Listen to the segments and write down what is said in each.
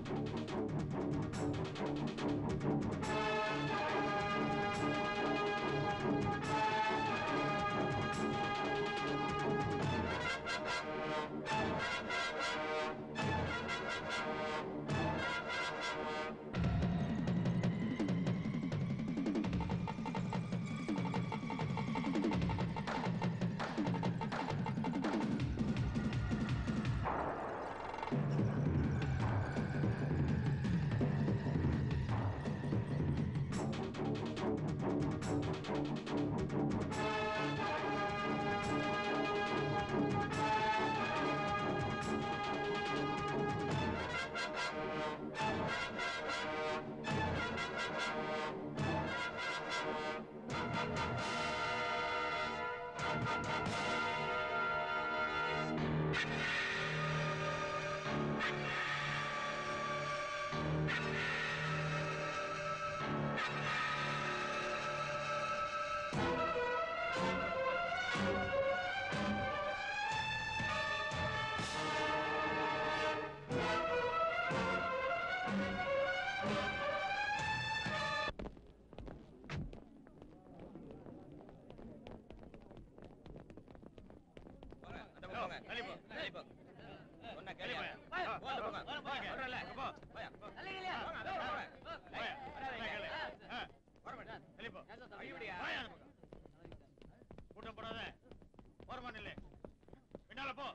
கூட்டம் போடாத ஓரமா நில்லு பின்னால போ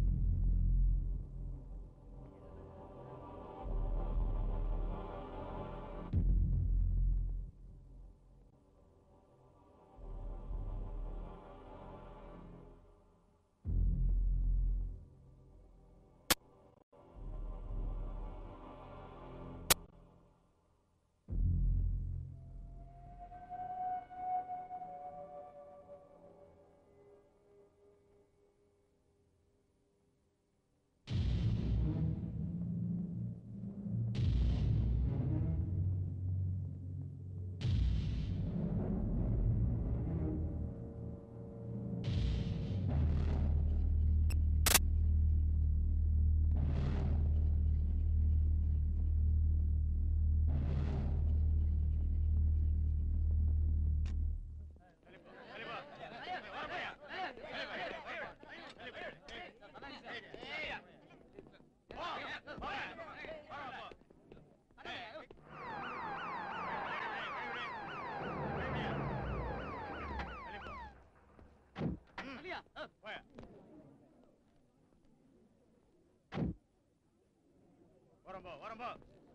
வரம்போ வரம்போ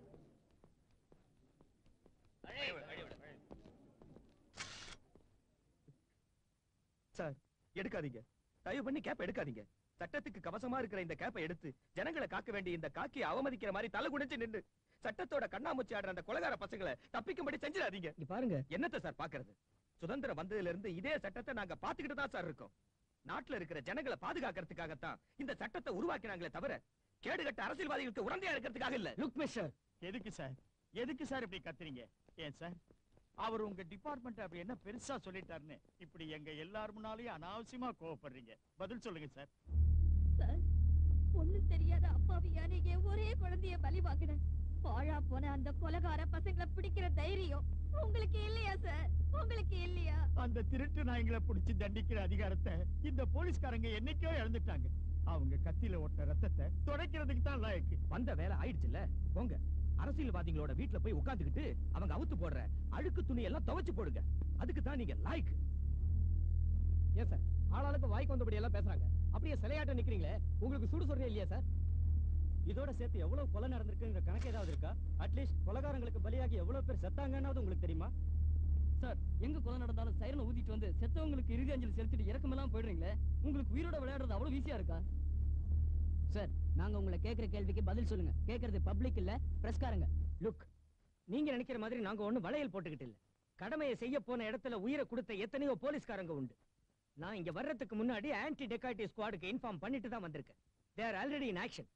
சார் எடுக்காதீங்க தயவு பண்ணி கேப் எடுக்காதீங்க சட்டத்துக்கு கவசமா இருக்கிற இந்த கேப்பை எடுத்து ஜனங்களை காக்க வேண்டிய இந்த காக்கியை அவமதிக்கிற மாதிரி தலை குனிஞ்சு நின்று சட்டத்தோட கண்ணாமூச்சி ஆடுற அந்த கொலகார பசங்களை தப்பிக்கும்படி செஞ்சிடாதீங்க இங்க பாருங்க என்னத்த சார் பாக்குறது சுதந்திரம் வந்ததுல இருந்து இதே சட்டத்தை நாங்க பாத்துக்கிட்டு தான் சார் இருக்கோம் நாட்டுல இருக்கிற ஜனங்களை பாதுகாக்கிறதுக்காகத்தான் இந்த சட்டத்தை உருவாக்கினாங்களே தவிர கேடுகட்ட அரசியல்வாதிகளுக்கு உடந்தையா இருக்கிறதுக்காக இல்ல லுக் மிஸ்டர் எதுக்கு சார் எதுக்கு சார் இப்படி கத்துறீங்க ஏன் சார் அவர் உங்க டிபார்ட்மெண்ட் அப்படி என்ன பெருசா சொல்லிட்டாருன்னு இப்படி எங்க எல்லார் முன்னாலயும் அனாவசியமா கோவப்படுறீங்க பதில் சொல்லுங்க சார் சார் ஒண்ணும் தெரியாத அப்பாவியா நீங்க ஒரே குழந்தைய பலி வாங்கின பாழா போன அந்த கொலகார பசங்களை பிடிக்கிற தைரியம் உங்களுக்கு இல்லையா சார் உங்களுக்கு இல்லையா அந்த திருட்டு நாய்களை புடிச்சு தண்டிக்கிற அதிகாரத்தை இந்த போலீஸ்காரங்க என்னைக்கோ இழந்துட்டாங்க அவங்க கத்தியில ஓட்ட ரத்தத்தை துடைக்கிறதுக்கு தான் லாயக்கு வந்த வேலை ஆயிடுச்சுல்ல போங்க அரசியல்வாதிகளோட வீட்டுல போய் உட்கார்ந்துகிட்டு அவங்க அவுத்து போடுற அழுக்கு துணி எல்லாம் துவைச்சு போடுங்க அதுக்கு தான் நீங்க லாய்க்கு ஏன் சார் ஆளாளுக்கு வாய்க்கு வந்தபடி எல்லாம் பேசுறாங்க அப்படியே சிலையாட்டம் நிக்கிறீங்களே உங்களுக்கு சுடு சொல்றே இல்லையா சார் இதோட சேர்த்து எவ்வளவு கொலை நடந்திருக்குங்கிற கணக்கு ஏதாவது இருக்கா அட்லீஸ்ட் கொலகாரங்களுக்கு பலியாகி எவ்வளவு பேர் செத்தாங்கன்னாவது உங்களுக்கு தெரியுமா சார் எங்க கொலை நடந்தாலும் சைரனை ஊதிட்டு வந்து செத்தவங்களுக்கு இறுதி அஞ்சலி செலுத்திட்டு இறக்கமெல்லாம் போயிடுறீங்களே உங்களுக்கு உயிரோட விளையாடுறது அவ்வளவு ஈஸியா இருக்கா சார் நாங்க உங்களை கேக்குற கேள்விக்கு பதில் சொல்லுங்க கேக்குறது பப்ளிக் இல்ல பிரஸ்காரங்க லுக் நீங்க நினைக்கிற மாதிரி நாங்க ஒண்ணும் வளையல் போட்டுக்கிட்டு இல்ல கடமையை செய்ய போன இடத்துல உயிரை கொடுத்த எத்தனையோ போலீஸ்காரங்க உண்டு நான் இங்க வர்றதுக்கு முன்னாடி ஆன்டி டெக்காய்டி ஸ்குவாடுக்கு இன்ஃபார்ம் பண்ணிட்டு தான் வந்திருக்கேன் they are already in action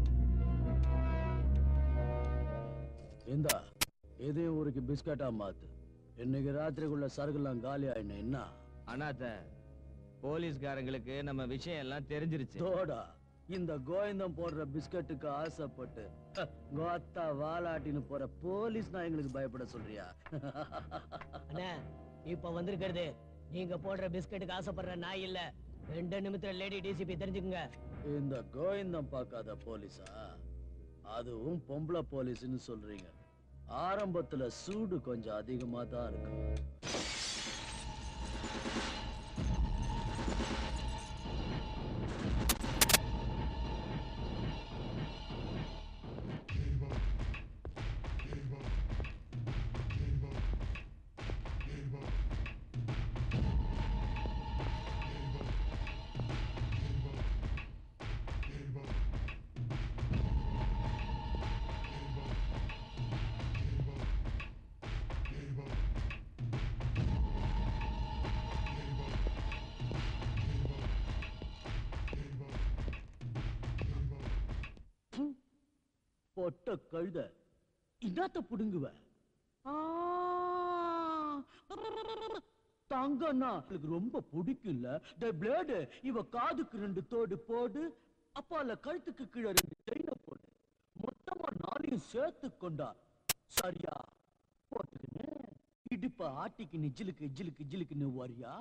இந்தா இதையும் ஊருக்கு பிஸ்கட்டா மாத்து இன்னைக்கு ராத்திரிக்குள்ள சரக்குலாம் காலி ஆயிடும் என்ன அனாத போலீஸ்காரங்களுக்கு நம்ம விஷயம் எல்லாம் தெரிஞ்சிருச்சு தோடா இந்த கோவிந்தம் போடுற பிஸ்கட்டுக்கு ஆசைப்பட்டு கோத்தா வாலாட்டின்னு போற போலீஸ் நான் எங்களுக்கு பயப்பட சொல்றியா அண்ணா இப்ப வந்திருக்கிறது நீங்க போடுற பிஸ்கட்டுக்கு ஆசைப்படுற நாய் இல்ல ரெண்டு நிமிஷத்துல லேடி டிசிபி தெரிஞ்சுக்குங்க இந்த கோவிந்தம் பார்க்காத போலீஸா அதுவும் பொம்பளை போலீஸ்னு சொல்றீங்க ஆரம்பத்துல சூடு கொஞ்சம் அதிகமா தான் இருக்கும் பொட்ட கழுத இன்னாத்த புடுங்குவ ஆ, தங்கம்னா எனக்கு ரொம்ப பிடிக்கும்ல இந்த பிளேடு இவ காதுக்கு ரெண்டு தோடு போடு அப்பால கழுத்துக்கு கீழே ரெண்டு செயின போடு மொத்தமா நாளையும் சேர்த்து கொண்டா சரியா போட்டுக்கின்னு இடுப்ப ஆட்டிக்கு நிஜிலுக்கு இஜிலுக்கு இஜிலுக்குன்னு வரியா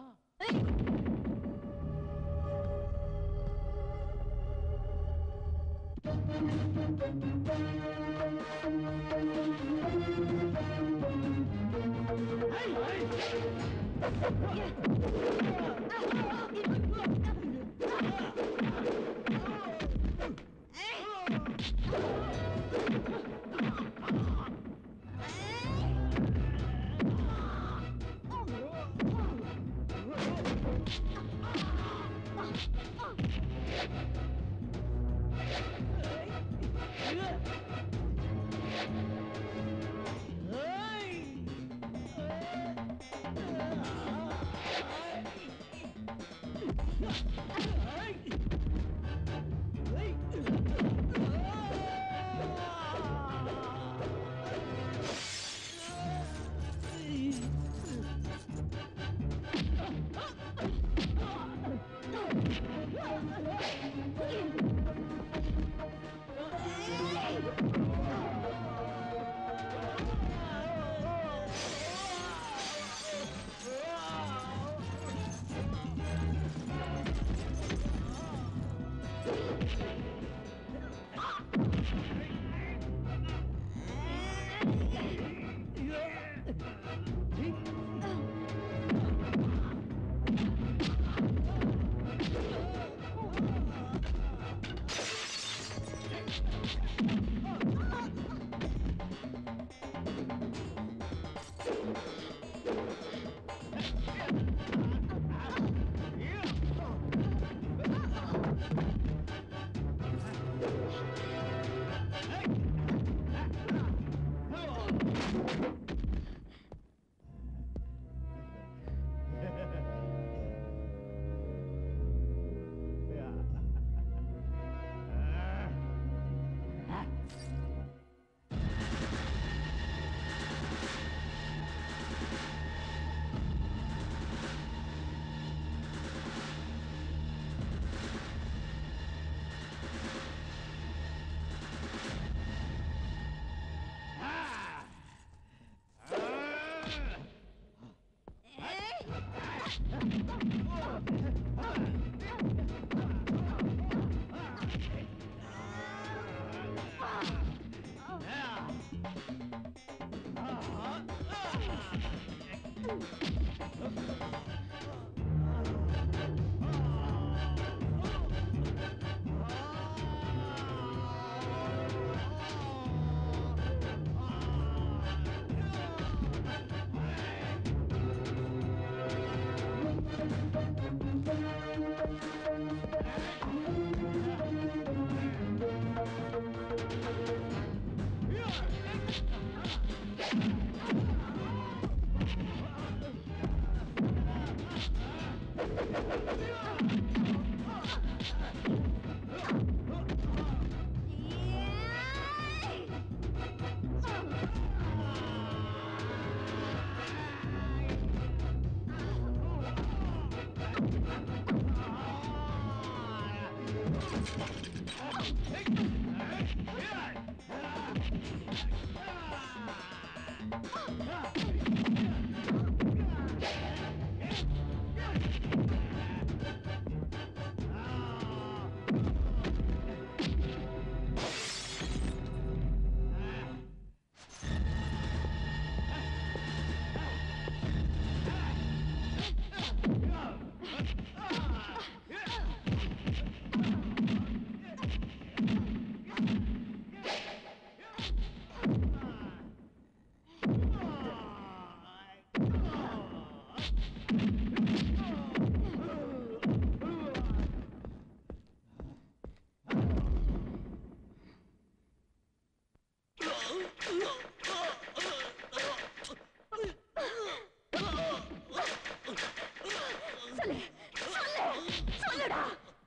சொல்லு சொல்லு சொல்லுடா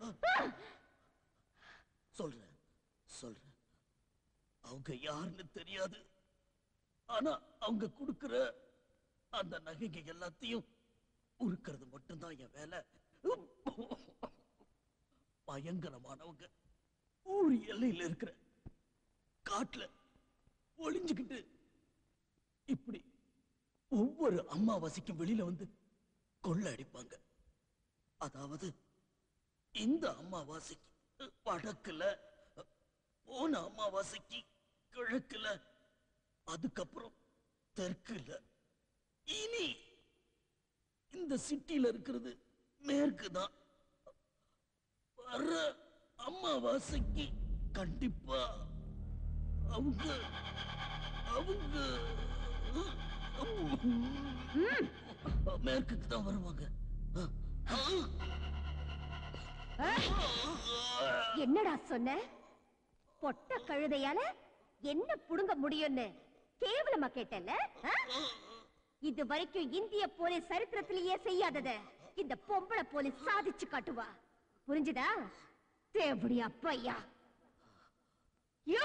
சொல்றேன் சொல்றேன் அவங்க யாருன்னு தெரியாது ஆனா அவங்க கொடுக்கிற அந்த நகைங்க எல்லாத்தையும் உருக்கிறது மட்டும்தான் என் வேலை பயங்கரமானவங்க ஊர் எல்லையில இருக்கிற காட்டுல ஒளிஞ்சுக்கிட்டு இப்படி ஒவ்வொரு அம்மாவாசைக்கும் வெளியில வந்து கொள்ளை அடிப்பாங்க அதாவது இந்த அமாவாசைக்கு வடக்குல போன அமாவாசைக்கு கிழக்குல அதுக்கப்புறம் தெற்குல இனி இந்த சிட்டில இருக்கிறது மேற்கு தான் வர அமாவாசைக்கு கண்டிப்பா அவங்க அவங்க மேற்குக்கு தான் வருவாங்க என்னடா சொன்ன பொட்ட கழுதையால என்ன புடுங்க முடியும்னு கேவலமா கேட்டல இது வரைக்கும் இந்திய போலீஸ் சரித்திரத்திலேயே செய்யாதத இந்த பொம்பளை போலீஸ் சாதிச்சு காட்டுவா புரிஞ்சுதா தேவடி அப்பையா யோ!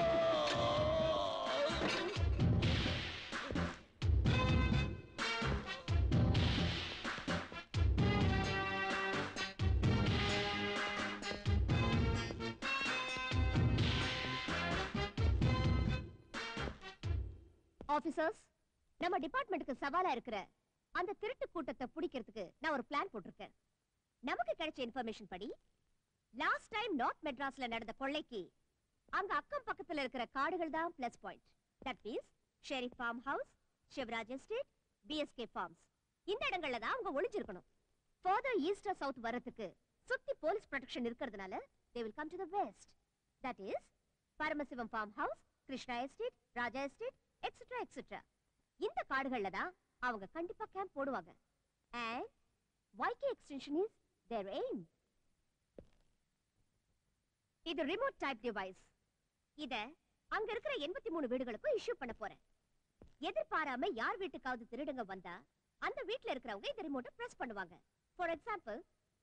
ஆபீசர்ஸ் நம்ம டிபார்ட்மெண்ட்டுக்கு சவாலா இருக்கிற அந்த திருட்டு கூட்டத்தை பிடிக்கிறதுக்கு நான் ஒரு பிளான் போட்டிருக்கேன் நமக்கு கிடைச்ச இன்ஃபர்மேஷன் படி லாஸ்ட் டைம் நார்த் மெட்ராஸ்ல நடந்த கொள்ளைக்கு அங்க அக்கம் பக்கத்துல இருக்கிற காடுகள் தான் plus point that means Sharif farm house Sivaraj estate PSK farms இந்த இடங்கள்ல தான் அவங்க ஒளிஞ்சிருக்கணும் ஃபர்தர் ஈஸ்ட் சவுத் வரதுக்கு சுத்தி போலீஸ் ப்ரொடெக்ஷன் இருக்கிறதுனால they will come to the west that is Paramasivam farm house Krishna estate Raja estate etcetera etcetera இந்த காடுகள்ல தான் அவங்க கண்டிப்பா கேம்ப் போடுவாங்க and YK extension is their aim இது ரிமோட் டைப் டிவைஸ் இத அங்க இருக்கிற எண்பத்தி மூணு வீடுகளுக்கும் இஷ்யூ பண்ண போறேன் எதிர்பாராம யார் வீட்டுக்காவது திருடுங்க வந்தா அந்த வீட்ல இருக்கிறவங்க இந்த ரிமோட்டை பிரஸ் பண்ணுவாங்க ஃபார் எக்ஸாம்பிள்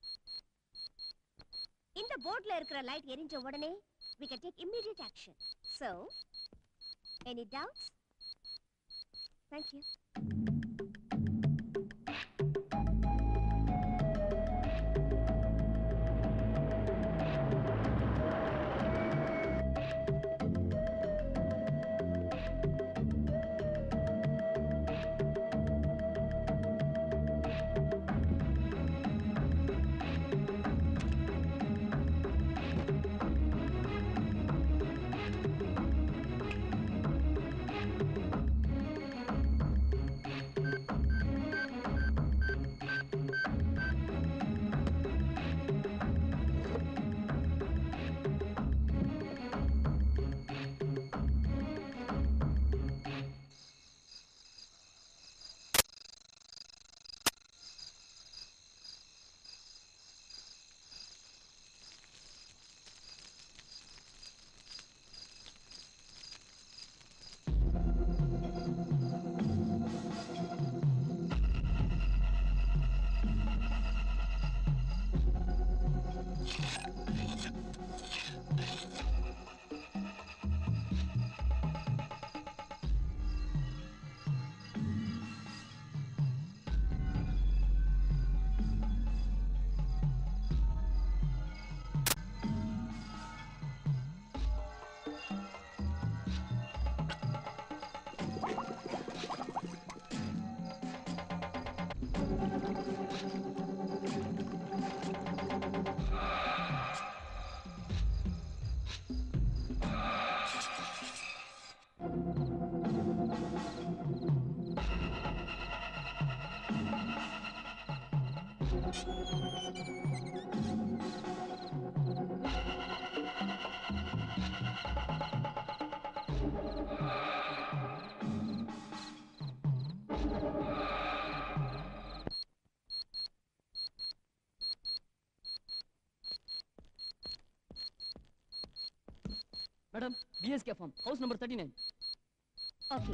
இந்த போர்ட்ல இருக்கிற லைட் எரிஞ்ச உடனே we can take immediate action so any doubts thank you madam PSK farm house number thirty nine okay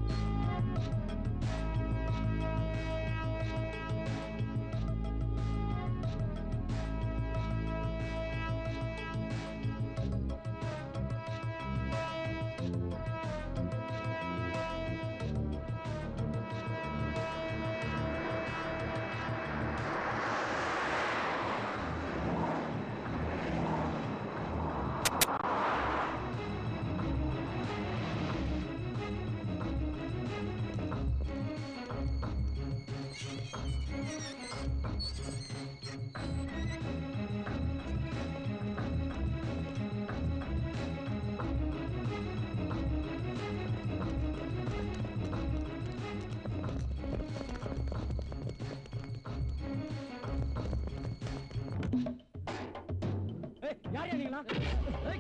ஏய் யார் யா நீங்களா ஏய்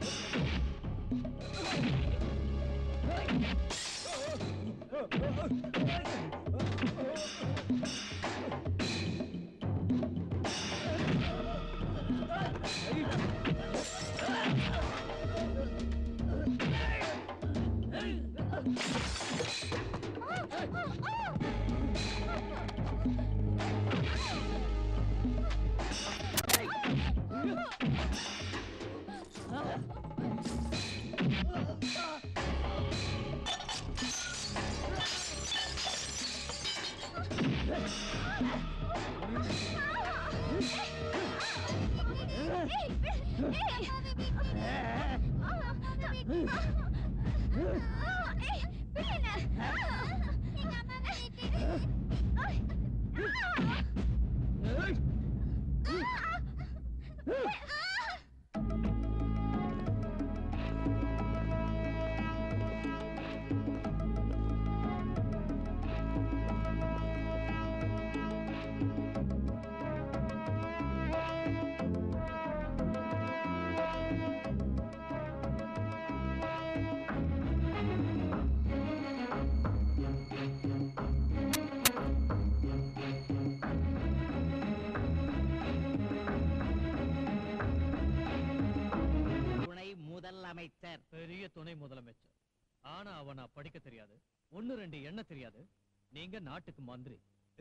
துணை முதலமைச்சர் பெரிய துணை முதலமைச்சர் ஆனா அவனா படிக்க தெரியாது ஒண்ணு ரெண்டு எண்ண தெரியாது நீங்க நாட்டுக்கு மந்திரி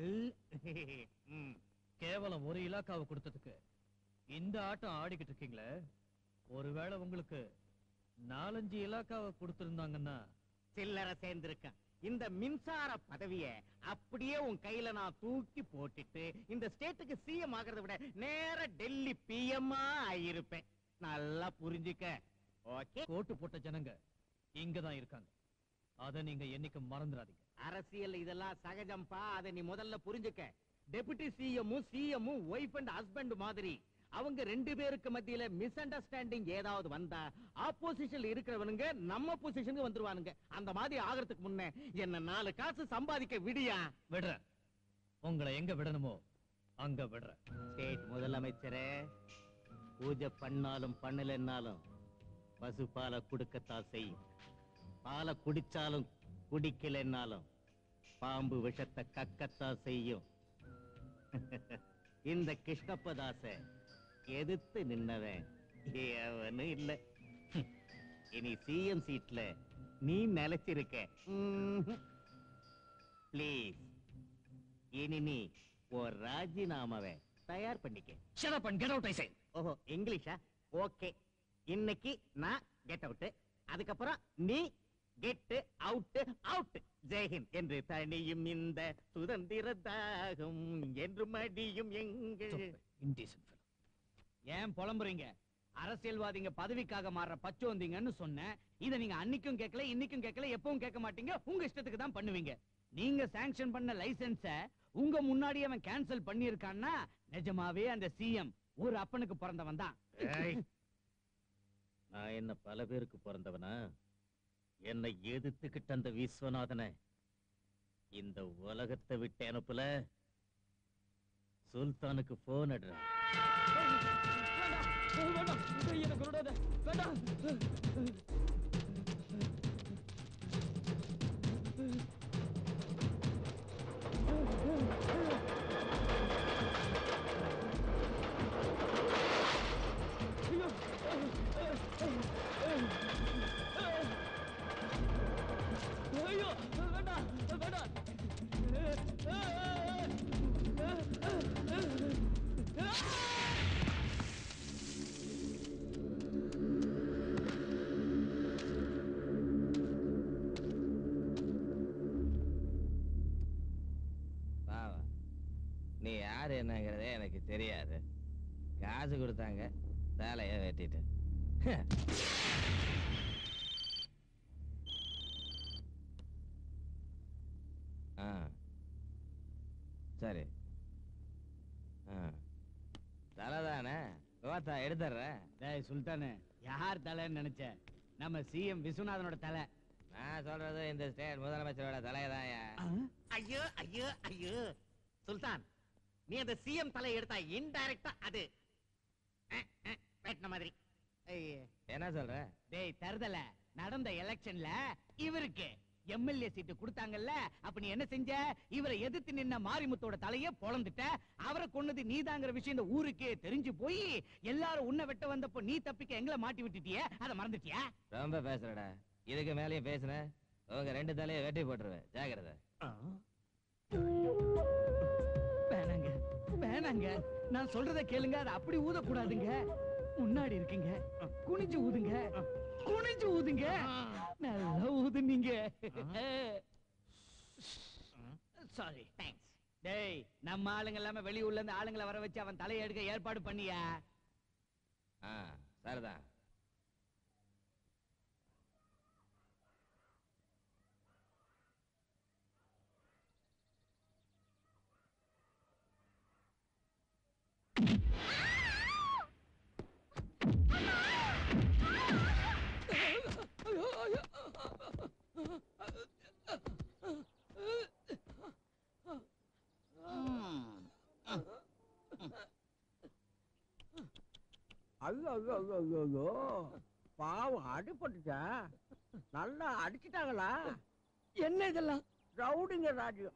ம், கேவலம் ஒரு இலாக்காவை கொடுத்ததுக்கு இந்த ஆட்டம் ஆடிக்கிட்டு இருக்கீங்களே ஒருவேளை உங்களுக்கு நாலஞ்சு இலாக்காவை கொடுத்திருந்தாங்கன்னா சில்லறை சேர்ந்திருக்கேன் இந்த மின்சார பதவிய அப்படியே உன் கையில நான் தூக்கி போட்டுட்டு இந்த ஸ்டேட்டுக்கு சிஎம் ஆகிறத விட நேர டெல்லி பிஎம்மா ஆயிருப்பேன் நல்லா புரிஞ்சுக்க ஓகே கோட்டு போட்ட ஜனங்க இங்கதான் இருக்காங்க அத நீங்க என்னைக்கு மறந்துடாதீங்க அரசியல் இதெல்லாம் சகஜம்பா அதை நீ முதல்ல புரிஞ்சுக்க டெபுட்டி சிஎம்மும் சிஎம்மும் ஒய்ஃப் அண்ட் ஹஸ்பண்ட் மாதிரி அவங்க ரெண்டு பேருக்கு மத்தியில மிஸ் அண்டர்ஸ்டாண்டிங் ஏதாவது வந்தா ஆப்போசிஷன்ல இருக்கிறவனுங்க நம்ம பொசிஷனுக்கு வந்துருவானுங்க அந்த மாதிரி ஆகிறதுக்கு முன்ன என்ன நாலு காசு சம்பாதிக்க விடியா விடுறேன் உங்களை எங்க விடணுமோ அங்க விடுறேன் ஸ்டேட் முதலமைச்சரே பூஜை பண்ணாலும் பண்ணலன்னாலும் பசு பாலை கொடுக்கத்தான் செய்யும் பாலை குடிச்சாலும் குடிக்கலைன்னாலும் பாம்பு விஷத்தை கக்கத்தான் செய்யும் இந்த கிருஷ்ணப்பதாச எதிர்த்து நின்னவன் எவனும் இல்ல ஹம். இனி சிஎம் சீட்ல நீ நிலைச்சிருக்க ப்ளீஸ் இனி நீ ஒரு ராஜினாமாவை தயார் பண்ணிக்க Shut up and get out, I say. ஓஹோ இங்கிலீஷா ஓகே இன்னைக்கு நான் கெட் அவுட் அதுக்கப்புறம் நீ கெட் அவுட் அவுட் ஜெயஹிந்த் என்று தனியும் இந்த சுதந்திர தாகம் என்று மடியும் எங்கள் Stupid, indecent fellow. ஏன் புலம்புறீங்க அரசியல்வாதிங்க பதவிக்காக மாறுற பச்சோந்திங்கன்னு சொன்னேன் இத நீங்க அன்னைக்கும் கேட்கல இன்னைக்கும் கேட்கல எப்பவும் கேட்க மாட்டீங்க உங்க இஷ்டத்துக்கு தான் பண்ணுவீங்க நீங்க சாங்ஷன் பண்ண லைசென்ஸ உங்க முன்னாடி அவன் கேன்சல் பண்ணியிருக்கான்னா நிஜமாவே அந்த சிஎம் ஒரு அப்பனுக்கு பிறந்தவன் தான் ஏய், நான் என்ன பல பேருக்கு பிறந்தவனா என்னை எதிர்த்துக்கிட்ட அந்த விஸ்வநாதனை இந்த உலகத்தை விட்டு அனுப்பல சுல்தானுக்கு போன் அடுறேன் வேண்டாம் எனக்கு விடாத வேண்டாம் ஐயோ யார் என்னங்கிறதே எனக்கு தெரியாது காசு கொடுத்தாங்க தலையை வெட்டிட்டேன் ஆ சரி ஆ தலை தானே கோத்தா எடுத்துடுறேன் டேய் சுல்தானு யார் தலைன்னு நினைச்ச நம்ம சிஎம் விஸ்வநாதனோட தலை நான் சொல்றது இந்த ஸ்டேட் முதலமைச்சரோட தலையதாயா ஐயோ ஐயோ ஐயோ சுல்தான் நீ அந்த சிஎம் தலை எடுத்தா இன்டைரக்டா அது அஹ், அஹ், வெட்டின மாதிரி ஐயே. என்ன சொல்ற டேய் தருதல நடந்த எலெக்ஷன்ல இவருக்கு எம்எல்ஏ சீட்டு கொடுத்தாங்கல்ல அப்ப நீ என்ன செஞ்ச இவரை எதிர்த்து நின்ன மாரிமுத்தோட தலைய பொளந்துட்ட அவரை கொன்னது நீதாங்கிற விஷயம் இந்த ஊருக்கே தெரிஞ்சு போய் எல்லாரும் உன்னை வெட்ட வந்தப்போ நீ தப்பிக்க எங்களை மாட்டி விட்டுட்டியே அதை மறந்துட்டியா ரொம்ப பேசுறடா இதுக்கு மேலயும் பேசுன உங்க ரெண்டு தலையை வெட்டி போட்டுருவேன் ஜாக்கிரதை வேணாங்க வேணாங்க நான் சொல்றத கேளுங்க அதை அப்படி ஊதக்கூடாதுங்க முன்னாடி இருக்கீங்க குனிஞ்சு ஊதுங்க குனிஞ்சு ஊதுங்க நல்லா ஊதுனீங்க சாரி தேங்க்ஸ் டேய் நம்ம ஆளுங்க இல்லாம வெளியூர்ல இருந்து ஆளுங்களை வர வச்சு அவன் தலையை எடுக்க ஏற்பாடு பண்ணியா ஆ சரிதான் ஐயோ ஐயோ ஐயோ ஐயோ ஐயோ பாவம் அடிபட்டுச்சா நல்லா அடிச்சிட்டாங்களா என்ன இதெல்லாம் ரவுடிங்க ராஜ்யம்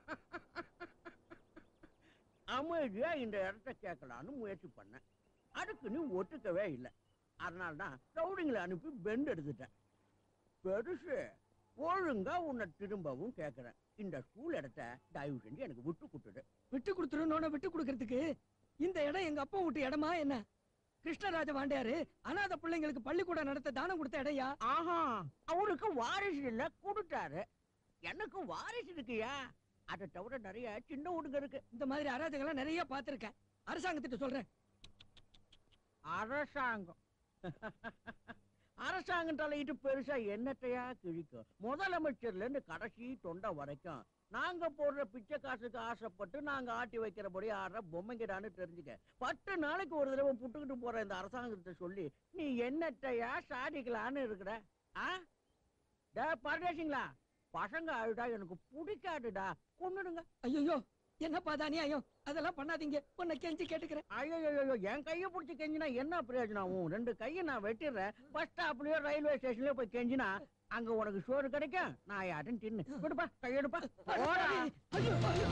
அமைதியா இந்த இடத்த கேட்கலான்னு முயற்சி பண்ணேன் அதுக்கு நீ ஒத்துக்கவே இல்லை அதனால தான் ரவுடிங்களை அனுப்பி பெண்ட் எடுத்துட்டேன் பெருசு ஒழுங்கா உன்னை திரும்பவும் கேட்கறேன் இந்த ஸ்கூல் இடத்த தயவு செஞ்சு எனக்கு விட்டு கொடுத்துடு விட்டு கொடுத்துருன்னு விட்டு கொடுக்கறதுக்கு இந்த இடம் எங்க அப்பா வீட்டு இடமா என்ன கிருஷ்ணராஜ வாண்டியாரு அனாதை பிள்ளைங்களுக்கு பள்ளிக்கூடம் நடத்த தானம் கொடுத்த இடையா ஆஹா அவருக்கு வாரிசு இல்ல கொடுத்தாரு எனக்கு வாரிசு இருக்குயா அதை தவிர நிறைய சின்ன வீடுங்க இருக்கு இந்த மாதிரி அராஜகம்லாம் நிறைய பார்த்திருக்கேன் அரசாங்கத்திட்ட சொல்றேன் அரசாங்கம் அரசாங்கம் தலையிட்டு பெருசா என்னத்தையா கிழிக்கும் முதலமைச்சர்ல இருந்து கடைசி தொண்டை வரைக்கும் நாங்க போடுற பிச்சை காசுக்கு ஆசைப்பட்டு நாங்க ஆட்டி வைக்கிறபடி ஆடுற பொம்மைங்கடான்னு தெரிஞ்சுக்க பத்து நாளைக்கு ஒரு தடவை புட்டுக்கிட்டு போற இந்த அரசாங்கத்தை சொல்லி நீ என்னத்தையா சாதிக்கலான்னு இருக்கிற ஆ டே பரதேசிங்களா பசங்க அழுடா எனக்கு பிடிக்காதுடா கொன்னுடுங்க ஐயோ என்னப்பா தானியாயம் அதெல்லாம் பண்ணாதீங்க உன்னை கெஞ்சி கேட்டுக்கிறேன் ஐயோ என் கையை பிடிச்சி கெஞ்சினா என்ன பிரயோஜனம் உன் ரெண்டு கையை நான் வெட்டிடுறேன் பஸ் ஸ்டாப்லயோ ரயில்வே ஸ்டேஷன்லயோ போய் கெஞ்சினா அங்க உனக்கு சோறு கிடைக்கும் நான் யாரும் தின்னு விடுப்பா கையெடுப்பா போடா ஐயோ, ஐயோ.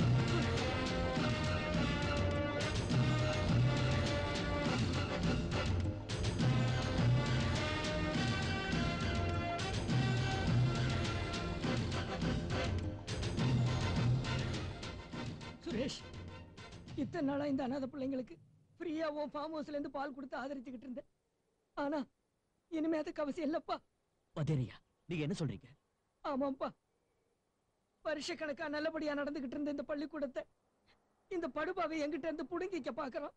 சுரேஷ் இத்தனை நாளா இந்த அனாதை பிள்ளைங்களுக்கு ஃப்ரீயா உன் ஃபார்ம் ஹவுஸ்ல இருந்து பால் கொடுத்து ஆதரிச்சுக்கிட்டு இருந்தேன் ஆனா இனிமே அதுக்கு அவசியம் இல்லப்பா வதேரியா நீங்க என்ன சொல்றீங்க ஆமாப்பா வருஷக்கணக்கா நல்லபடியா நடந்துகிட்டு இருந்த இந்த பள்ளிக்கூடத்தை இந்த படுபாவை என்கிட்ட இருந்து புடுங்கிக்க பாக்குறோம்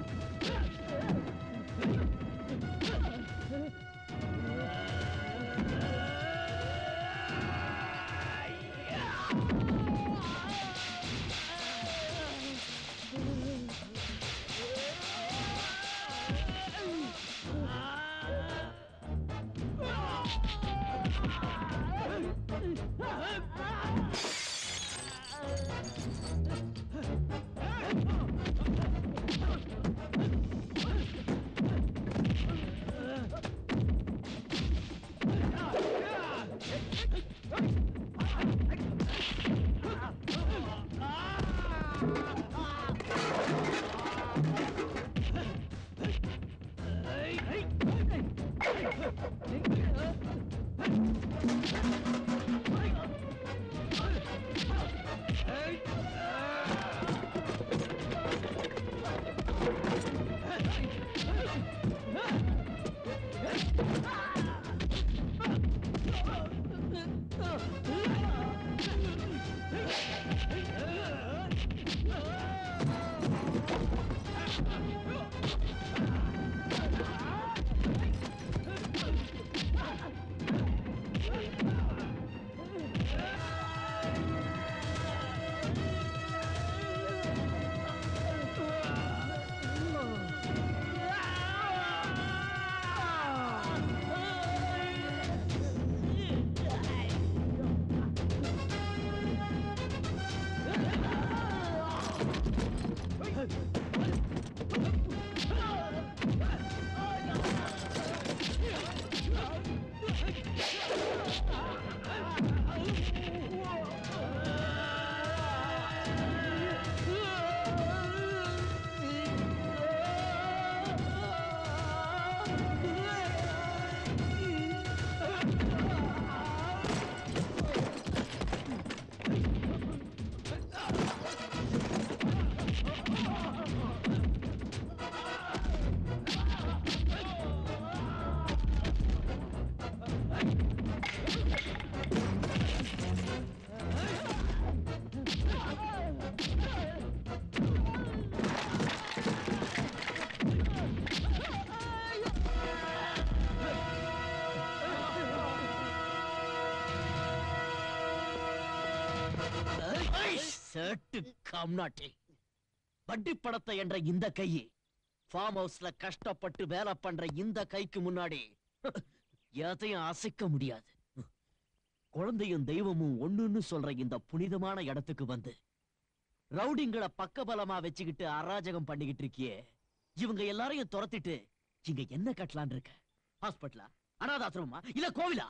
சேட்டு கம்நாட்டி வட்டி படத்தை என்ற இந்த கையை ஃபார்ம் ஹவுஸ்ல கஷ்டப்பட்டு வேலை பண்ற இந்த கைக்கு முன்னாடி எதையும் அசைக்க முடியாது குழந்தையும் தெய்வமும் ஒண்ணுன்னு சொல்ற இந்த புனிதமான இடத்துக்கு வந்து ரவுடிங்களை பக்கபலமா வச்சுக்கிட்டு அராஜகம் பண்ணிக்கிட்டு இருக்கியே இவங்க எல்லாரையும் துரத்திட்டு இங்க என்ன கட்டலான் இருக்க ஹாஸ்பிட்டலா அனாதாசிரமமா இல்ல கோவிலா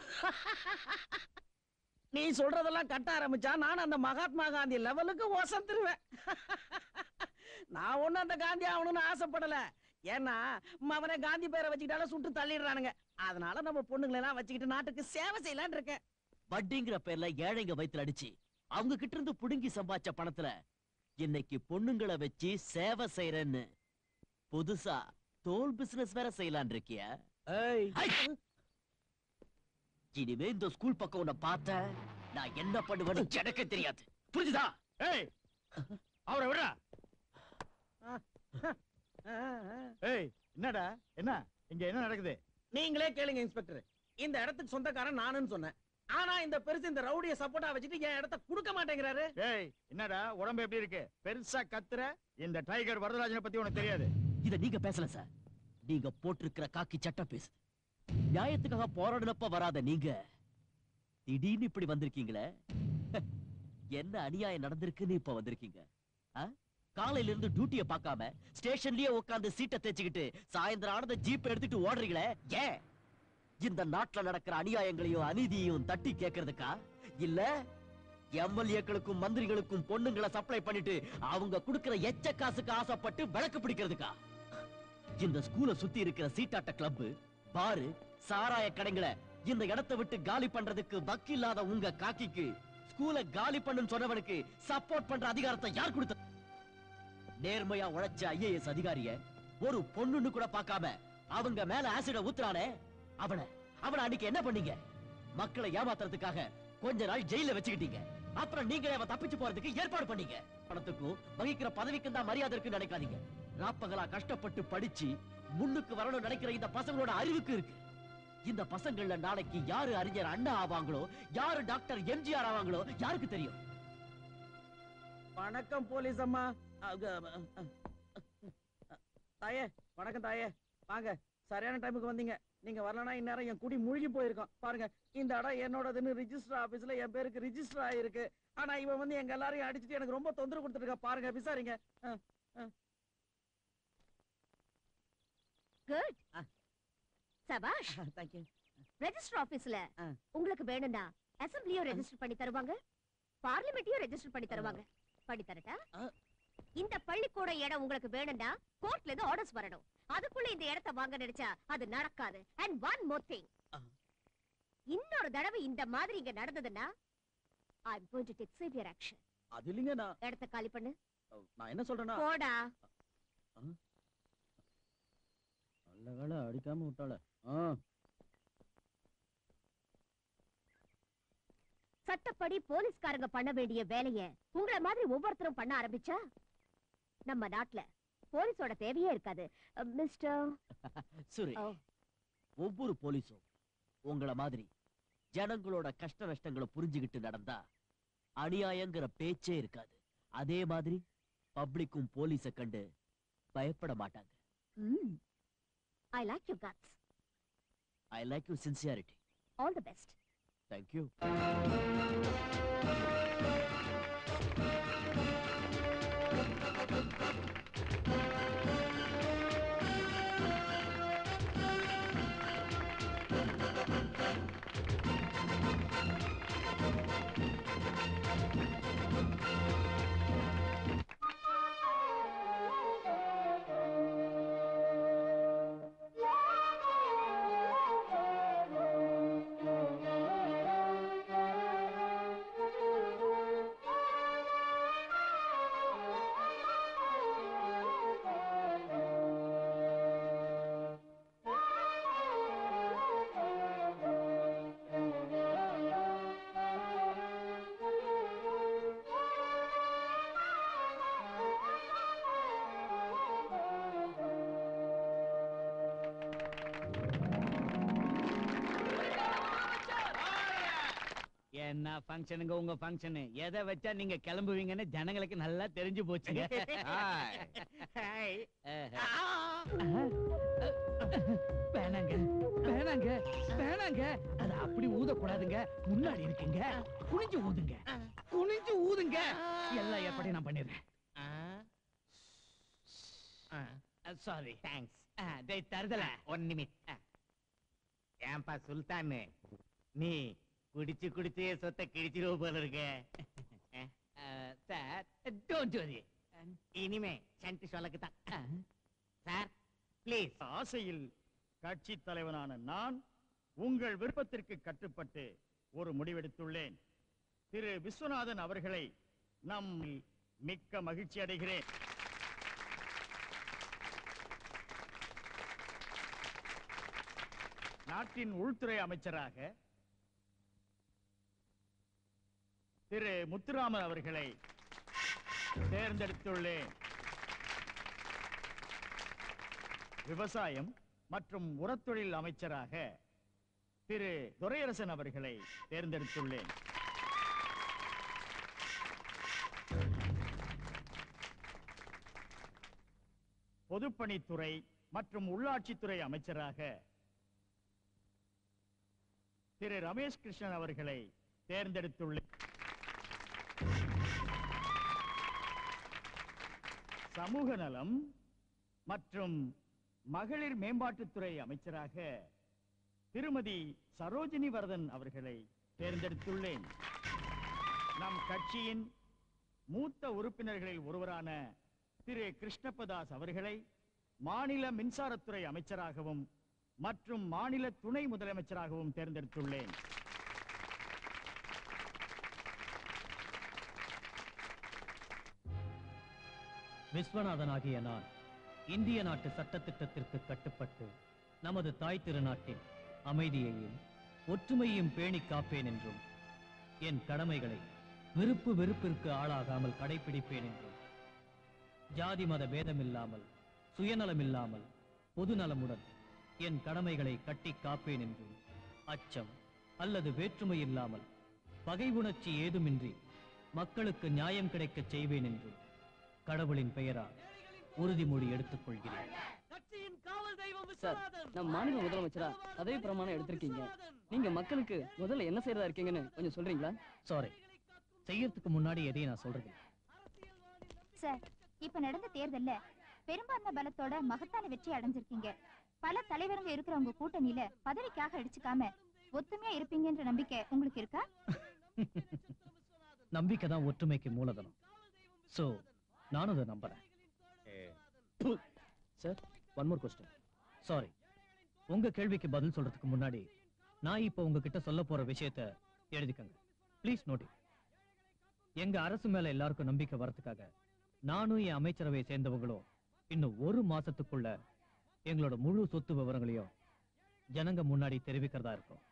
நீ சொல்றதெல்லாம் கட்ட ஆரம்பிச்சா நான் அந்த மகாத்மா காந்தி லெவலுக்கு ஒசந்துருவேன் நான் ஒண்ணும் அந்த காந்தி ஆகணும்னு ஆசைப்படல ஏன்னா அவனை காந்தி பேரை வச்சுக்கிட்டாலும் சுட்டு தள்ளிடுறானுங்க அதனால நம்ம பொண்ணுங்களை எல்லாம் வச்சுக்கிட்டு நாட்டுக்கு சேவை செய்யலாம்னு இருக்கேன் வட்டிங்கிற பேர்ல ஏழைங்க வயித்துல அடிச்சு அவங்க கிட்ட இருந்து புடுங்கி சம்பாதிச்ச பணத்துல இன்னைக்கு பொண்ணுங்களை வச்சு சேவை செய்யறேன்னு புதுசா தோல் பிசினஸ் வேற செய்யலான் இருக்கிய இனிமே இந்த ஸ்கூல் பக்கம் உன்னை பார்த்த நான் என்ன பண்ணுவேன்னு எனக்கு தெரியாது புரிஞ்சுதா ஏய் அவரை விடா ஏய் என்னடா என்ன இங்க என்ன நடக்குது நீங்களே கேளுங்க இன்ஸ்பெக்டர் இந்த இடத்துக்கு சொந்தக்காரன் நானுன்னு சொன்னேன் ஆனா இந்த பெருசு இந்த ரவுடிய சப்போர்ட்டா வச்சுட்டு என் இடத்த கொடுக்க மாட்டேங்கிறாரு ஏய் என்னடா உடம்பு எப்படி இருக்கு பெருசா கத்துற இந்த டைகர் வரதராஜனை பத்தி உனக்கு தெரியாது இத நீங்க பேசல சார் நீங்க போட்டிருக்கிற காக்கி சட்டம் பேசுது நியாயத்துக்காக போராடினப்ப வராத நீங்க திடீர்னு இப்படி வந்திருக்கீங்களே என்ன அநியாயம் நடந்திருக்குன்னு இப்ப வந்திருக்கீங்க ஆ? காலையில இருந்து டியூட்டிய பார்க்காம ஸ்டேஷன்லயே உட்கார்ந்து சீட்டை தேய்ச்சிக்கிட்டு சாயந்தரம் ஆனத ஜீப் எடுத்துட்டு ஓடுறீங்களே ஏன் இந்த நாட்டுல நடக்கிற அநியாயங்களையும் அநீதியையும் தட்டி கேட்கறதுக்கா இல்ல எம்எல்ஏக்களுக்கும் மந்திரிகளுக்கும் பொண்ணுங்களை சப்ளை பண்ணிட்டு அவங்க கொடுக்கிற எச்ச காசுக்கு ஆசைப்பட்டு விளக்கு பிடிக்கிறதுக்கா இந்த ஸ்கூல சுத்தி இருக்கிற சீட்டாட்ட கிளப் பாரு சாராய கடைங்களை இந்த இடத்தை விட்டு காலி பண்றதுக்கு வக்கில்லாத உங்க காக்கிக்கு ஸ்கூல காலி பண்ணுன்னு சொன்னவனுக்கு சப்போர்ட் பண்ற அதிகாரத்தை யார் கொடுத்த நேர்மையா உழைச்ச ஐஏஎஸ் அதிகாரிய ஒரு பொண்ணுன்னு கூட பார்க்காம அவங்க மேல ஆசிட ஊத்துறானே அவன அவன அன்னைக்கு என்ன பண்ணீங்க மக்களை ஏமாத்துறதுக்காக கொஞ்ச நாள் ஜெயில வச்சுக்கிட்டீங்க அப்புறம் நீங்களே அவன் தப்பிச்சு போறதுக்கு ஏற்பாடு பண்ணீங்க பணத்துக்கும் வகிக்கிற பதவிக்கும் தான் மரியாதை இருக்குன்னு நினைக்காதீங்க ராப்பகலா கஷ்டப்பட்டு படிச்சு முன்னுக்கு வரணும் நினைக்கிற இந்த பசங்களோட அறிவுக்கு இருக்கு இந்த பசங்கள்ல நாளைக்கு யாரு அறிஞர் அண்ணா ஆவாங்களோ யாரு டாக்டர் எம்ஜிஆர் ஆவாங்களோ யாருக்கு தெரியும் வணக்கம் போலீஸ் அம்மா அக, அ, அ, அ, தாயே வணக்கம் தாயே வாங்க சரியான டைமுக்கு வந்தீங்க நீங்க வரலனா இந்நேரம் என் குடி முழுகி போயிருக்கோம் பாருங்க இந்த இடம் என்னோடதுன்னு ரிஜிஸ்டர் ஆபீஸ்ல என் பேருக்கு ரிஜிஸ்டர் ஆயிருக்கு ஆனா இவன் வந்து எங்க எல்லாரையும் அடிச்சிட்டு எனக்கு ரொம்ப தொந்தரவு கொடுத்துருக்கா பாருங்க விசாரிங்க குட் சபாஷ் தேங்க்யூ ரெஜிஸ்டர் ஆபீஸ்ல ஆ. உங்களுக்கு வேணும்னா அசெம்பிளியும் ரெஜிஸ்டர் பண்ணி தருவாங்க பார்லிமெண்ட்டையும் ரெஜிஸ்டர் பண்ணி தருவாங்க பண்ணி தரட்டா ஆ. இந்த பள்ளிக்கூட இடம் உங்களுக்கு வேணும்னா கோர்ட்ல இருந்து ஆர்டர்ஸ் வரணும் அதுக்குள்ள இந்த இடத்தை வாங்க நினைச்சா அது நடக்காது and one more thing ah. இன்னொரு தடவை இந்த மாதிரி இங்க நடந்ததுன்னா I am going to take severe action அது இல்லைங்க நான் இடத்தை காலி பண்ணு நான் என்ன சொல்றேன்னா போடா நல்ல வேலை அடிக்காம விட்டாள சட்டப்படி போலீஸ்காரங்க பண்ண வேண்டிய வேலைய உங்கள மாதிரி ஒவ்வொருத்தரும் பண்ண ஆரம்பிச்சா நம்ம நாட்டுல போலீஸோட தேவையே இருக்காது அஹ், மிஸ்டர் சுரே ஓ. ஒவ்வொரு போலீஸும் உங்கள மாதிரி ஜனங்களோட கஷ்ட நஷ்டங்களை புரிஞ்சுகிட்டு நடந்தா அநியாயங்கிற பேச்சே இருக்காது அதே மாதிரி பப்ளிக்கும் போலீஸ கண்டு பயப்பட மாட்டாங்க I like you guts I like you sincerity all the best thank you என்ன ஃபங்க்ஷனுங்க உங்க ஃபங்க்ஷனு எதை வச்சா நீங்க கிளம்புவீங்கன்னு ஜனங்களுக்கு நல்லா தெரிஞ்சு போச்சுங்க ஹாய். வேணாங்க வேணாங்க வேணாங்க அது அப்படி ஊதக்கூடாதுங்க முன்னாடி இருக்குங்க குனிஞ்சு ஊதுங்க குனிஞ்சு ஊதுங்க எல்லா ஏற்பாடையும் நான் பண்ணிடுறேன் சாரி தேங்க்ஸ் டேய் தருதல ஒன் நிமிட் ஏன்பா சுல்தான் நீ குடிச்சு குடிச்சு சொத்தை கிழிச்சிருவ போல இருக்க சார் டோன்ட் வரி இனிமே சண்டி சொல்லக்கு தான் சார் ப்ளீஸ் ஆசையில் கட்சி தலைவனான நான் உங்கள் விருப்பத்திற்கு கட்டுப்பட்டு ஒரு முடிவெடுத்துள்ளேன் திரு விஸ்வநாதன் அவர்களை நம் மிக்க மகிழ்ச்சி அடைகிறேன் நாட்டின் உள்துறை அமைச்சராக திரு முத்துராமன் அவர்களை தேர்ந்தெடுத்துள்ளேன் விவசாயம் மற்றும் உரத்தொழில் அமைச்சராக திரு துரையரசன் அவர்களை தேர்ந்தெடுத்துள்ளேன் பொதுப்பணித்துறை மற்றும் உள்ளாட்சித்துறை அமைச்சராக திரு ரமேஷ் கிருஷ்ணன் அவர்களை தேர்ந்தெடுத்துள்ளேன் சமூக நலம் மற்றும் மகளிர் மேம்பாட்டுத்துறை அமைச்சராக திருமதி சரோஜினி வரதன் அவர்களை தேர்ந்தெடுத்துள்ளேன் நம் கட்சியின் மூத்த உறுப்பினர்களில் ஒருவரான திரு கிருஷ்ணப்பதாஸ் அவர்களை மாநில மின்சாரத்துறை அமைச்சராகவும் மற்றும் மாநில துணை முதலமைச்சராகவும் தேர்ந்தெடுத்துள்ளேன் விஸ்வநாதனாகிய நான் இந்திய நாட்டு சட்டத்திட்டத்திற்கு கட்டுப்பட்டு நமது தாய் திருநாட்டின் அமைதியையும் ஒற்றுமையையும் பேணிக் காப்பேன் என்றும் என் கடமைகளை விருப்பு வெறுப்பிற்கு ஆளாகாமல் கடைபிடிப்பேன் என்றும் ஜாதி மத பேதமில்லாமல் சுயநலமில்லாமல் பொதுநலமுடன் என் கடமைகளை கட்டி காப்பேன் என்றும் அச்சம் அல்லது வேற்றுமை இல்லாமல் பகை உணர்ச்சி ஏதுமின்றி மக்களுக்கு நியாயம் கிடைக்கச் செய்வேன் என்றும் கடவுளின் பெயரால் உறுதிமொழி எடுத்துக் கொள்கிறேன் சார் நம்ம மாநில முதலமைச்சரா பதவி பிரமாணம் எடுத்திருக்கீங்க நீங்க மக்களுக்கு முதல்ல என்ன செய்யறதா இருக்கீங்கன்னு கொஞ்சம் சொல்றீங்களா சாரி செய்யறதுக்கு முன்னாடி எதையும் நான் சொல்றது சார் இப்ப நடந்த தேர்தல்ல பெரும்பான்மை பலத்தோட மகத்தான வெற்றி அடைஞ்சிருக்கீங்க பல தலைவருங்க இருக்கிற உங்க கூட்டணியில பதவிக்காக அடிச்சுக்காம ஒத்துமையா இருப்பீங்கன்ற நம்பிக்கை உங்களுக்கு இருக்கா நம்பிக்கை தான் ஒற்றுமைக்கு மூலதனம் சோ நானும் அதை நம்புறேன் sir one more question sorry உங்க கேள்விக்கு பதில் சொல்றதுக்கு முன்னாடி நான் இப்ப உங்ககிட்ட சொல்ல போற விஷயத்த எழுதிக்கங்க ப்ளீஸ் நோட்டி எங்க அரசு மேல எல்லாருக்கும் நம்பிக்கை வரதுக்காக நானும் என் அமைச்சரவையை சேர்ந்தவங்களும் இன்னும் ஒரு மாசத்துக்குள்ள எங்களோட முழு சொத்து விவரங்களையும் ஜனங்க முன்னாடி தெரிவிக்கிறதா இருக்கும்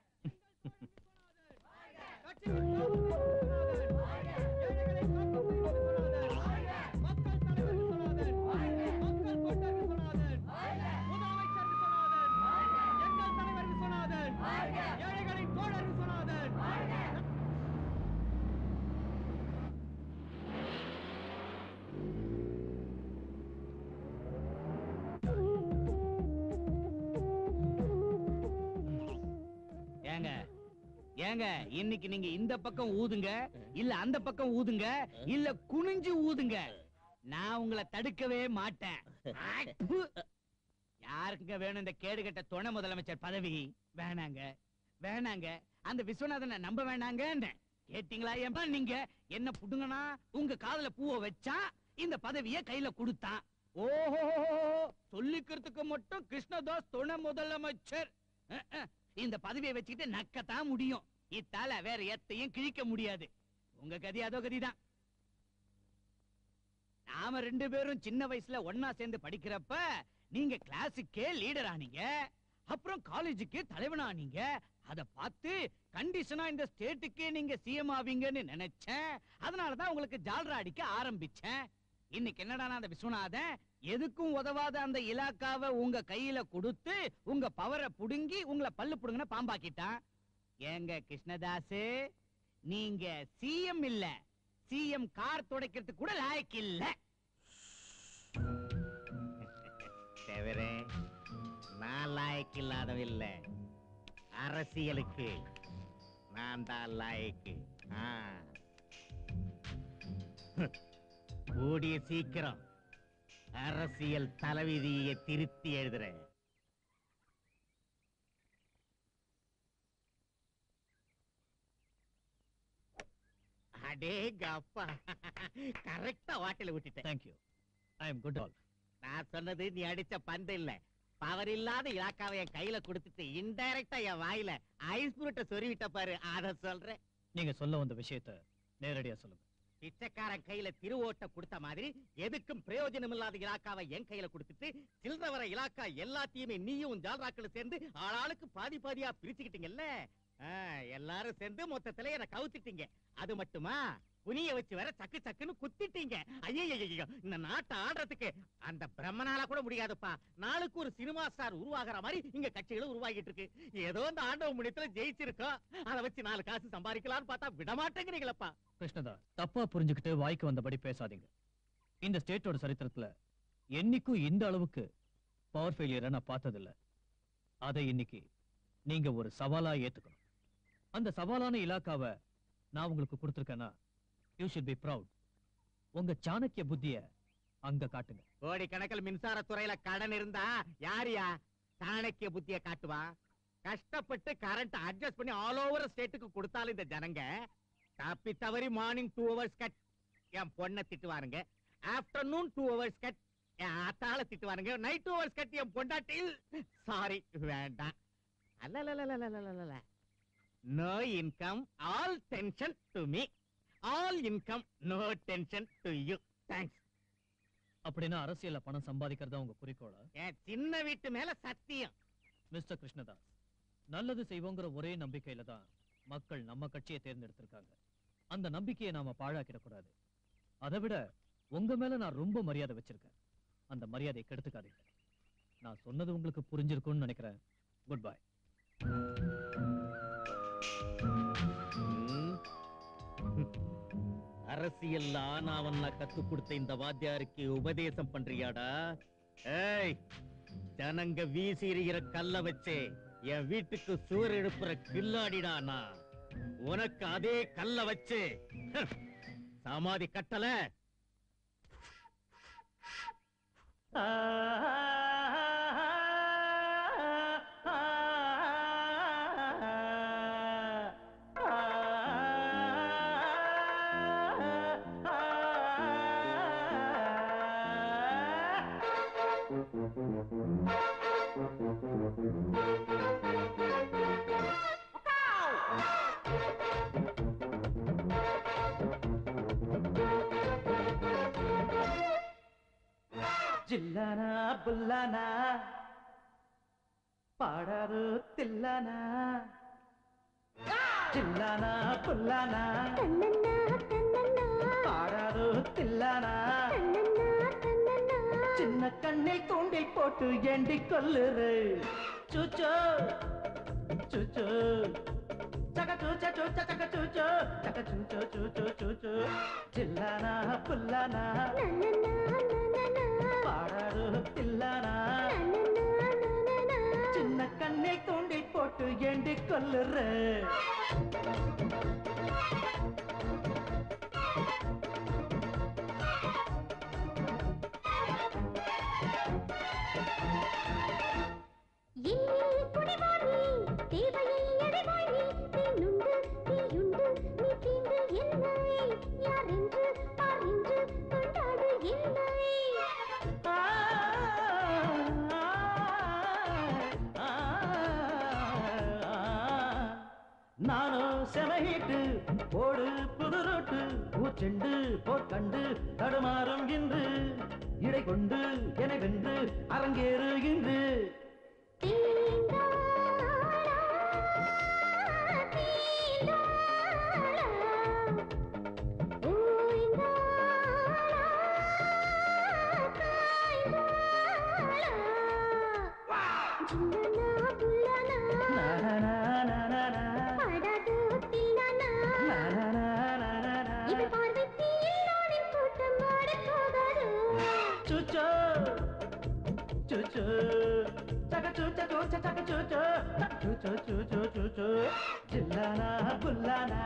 ஏங்க ஏங்க இன்னைக்கு நீங்க இந்த பக்கம் ஊதுங்க இல்ல அந்த பக்கம் ஊதுங்க இல்ல குனிஞ்சு ஊதுங்க நான் உங்களை தடுக்கவே மாட்டேன் அப்பு. யாருக்குங்க வேணும் இந்த கேடுகட்ட துணை முதலமைச்சர் பதவி வேணாங்க வேணாங்க அந்த விஸ்வநாதனை நம்ப வேணாங்க கேட்டீங்களா ஏம்பா நீங்க என்ன புடுங்கனா உங்க காதுல பூவை வச்சா இந்த பதவியை கையில கொடுத்தான் ஓஹோ சொல்லிக்கிறதுக்கு மட்டும் கிருஷ்ணதாஸ் துணை முதலமைச்சர் அஹ், அஹ். இந்த பதவியை வச்சுக்கிட்டு நக்கத்தான் முடியும் இத்தால வேற எத்தையும் கிழிக்க முடியாது உங்க கதி அதோ கதிதான் நாம ரெண்டு பேரும் சின்ன வயசுல ஒன்னா சேர்ந்து படிக்கிறப்ப நீங்க கிளாஸுக்கே லீடர் ஆனீங்க அப்புறம் காலேஜுக்கு தலைவனானீங்க அத பார்த்து கண்டிஷனா இந்த ஸ்டேட்டுக்கே நீங்க சிஎம் ஆவீங்கன்னு நினைச்சேன் அதனாலதான் உங்களுக்கு ஜால்ரா அடிக்க ஆரம்பிச்சேன் இன்னைக்கு என்னடா அந்த விஸ்வநாதன் எதுக்கும் உதவாத அந்த இலாக்காவை உங்க கையில கொடுத்து உங்க பவரை புடுங்கி உங்களை பல்லு புடுங்கின பாம்பாக்கிட்டான் ஏங்க கிருஷ்ணதாசு நீங்க சிஎம் இல்ல சிஎம் கார் துடைக்கிறதுக்கு கூட லாயக்கு இல்ல தவிர நான் லாயக்கு இல்லாதவ இல்ல அரசியலுக்கு நான் தான் லாயக்கு ஆ. கூடிய சீக்கிரம் அரசியல் தலைவிதியை திருத்தி எழுதுறேன் அடேங்க அப்பா கரெக்டா வாட்டில விட்டுட்டேன் thank you I am good all நான் சொன்னது நீ அடிச்ச பந்து இல்ல பவர் இல்லாத இலாக்காவை என் கையில கொடுத்துட்டு இன்டைரக்டா என் வாயில ஐஸ் புருட்ட சொருவிட்ட பாரு அத சொல்றேன் நீங்க சொல்ல வந்த விஷயத்த நேரடியா சொல்லுங்க பிச்சைக்காரன் கையில திருவோட்ட கொடுத்த மாதிரி எதுக்கும் பிரயோஜனம் இல்லாத இலாக்காவை என் கையில கொடுத்துட்டு சில்லற வர இலாக்கா எல்லாத்தையுமே நீயும் ஜால்ராக்களும் சேர்ந்து ஆளாளுக்கு பாதி பாதியா பிரிச்சுக்கிட்டீங்கல்ல ஆ, எல்லாரும் சேர்ந்து மொத்தத்துல என்ன கவுத்துட்டீங்க அது மட்டுமா குனிய வச்சு வேற சக்கு சக்குன்னு குத்திட்டீங்க ஐயோ இந்த நாட்டை ஆடுறதுக்கு அந்த பிரம்மனால கூட முடியாதுப்பா நாளுக்கு ஒரு சினிமா ஸ்டார் உருவாகுற மாதிரி இங்க கட்சிகளும் உருவாகிட்டு இருக்கு ஏதோ இந்த ஆண்டவ முடியத்துல ஜெயிச்சிருக்கோம் அதை வச்சு நாலு காசு சம்பாதிக்கலாம்னு பார்த்தா விட மாட்டேங்கிறீங்களப்பா கிருஷ்ணதா தப்பா புரிஞ்சுக்கிட்டு வாய்க்கு வந்தபடி பேசாதீங்க இந்த ஸ்டேட்டோட சரித்திரத்துல என்னைக்கும் இந்த அளவுக்கு பவர் ஃபெயிலியரை நான் பார்த்ததில்ல அதை இன்னைக்கு நீங்க ஒரு சவாலா ஏத்துக்கணும் அந்த சவாலான இலாக்காவை நான் உங்களுக்கு கொடுத்திருக்கேன்னா யூ ஷுட் பி ப்ரவுட் உங்க சாணக்கிய புத்திய அங்க காட்டுங்க கோடிக்கணக்கில் மின்சார துறையில கடன் இருந்தா யாரியா சாணக்கிய புத்திய காட்டுவா கஷ்டப்பட்டு கரண்ட் அட்ஜஸ்ட் பண்ணி ஆல் ஓவர் ஸ்டேட்டுக்கு கொடுத்தாலும் இந்த ஜனங்க தப்பி தவறி மார்னிங் டூ ஹவர்ஸ் கட் என் பொண்ணை திட்டுவாருங்க ஆஃப்டர்நூன் டூ ஹவர்ஸ் கட் என் அத்தால திட்டுவாருங்க நைட் டூ ஹவர்ஸ் கட் என் பொண்டாட்டில் சாரி வேண்டாம் அல்ல no income all tension to me all income no tension to you thanks அப்படின்னா அரசியல்ல பணம் சம்பாதிக்கிறதா உங்க குறிக்கோளா என் சின்ன வீட்டு மேல சத்தியம் மிஸ்டர் கிருஷ்ணதாஸ் நல்லது செய்வோங்கிற ஒரே நம்பிக்கையில தான் மக்கள் நம்ம கட்சியை தேர்ந்தெடுத்திருக்காங்க அந்த நம்பிக்கையை நாம பாழாக்கிடக்கூடாது அதை விட உங்க மேல நான் ரொம்ப மரியாதை வச்சிருக்கேன் அந்த மரியாதையை கெடுத்துக்காதீங்க நான் சொன்னது உங்களுக்கு புரிஞ்சிருக்கும்னு நினைக்கிறேன் குட் பை அரசியல் ஆனாவன்னா கத்து கொடுத்த இந்த வாத்தியாருக்கு உபதேசம் பண்றியாடா ஏய் ஜனங்க வீசி எறிகிற கல்ல வச்சே என் வீட்டுக்கு சுவர் எழுப்புற கில்லாடிடா நான் உனக்கு அதே கல்ல வச்சு ஹ், சமாதி கட்டல జిల్లానా బుల్లానా పాడారు తిల్లానా జిల్లానా బుల్లానా பாடாரு தில்லானா சின்ன கண்ணில் தூண்டில் போட்டு ஏண்டி கொல்லுரு சூச்சோ சூச்சோ சக சூச்ச சூச்ச சக சூச்சோ சக சூச்சோ சூச்சோ சூச்சோ சில்லானா புல்லானா பாடாரு தில்லானா சின்ன கண்ணில் தூண்டில் போட்டு ஏண்டி கொல்லுரு நானும் செமஹிட்டு போடு புது ரோட்டு பூச்செண்டு போர்க்கண்டு தடுமாறும் இன்று இடை கொண்டு என வென்று அரங்கேறுகின்று சுச்சோ சுச்சோ சக சூச்ச சூச்ச சக சூச்சோ சூச்சோ சூச்சோ சூச்சோ ஜில்லானா புல்லானா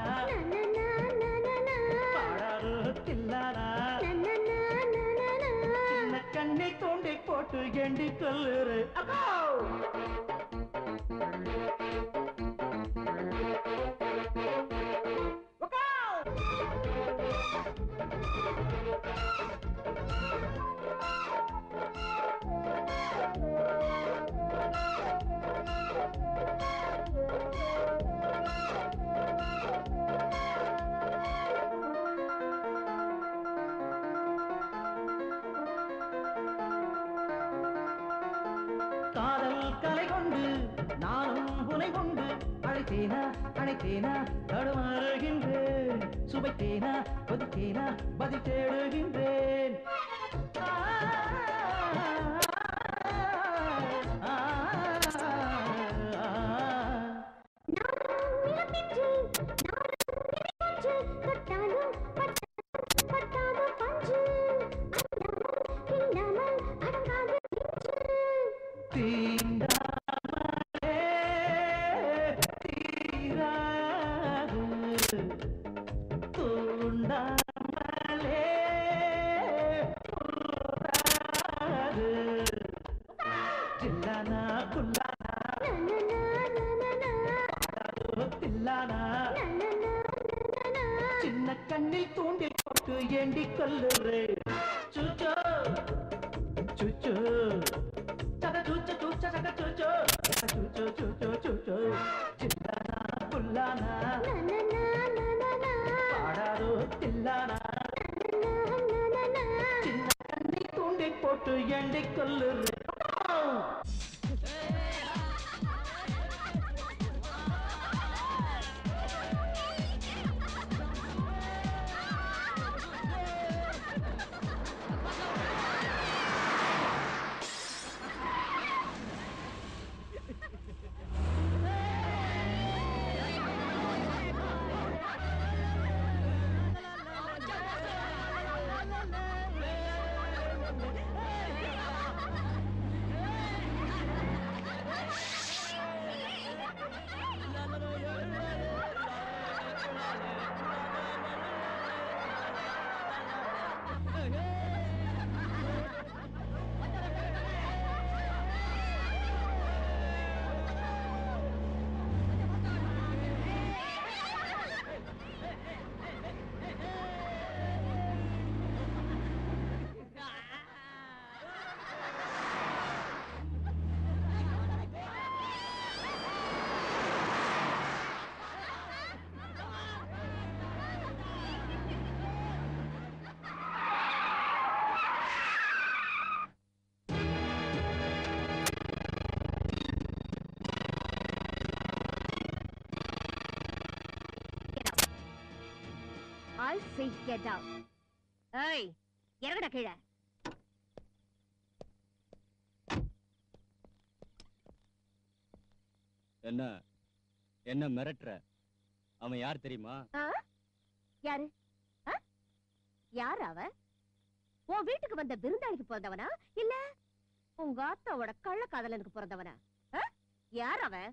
பாடாரு தில்லானா சின்ன கண்ணை தோண்டி போட்டு எண்டி கொல்லுரு அப்போ காதல் கலை கொண்டு நானும் புனை கொண்டு அழைத்தேனா அழைத்தேனா தடுமாறுகின்றேன் சுவைத்தேனா கொதித்தேனா பதில் தேடுகின்றேன் ஆ, ஆ, ஆ, ஆ. தீண்டாமலே தீராது தூண்டாமலே போராது ஜில்லானா புல்லானா பாடாதோ தில்லானா சின்ன கண்ணில் தூண்டில் போட்டு ஏண்டி கொல்லுரு சுச்சோ சுச்சோ சக சூச்ச சூச்ச சக சூச்சோ சக சூச்சோ சூச்சோ சூச்சோ சில்லானா புல்லானா பாடாதோ தில்லானா சின்ன கண்ணில் தூண்டில் போட்டு ஏண்டி கொல்லுரு ஐ சே கெட் அவுட் ஏய் இறங்கடா கீழே என்ன என்ன மிரட்டுற அவன் யார் தெரியுமா ஆ? யாரு ஆ? யார் அவ உன் வீட்டுக்கு வந்த விருந்தாளிக்கு பிறந்தவனா இல்ல உங்க ஆத்தாவோட கள்ளக்காதலனுக்கு பிறந்தவனா ஆ? யார் அவன்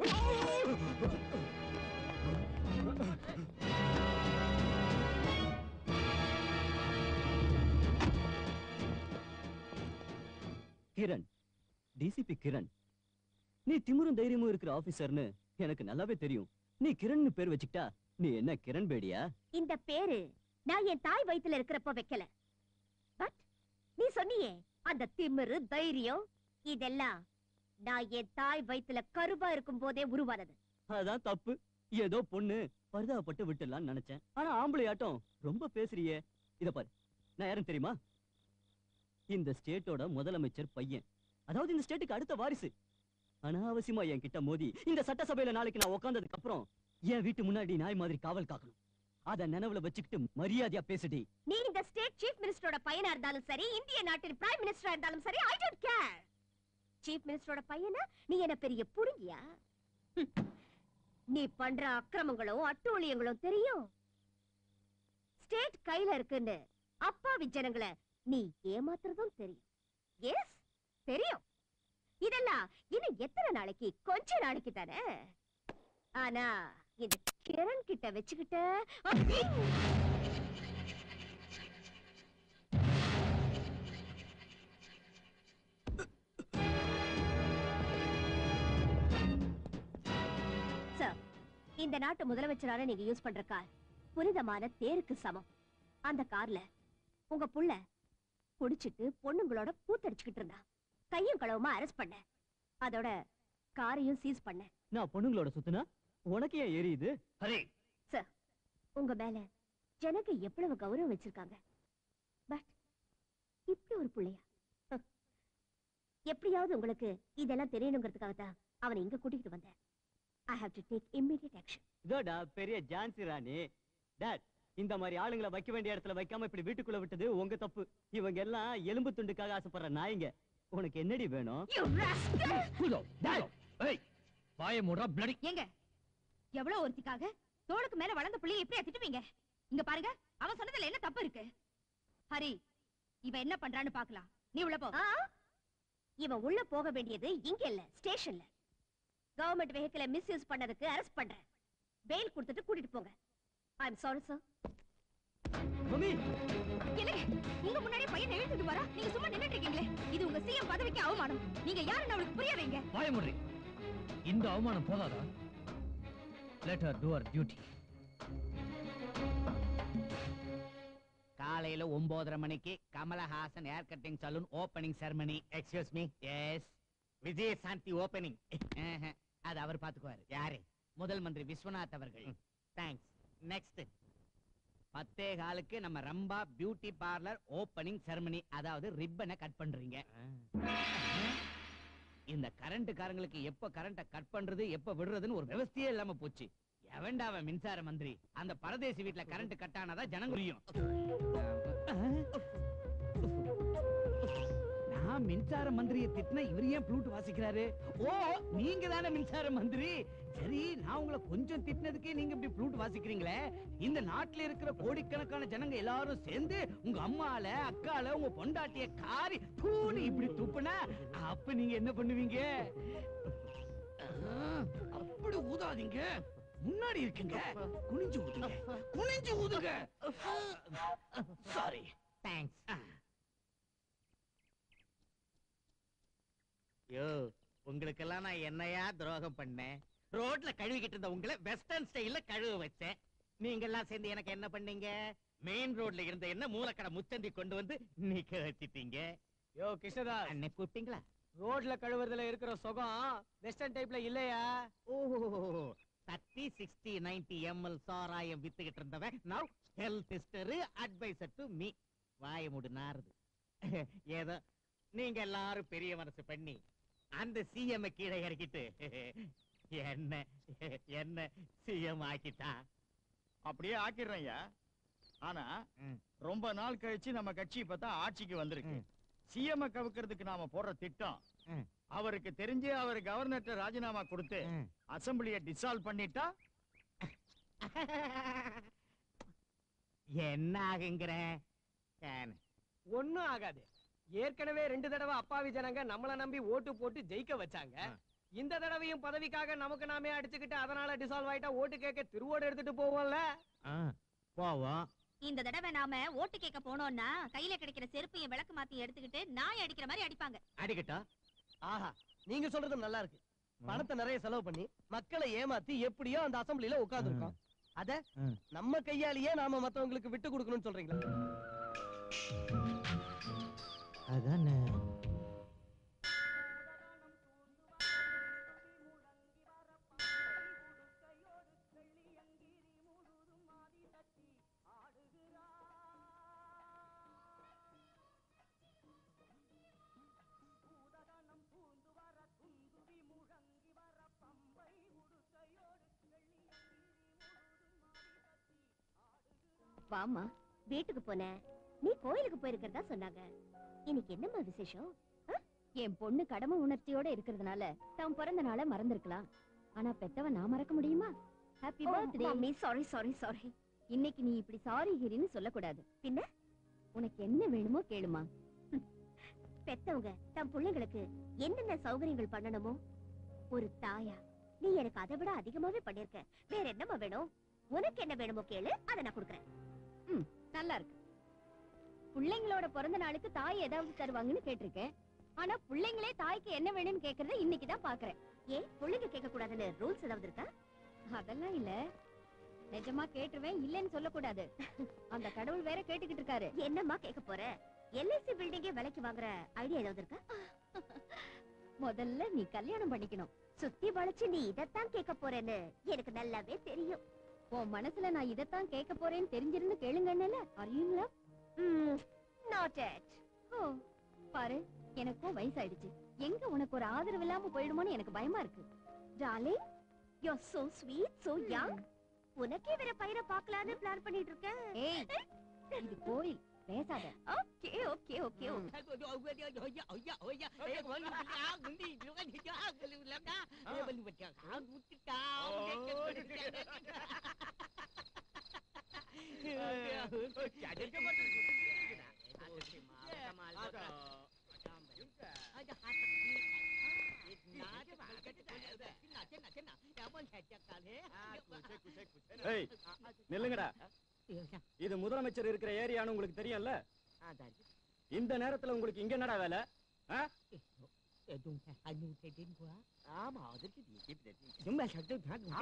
கிரண் டிசிபி கிரண் நீ திமிரும் தைரியமும் இருக்கிற ஆபீசர்னு எனக்கு நல்லாவே தெரியும் நீ கிரண்னு பேர் வச்சுக்கிட்டா நீ என்ன கிரண் பேடியா இந்த பேரு நான் என் தாய் வயித்துல இருக்கிறப்ப வைக்கல பட் நீ சொன்னியே அந்த திமிரு தைரியம் இதெல்லாம் நான் என் தாய் வயித்துல கருவா இருக்கும் போதே உருவானது அதான் தப்பு ஏதோ பொண்ணு பரிதாபப்பட்டு விட்டுடலாம்னு நினைச்சேன் ஆனா ஆம்பளையாட்டம் ரொம்ப பேசுறியே இத பாரு நான் யாரும் தெரியுமா இந்த ஸ்டேட்டோட முதலமைச்சர் பையன் அதாவது இந்த ஸ்டேட்டுக்கு அடுத்த வாரிசு அனாவசியமா என் கிட்ட மோதி இந்த சட்டசபையில நாளைக்கு நான் உட்கார்ந்ததுக்கு அப்புறம் என் வீட்டு முன்னாடி நாய் மாதிரி காவல் காக்கணும் அத நினைவுல வச்சுக்கிட்டு மரியாதையா பேசுடி நீ இந்த ஸ்டேட் சீஃப் மினிஸ்டரோட பையனா இருந்தாலும் சரி இந்திய நாட்டின் பிரைம் மினிஸ்டரா இருந்தாலும் சரி ஐ டோன்ட் கேர் சீஃப் மினிஸ்டரோட பையனா நீ என்ன பெரிய புடுங்கியா ஹம். நீ பண்ற அக்கிரமங்களும் அட்டூழியங்களும் தெரியும் ஸ்டேட் கையில இருக்குன்னு அப்பாவி ஜனங்களை நீ ஏமாத்துறதும் தெரியும் எஸ் தெரியும் இதெல்லாம் இன்னும் எத்தனை நாளைக்கு கொஞ்ச நாளைக்கு தானே ஆனா இந்த கிரண் கிட்ட வச்சுக்கிட்ட சார் இந்த நாட்டு முதலமைச்சரான நீங்க யூஸ் பண்ற கார் புனிதமான தேருக்கு சமம் அந்த கார்ல உங்க புள்ள குடிச்சிட்டு பொண்ணுங்களோட கூத்தடிச்சுக்கிட்டு இருந்தா கையும் களவுமா அரெஸ்ட் பண்ண அதோட காரையும் சீஸ் பண்ண நான் பொண்ணுங்களோட சுத்துனா உனக்கு ஏன் எரியுது ஹரி சார் உங்க மேல ஜனங்க எவ்வளவு கௌரவம் வச்சிருக்காங்க பட் இப்படி ஒரு புள்ளையா ஹ். எப்படியாவது உங்களுக்கு இதெல்லாம் தெரியணுங்கிறதுக்காக தான் அவனை இங்க கூட்டிட்டு வந்தேன் I have to take immediate action இதோடா பெரிய ஜான்சி ராணி டாட் இந்த மாதிரி ஆளுங்களை வைக்க வேண்டிய இடத்துல வைக்காம இப்படி வீட்டுக்குள்ள விட்டது உங்க தப்பு இவங்க எல்லாம் எலும்பு துண்டுக்காக ஆசைப்படுற நாய்ங்க உனக்கு என்னடி வேணும் வாய மூடா பிளடி ஏங்க எவ்வளவு ஒருத்திக்காக தோளுக்கு மேல வளர்ந்த புள்ளைய எப்படியா திட்டுவீங்க இங்க பாருங்க அவன் சொன்னதுல என்ன தப்பு இருக்கு ஹரி இவ என்ன பண்றான்னு பாக்கலாம் நீ உள்ள போ ஆ? இவன் உள்ள போக வேண்டியது இங்க இல்ல ஸ்டேஷன்ல கவர்மெண்ட் வெஹிக்கிள மிஸ்யூஸ் பண்ணதுக்கு அரெஸ்ட் பண்றேன் பெயில் கொடுத்துட்டு கூட்டிட்டு போங்க I am sorry sir mummy இல்லைங்க உங்க முன்னாடி பையன் எழுத்துட்டு வரா நீங்க சும்மா நின்னுட்டு இருக்கீங்களே இது உங்க சிஎம் பதவிக்கு அவமானம் நீங்க யாருன்னு அவளுக்கு புரிய வைங்க வாய மூடி இந்த அவமானம் போதாதா let her to her duty காலையில ஒன்பதரை மணிக்கு Kamal Haasan hair cutting salon opening ceremony excuse me yes Vijayashanti opening அது அவர் பாத்துக்குவாரு யாரு முதல் மந்திரி விஸ்வநாத் அவர்கள் தேங்க்ஸ் நெக்ஸ்ட் பத்தே காலுக்கு நம்ம Rambha beauty parlour opening ceremony அதாவது ரிப்பனை கட் பண்றீங்க இந்த கரண்ட் காரங்களுக்கு எப்ப கரண்ட கட் பண்றது எப்ப விடுறதுன்னு ஒரு விவஸ்தையே இல்லாம போச்சு எவன்டா அவன் மின்சார மந்திரி அந்த பரதேசி வீட்ல கரண்ட் கட் ஆனாதான் ஜனங்க புரியும் நான் மின்சார மந்திரியை திட்டினா இவர் ஏன் ப்ளூட் வாசிக்கிறாரு ஓ நீங்க தானே மின்சார மந்திரி சரி நான் உங்களை கொஞ்சம் திட்டினதுக்கே நீங்க இப்படி ப்ளூட் வாசிக்கிறீங்களே இந்த நாட்டுல இருக்கிற கோடிக்கணக்கான ஜனங்க எல்லாரும் சேர்ந்து உங்க அம்மால அக்கால உங்க பொண்டாட்டிய காரி தூணி இப்படி துப்புனா அப்ப நீங்க என்ன பண்ணுவீங்க ஆ, அப்படி ஊதாதீங்க முன்னாடி இருக்குங்க குனிஞ்சு ஊதுங்க குனிஞ்சு ஊதுங்க சாரி தேங்க்ஸ் யோ உங்களுக்கெல்லாம் நான் என்னையா துரோகம் பண்ணேன் ரோட்ல கழுவிக்கிட்டு இருந்த உங்களை வெஸ்டர்ன் ஸ்டைல்ல கழுவ வச்சேன் நீங்க எல்லாம் சேர்ந்து எனக்கு என்ன பண்ணீங்க மெயின் ரோட்ல இருந்த என்ன மூலக்கடை முச்சந்தி கொண்டு வந்து நிக்க வச்சிட்டீங்க யோ கிருஷ்ணதாஸ் அன்னை கூப்பிட்டீங்களா ரோட்ல கழுவுறதுல இருக்கிற சுகம் வெஸ்டர்ன் டைப்ல இல்லையா oh thirty sixty ninety ML சாராயம் வித்துக்கிட்டு இருந்தவன் now health sister adviser to me வாய மூடு நாறுது ஏதோ நீங்க எல்லாரும் பெரிய மனசு பண்ணி அந்த சிஎம் கீழே இறக்கிட்டு என்ன என்ன சிஎம் ஆக்கிட்டா அப்படியே ஆக்கிடுறேன் ஐயா ஆனா ரொம்ப நாள் கழிச்சு நம்ம கட்சி இப்பதான் ஆட்சிக்கு வந்திருக்கு சிஎம் கவுக்கிறதுக்கு நாம போடுற திட்டம் அவருக்கு தெரிஞ்சு அவர் கவர்னர்ட்ட ராஜினாமா கொடுத்து அசம்பிளிய டிசால்வ் பண்ணிட்டா என்ன ஆகுங்கிற ஒண்ணும் ஆகாது ஏற்கனவே ரெண்டு தடவை அப்பாவி ஜனங்க நம்மள நம்பி ஓட்டு போட்டு ஜெயிக்க வச்சாங்க இந்த தடவையும் பதவிக்காக நமக்கு நாமே அடிச்சுக்கிட்டு அதனால டிசால்வ் ஆயிட்டா ஓட்டு கேட்க திருவோடு எடுத்துட்டு போவோம்ல போவோம் இந்த தடவை நாம ஓட்டு கேட்க போனோம்னா கையில கிடைக்கிற செருப்பையும் விளக்கு மாத்தி எடுத்துக்கிட்டு நாய் அடிக்கிற மாதிரி அடிப்பாங்க அடிக்கட்டா ஆஹா நீங்க சொல்றது நல்லா இருக்கு பணத்தை நிறைய செலவு பண்ணி மக்களை ஏமாத்தி எப்படியோ அந்த அசம்பிளில உட்கார்ந்துருக்கோம் அத நம்ம கையாலேயே நாம மத்தவங்களுக்கு விட்டு கொடுக்கணும்னு சொல்றீங்களா அதானே வாமா வீட்டுக்கு போனேன் நீ கோயிலுக்கு போயிருக்கிறதா சொன்னாங்க இன்னைக்கு என்னம்மா விசேஷம் ஆ? என் பொண்ணு கடமை உணர்ச்சியோட இருக்கிறதுனால தான் பிறந்த நாளை மறந்திருக்கலாம் ஆனா பெத்தவ நான் மறக்க முடியுமா happy birthday mummy sorry sorry sorry இன்னைக்கு நீ இப்படி சாரி ஹிரின்னு சொல்லக்கூடாது பின்ன உனக்கு என்ன வேணுமோ கேளுமா பெத்தவங்க தம் பிள்ளைங்களுக்கு என்னென்ன சௌகரியங்கள் பண்ணணுமோ ஒரு தாயா நீ எனக்கு அதை விட அதிகமாவே பண்ணிருக்க வேற என்னம்மா வேணும் உனக்கு என்ன வேணுமோ கேளு அதை நான் கொடுக்குறேன் ம் நல்லா இருக்கு பிள்ளைங்களோட பிறந்த நாளுக்கு தாய் ஏதாவது தருவாங்கன்னு கேட்டிருக்கேன் ஆனா பிள்ளைங்களே தாய்க்கு என்ன வேணும்னு கேக்குறத இன்னைக்கு தான் பாக்குறேன் ஏன் பிள்ளைங்க கேட்க கூடாதுன்னு ரூல்ஸ் ஏதாவது இருக்கா அதெல்லாம் இல்ல நிஜமா கேட்டுருவேன் இல்லைன்னு சொல்லக்கூடாது அந்த கடவுள் வேற கேட்டுக்கிட்டு இருக்காரு என்னம்மா கேட்க போற எல்ஐசி பில்டிங்கே விலைக்கு வாங்குற ஐடியா ஏதாவது இருக்கா முதல்ல நீ கல்யாணம் பண்ணிக்கணும் சுத்தி வளைச்சு நீ இதத்தான் கேட்க போறேன்னு எனக்கு நல்லாவே தெரியும் உன் மனசுல நான் இதத்தான் கேட்க போறேன்னு தெரிஞ்சிருந்து கேளுங்கன்னு அறியுங்களா நாட் இட் ஓ பாரு எனக்கும் வயசாயிடுச்சு எங்க உனக்கு ஒரு ஆதரவு இல்லாம போயிடுமோன்னு எனக்கு பயமா இருக்கு darling you are so sweet so young உனக்கே வேற பையனை பார்க்கலாம்னு பிளான் பண்ணிட்டு இருக்கேன் ஏய் இது கோயில் பேசாத ஓகே ஓகே ஓகே ஏய் நில்லுங்கடா இது முதலமைச்சர் இருக்கிற ஏரியான்னு உங்களுக்கு தெரியும்ல இந்த நேரத்துல உங்களுக்கு இங்க என்னடா வேலை ஆ? ஆமா அதற்கு சும்மா சட்டு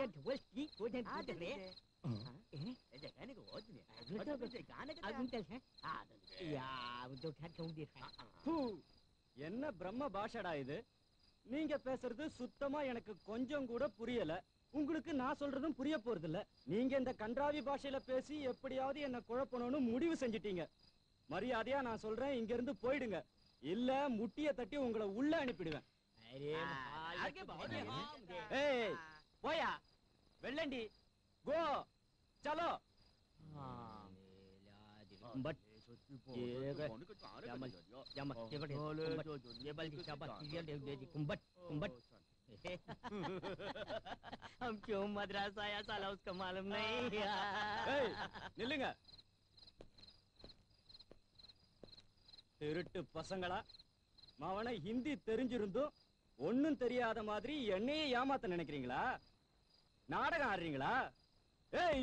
எனக்கு ஹூ, என்ன பிரம்ம பாஷடா இது நீங்க பேசுறது சுத்தமா எனக்கு கொஞ்சம் கூட புரியல உங்களுக்கு நான் சொல்றதும் புரிய போறது இல்ல நீங்க இந்த கன்றாவி பாஷையில பேசி எப்படியாவது என்ன குழப்பணும்னு முடிவு செஞ்சிட்டீங்க மரியாதையா நான் சொல்றேன் இங்க இருந்து போயிடுங்க இல்ல முட்டிய தட்டி உங்களை உள்ள அனுப்பிடுவேன் ஏய் போயா வெள்ளண்டி கோ சலோ பட் कुंभट कुंभट हम क्यों मद्रास आया साला उसका मालूम नहीं ஏய் நில்லுங்க திருட்டு பசங்களா மவனை ஹிந்தி தெரிஞ்சிருந்தும் ஒண்ணும் தெரியாத மாதிரி என்னையே ஏமாத்த நினைக்கிறீங்களா நாடகம் ஆடுறீங்களா ஏய்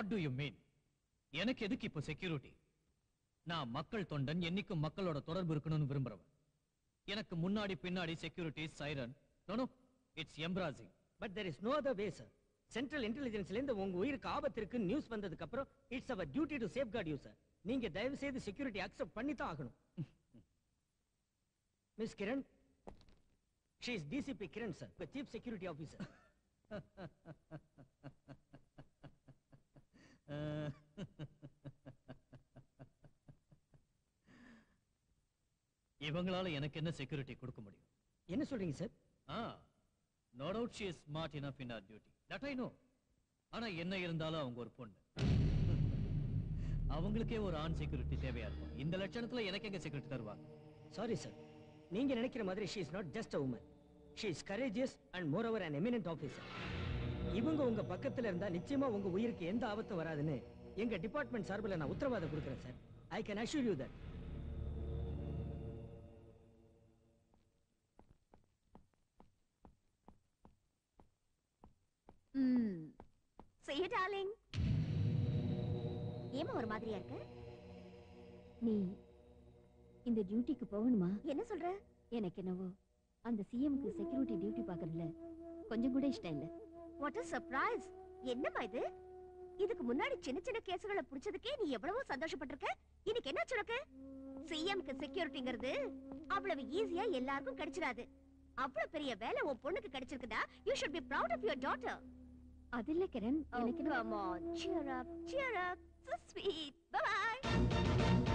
வாட் டு யூ மீன் எனக்கு எதுக்கு இப்போ செக்யூரிட்டி நான் மக்கள் தொண்டன் என்னைக்கும் மக்களோட தொடர்பு இருக்கணும்னு விரும்புறவன் எனக்கு முன்னாடி பின்னாடி security siren no it's embarrassing but there is no other way sir central இன்டெலிஜென்ஸ்ல இருந்து உங்க உயிருக்கு ஆபத்து இருக்கு நியூஸ் வந்ததுக்கு அப்புறம் it's our duty to safeguard you sir நீங்க தயவு செய்து செக்யூரிட்டி அக்செப்ட் பண்ணி தான் ஆகணும் miss Kiran she is DCP Kiran sir chief security officer இவங்களால எனக்கு என்ன செக்யூரிட்டி கொடுக்க முடியும் என்ன சொல்றீங்க sir ah no doubt she is smart enough in R duty that I know ஆனா என்ன இருந்தாலும் அவங்க ஒரு பொண்ணு அவங்களுக்கே ஒரு ஆண் செக்யூரிட்டி தேவையா இருக்கும் இந்த லட்சணத்துல எனக்கு எங்க செக்யூரிட்டி தருவாங்க சாரி சார் நீங்க நினைக்கிற மாதிரி she is not just a woman she is courageous and moreover an eminent officer இவங்க உங்க பக்கத்துல இருந்தா நிச்சயமா உங்க உயிருக்கு எந்த ஆபத்தும் வராதுன்னு எங்க டிபார்ட்மெண்ட் சார்பில் நான் உத்தரவாதம் கொடுக்குறேன் sir I can assure you that hmm say it darling ஏமா ஒரு மாதிரியா இருக்க நீ இந்த டியூட்டிக்கு போகணுமா என்ன சொல்ற எனக்கு என்னவோ அந்த சிஎம்க்கு செக்யூரிட்டி டியூட்டி பார்க்கறதுல கொஞ்சம் கூட இஷ்டம் இல்ல வாட் a சர்ப்ரைஸ் என்னம்மா இது இதுக்கு முன்னாடி சின்ன சின்ன கேஸ்களை புடிச்சதுக்கே நீ எவ்வளவோ சந்தோஷப்பட்டிருக்க இன்னைக்கு என்ன உனக்கு சிஎம்க்கு செக்யூரிட்டிங்கிறது அவ்வளவு ஈஸியா எல்லாருக்கும் கிடைச்சிடாது அவ்வளவு பெரிய வேலை உன் பொண்ணுக்கு கிடைச்சிருக்குதா you should be proud of your daughter அது இல்ல கிரண் Oh, எனக்கு என்ன- come on, cheer up, cheer up. So sweet. Bye bye.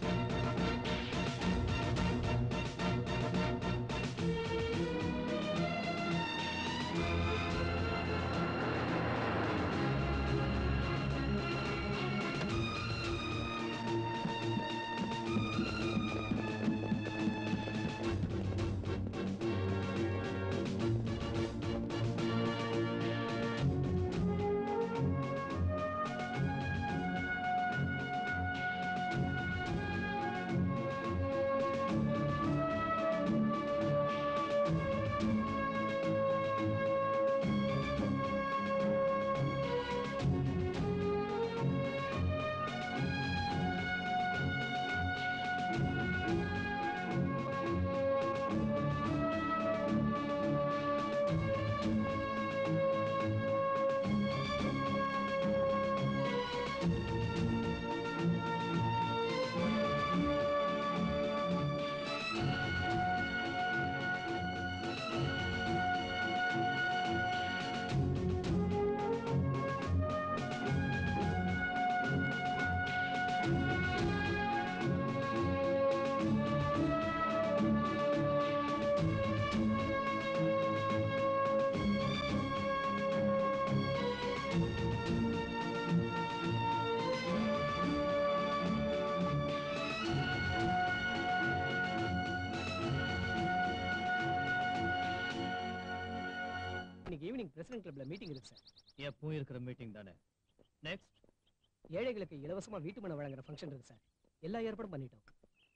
இன்னைக்கு ஈவினிங் பிரசிடென்ட் கிளப்ல மீட்டிங் இருக்கு சார் எப்பவும் இருக்கிற மீட்டிங் தானே நெக்ஸ்ட் ஏழைகளுக்கு இலவசமா வீட்டு மனை வழங்குற ஃபங்க்ஷன் இருக்கு சார் எல்லா ஏற்பாடும் பண்ணிட்டோம்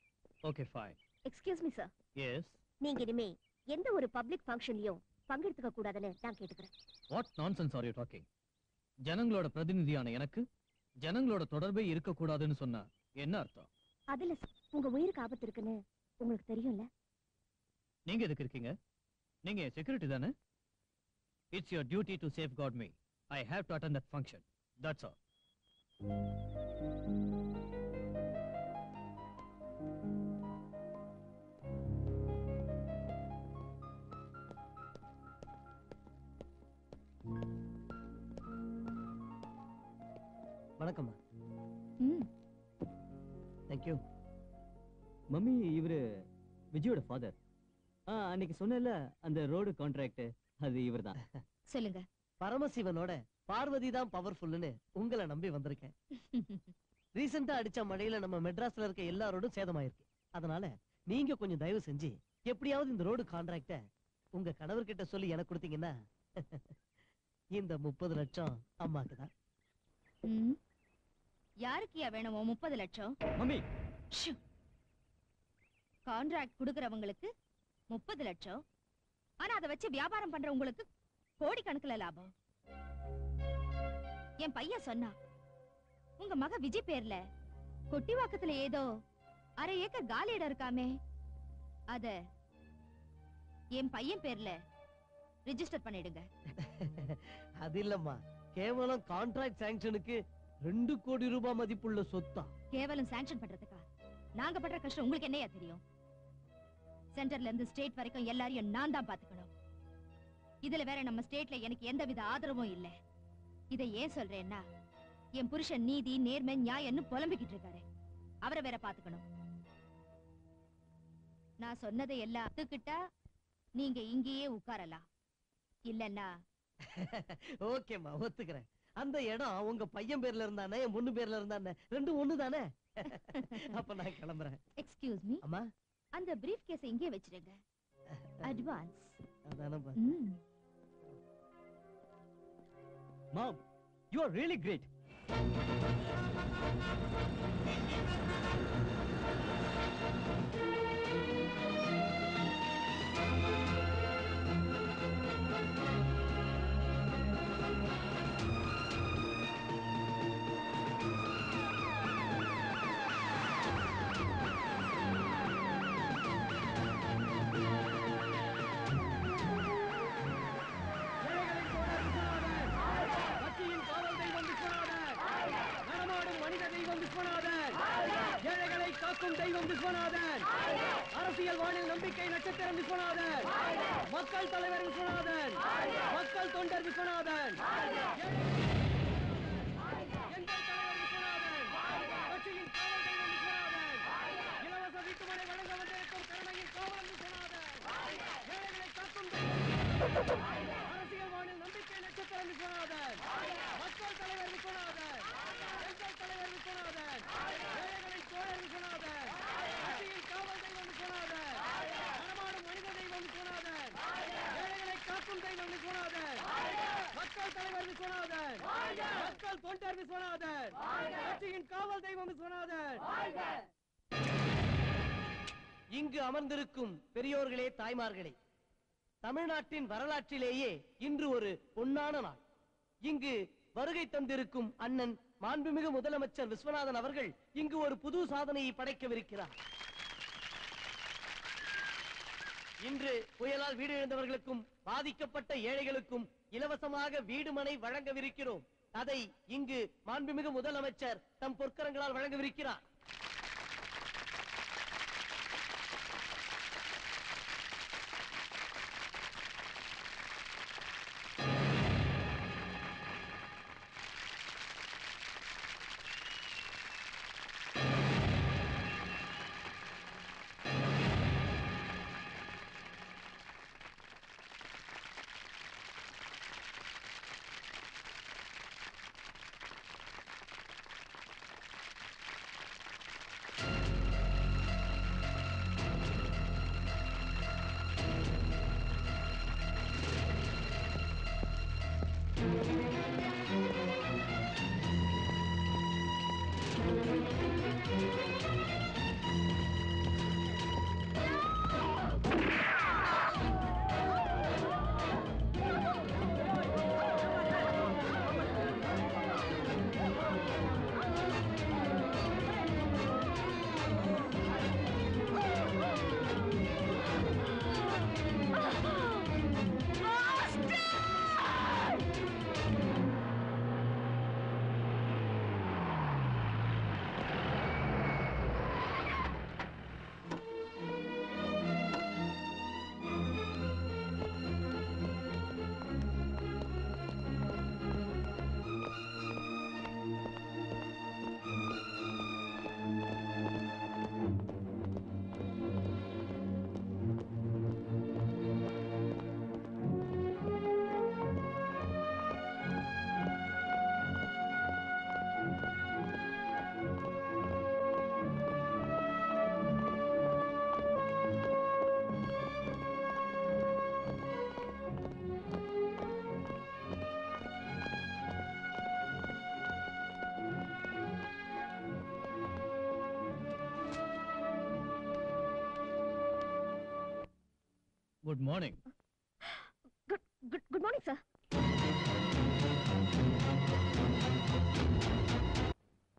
okay fine excuse me sir yes நீங்க இனிமே எந்த ஒரு பப்ளிக் ஃபங்க்ஷன்லயும் பங்கெடுத்துக்க கூடாதுன்னு நான் கேட்டுக்கிறேன் what nonsense are you talking ஜனங்களோட பிரதிநிதியான எனக்கு ஜனங்களோட தொடர்பே இருக்கக்கூடாதுன்னு சொன்னா என்ன அர்த்தம் அதுல sir, உங்க உயிருக்கு ஆபத்து இருக்குன்னு உங்களுக்கு தெரியும்ல நீங்க எதுக்கு இருக்கீங்க நீங்க செக்யூரிட்டி தானே it's your duty to safeguard me I have to attend that function that's all வணக்கம்மா ம் தேங்க்யூ மம்மி இவரு விஜயோட ஃபாதர் ஆ அன்னைக்கு சொன்னேன்ல அந்த ரோடு கான்ட்ராக்ட் அது இவர்தான் சொல்லுங்க பரமசிவனோட பார்வதி தான் பவர்ஃபுல்லுன்னு உங்களை நம்பி வந்திருக்கேன் ரீசெண்டா அடிச்ச மழையில நம்ம மெட்ராஸ்ல இருக்க எல்லா ரோடும் சேதமாயிருக்கு அதனால நீங்க கொஞ்சம் தயவு செஞ்சு எப்படியாவது இந்த ரோடு கான்ட்ராக்ட உங்க கணவர்கிட்ட சொல்லி எனக்கு கொடுத்தீங்கன்னா இந்த முப்பது லட்சம் அம்மாக்கு தான் ம். யாருக்குயா வேணுமோ முப்பது லட்சம் மம்மி கான்ட்ராக்ட் குடுக்கறவங்களுக்கு முப்பது லட்சம் ஆனா அதை வச்சு வியாபாரம் பண்றவங்களுக்கு கோடி கணக்குல லாபம் என் பையன் சொன்னா உங்க மக விஜய் பேர்ல கொட்டிவாக்கத்துல ஏதோ அரை ஏக்கர் காலி இடம் இருக்காமே அத என் பையன் பேர்ல ரிஜிஸ்டர் பண்ணிடுங்க அது இல்லம்மா கேவலம் கான்ட்ராக்ட் சாங்ஷனுக்கு ரெண்டு கோடி ரூபாய் மதிப்புள்ள சொத்தா கேவலம் சாங்ஷன் பண்றதுக்கா நாங்க பண்ற கஷ்டம் உங்களுக்கு என்னையா தெரியும் சென்டர்ல இருந்து ஸ்டேட் வரைக்கும் எல்லாரையும் நான் தான் பாத்துக்கணும் இதுல வேற நம்ம ஸ்டேட்ல எனக்கு எந்தவித ஆதரவும் இல்ல இதை ஏன் சொல்றேன்னா என் புருஷன் நீதி நேர்மை நியாயம்னு புலம்பிக்கிட்டு இருக்காரு அவரை வேற பாத்துக்கணும் நான் சொன்னதை எல்லாம் ஒத்துக்கிட்டா நீங்க இங்கேயே உட்காரலாம் இல்லன்னா ஓகேம்மா ஒத்துக்கிறேன் அந்த இடம் உங்க பையன் பேர்ல இருந்தானே என் பொண்ணு பேர்ல இருந்தானே ரெண்டும் ஒண்ணு தானே அப்ப நான் கிளம்புறேன் எக்ஸ்கியூஸ் மீ அம்மா அந்த பிரீஃப் கேஸ் இங்கே வச்சிருங்க அட்வான்ஸ் அதானே hmm mom you are really great கட்சியின் காவல் தெய்வம் விஸ்வநாதன் நடமாடும் மனித தெய்வம் விஸ்வநாதன் ஏழைகளை காக்கும் தெய்வம் விஸ்வநாதன் அரசியல் வானில் நம்பிக்கை நட்சத்திரம் விஸ்வநாதன் மக்கள் தலைவர் விஸ்வநாதன் மக்கள் தொண்டர் விஸ்வநாதன் எங்கள் தலைவர் விஸ்வநாதன் கட்சியின் காவல் தெய்வம் விஸ்வநாதன் இலவச வீட்டுமனை வழங்க வந்திருக்கும் கருணையின் காவலன் விஸ்வநாதன் ஏழைகளை காக்கும் தெய்வம் அரசியல் வானில் நம்பிக்கை நட்சத்திரம் விஸ்வநாதன் மக்கள் தலைவர் விஸ்வநாதன் எங்கள் தலைவர் விஸ்வநாதன் ஏழைகளின் தோழர் விஸ்வநாதன் கட்சியின் காவல் தெய்வம் விஸ்வநாதன் நடமாடும் மனித தெய்வம் விஸ்வநாதன் ஏழைகளை காக்கும் தெய்வம் விஸ்வநாதன் மக்கள் தலைவர் விஸ்வநாதன் மக்கள் தொண்டர் விஸ்வநாதன் கட்சியின் காவல் தெய்வம் விஸ்வநாதன் இங்கு அமர்ந்திருக்கும் பெரியோர்களே தாய்மார்களே தமிழ்நாட்டின் வரலாற்றிலேயே இன்று ஒரு பொன்னான நாள் இங்கு வருகை தந்திருக்கும் அண்ணன் மாண்புமிகு முதலமைச்சர் விஸ்வநாதன் அவர்கள் இங்கு ஒரு புது சாதனையை படைக்கவிருக்கிறார் இன்று புயலால் வீடு இழந்தவர்களுக்கும் பாதிக்கப்பட்ட ஏழைகளுக்கும் இலவசமாக வீடு மனை வழங்கவிருக்கிறோம் அதை இங்கு மாண்புமிகு முதலமைச்சர் தம் பொற்கரங்களால் வழங்கவிருக்கிறார் good morning good good good morning sir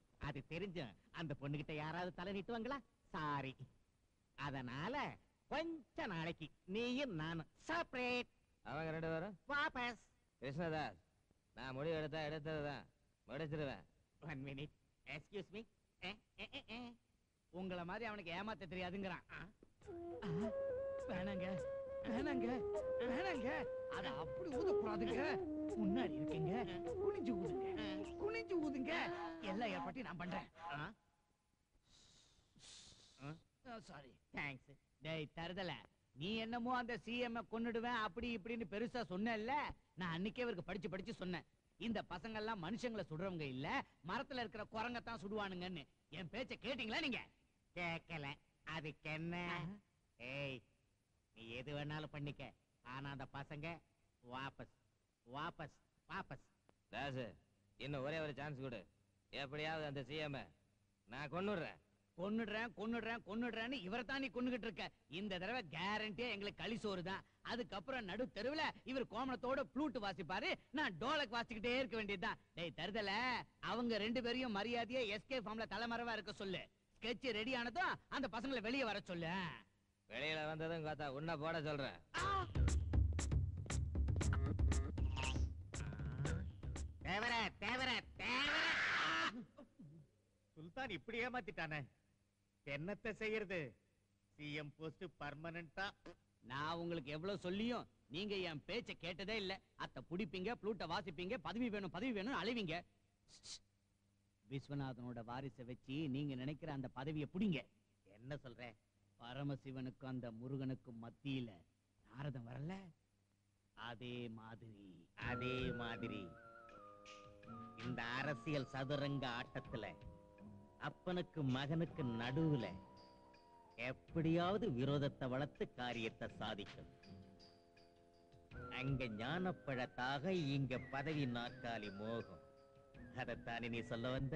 தெரிஞ்சும் அந்த பொண்ணுகிட்ட யாராவது தலை நீட்டுவாங்களா சாரி அதனால கொஞ்ச நாளைக்கு நீயும் நானும் செப்பரேட் அவங்க ரெண்டு பேரும் வாபஸ் கிருஷ்ணதாஸ் நான் முடிவு எடுத்தா எடுத்ததுதான் முடிச்சிருவேன் ஒன் மினிட் எக்ஸ்கியூஸ் மீ உங்கள மாதிரி அவனுக்கு ஏமாத்த தெரியாதுங்கிறான் ஆ? ஆ, வேணாங்க வேணாங்க வேணாங்க அத அப்படி ஊதக்கூடாதுங்க முன்னாடி இருக்கீங்க குனிஞ்சு ஊதுங்க குனிஞ்சு ஊதுங்க எல்லா ஏற்பாட்டையும் நான் பண்றேன் சாரி தேங்க்ஸ் டேய் தருதல நீ என்னமோ அந்த சிஎம் கொன்னுடுவேன் அப்படி இப்படின்னு பெருசா சொன்னேல்ல நான் அன்னைக்கே இவருக்கு படிச்சு படிச்சு சொன்னேன் இந்த பசங்க எல்லாம் மனுஷங்களை சுடுறவங்க இல்ல மரத்துல இருக்கிற குரங்கத்தான் சுடுவானுங்கன்னு என் பேச்ச கேட்டீங்களா நீங்க கேட்கல அதுக்கு என்ன ஏய் நீ எது வேணாலும் பண்ணிக்க ஆனா அந்த பசங்க வாபஸ் வாபஸ் வாபஸ் தாசு இன்னும் ஒரே ஒரு சான்ஸ் கொடு எப்படியாவது அந்த சிஎம் நான் கொன்னுடுறேன் கொன்னுடுறேன் கொன்னுடுறேன் கொன்னுடுறேன்னு இவரை தான் நீ கொன்னுகிட்டு இருக்க இந்த தடவை கேரண்டியா எங்களுக்கு களி சோறு தான் அதுக்கப்புறம் நடு தெருவுல இவர் கோமணத்தோட ப்ளூட் வாசிப்பாரு நான் டோலக் வாசிக்கிட்டே இருக்க வேண்டியதுதான் டேய் தருதல அவங்க ரெண்டு பேரையும் மரியாதையா எஸ்கே ஃபார்ம்ல தலைமறைவா இருக்க சொல்லு ஸ்கெட்ச் ரெடி ஆனதும் அந்த பசங்களை வெளியே வர சொல்லு வெளியில வந்ததும் பார்த்தா உன்னை போட சொல்றேன் தேவர தேவர தேவர சுல்தான் இப்படி ஏமாத்திட்டானே என்னத்த செய்யறது சிஎம் போஸ்ட் பர்மனண்டா நான் உங்களுக்கு எவ்வளவு சொல்லியும் நீங்க என் பேச்ச கேட்டதே இல்ல அத்த புடிப்பீங்க ப்ளூட்ட வாசிப்பீங்க பதவி வேணும் பதவி வேணும் அலைவீங்க விஸ்வநாதனோட வாரிசை வச்சு நீங்க நினைக்கிற அந்த பதவியை புடிங்க என்ன சொல்ற பரமசிவனுக்கும் அந்த முருகனுக்கும் மத்தியில நாரதம் வரல அதே மாதிரி அதே மாதிரி இந்த அரசியல் சதுரங்க ஆட்டத்துல அப்பனுக்கு மகனுக்கு நடுவுல எப்படியாவது விரோதத்தை வளர்த்து காரியத்தை சாதிக்கும் அங்க ஞானப்பழத்தாக இங்க பதவி நாற்காலி மோகம் அதத்தானே நீ சொல்ல வந்த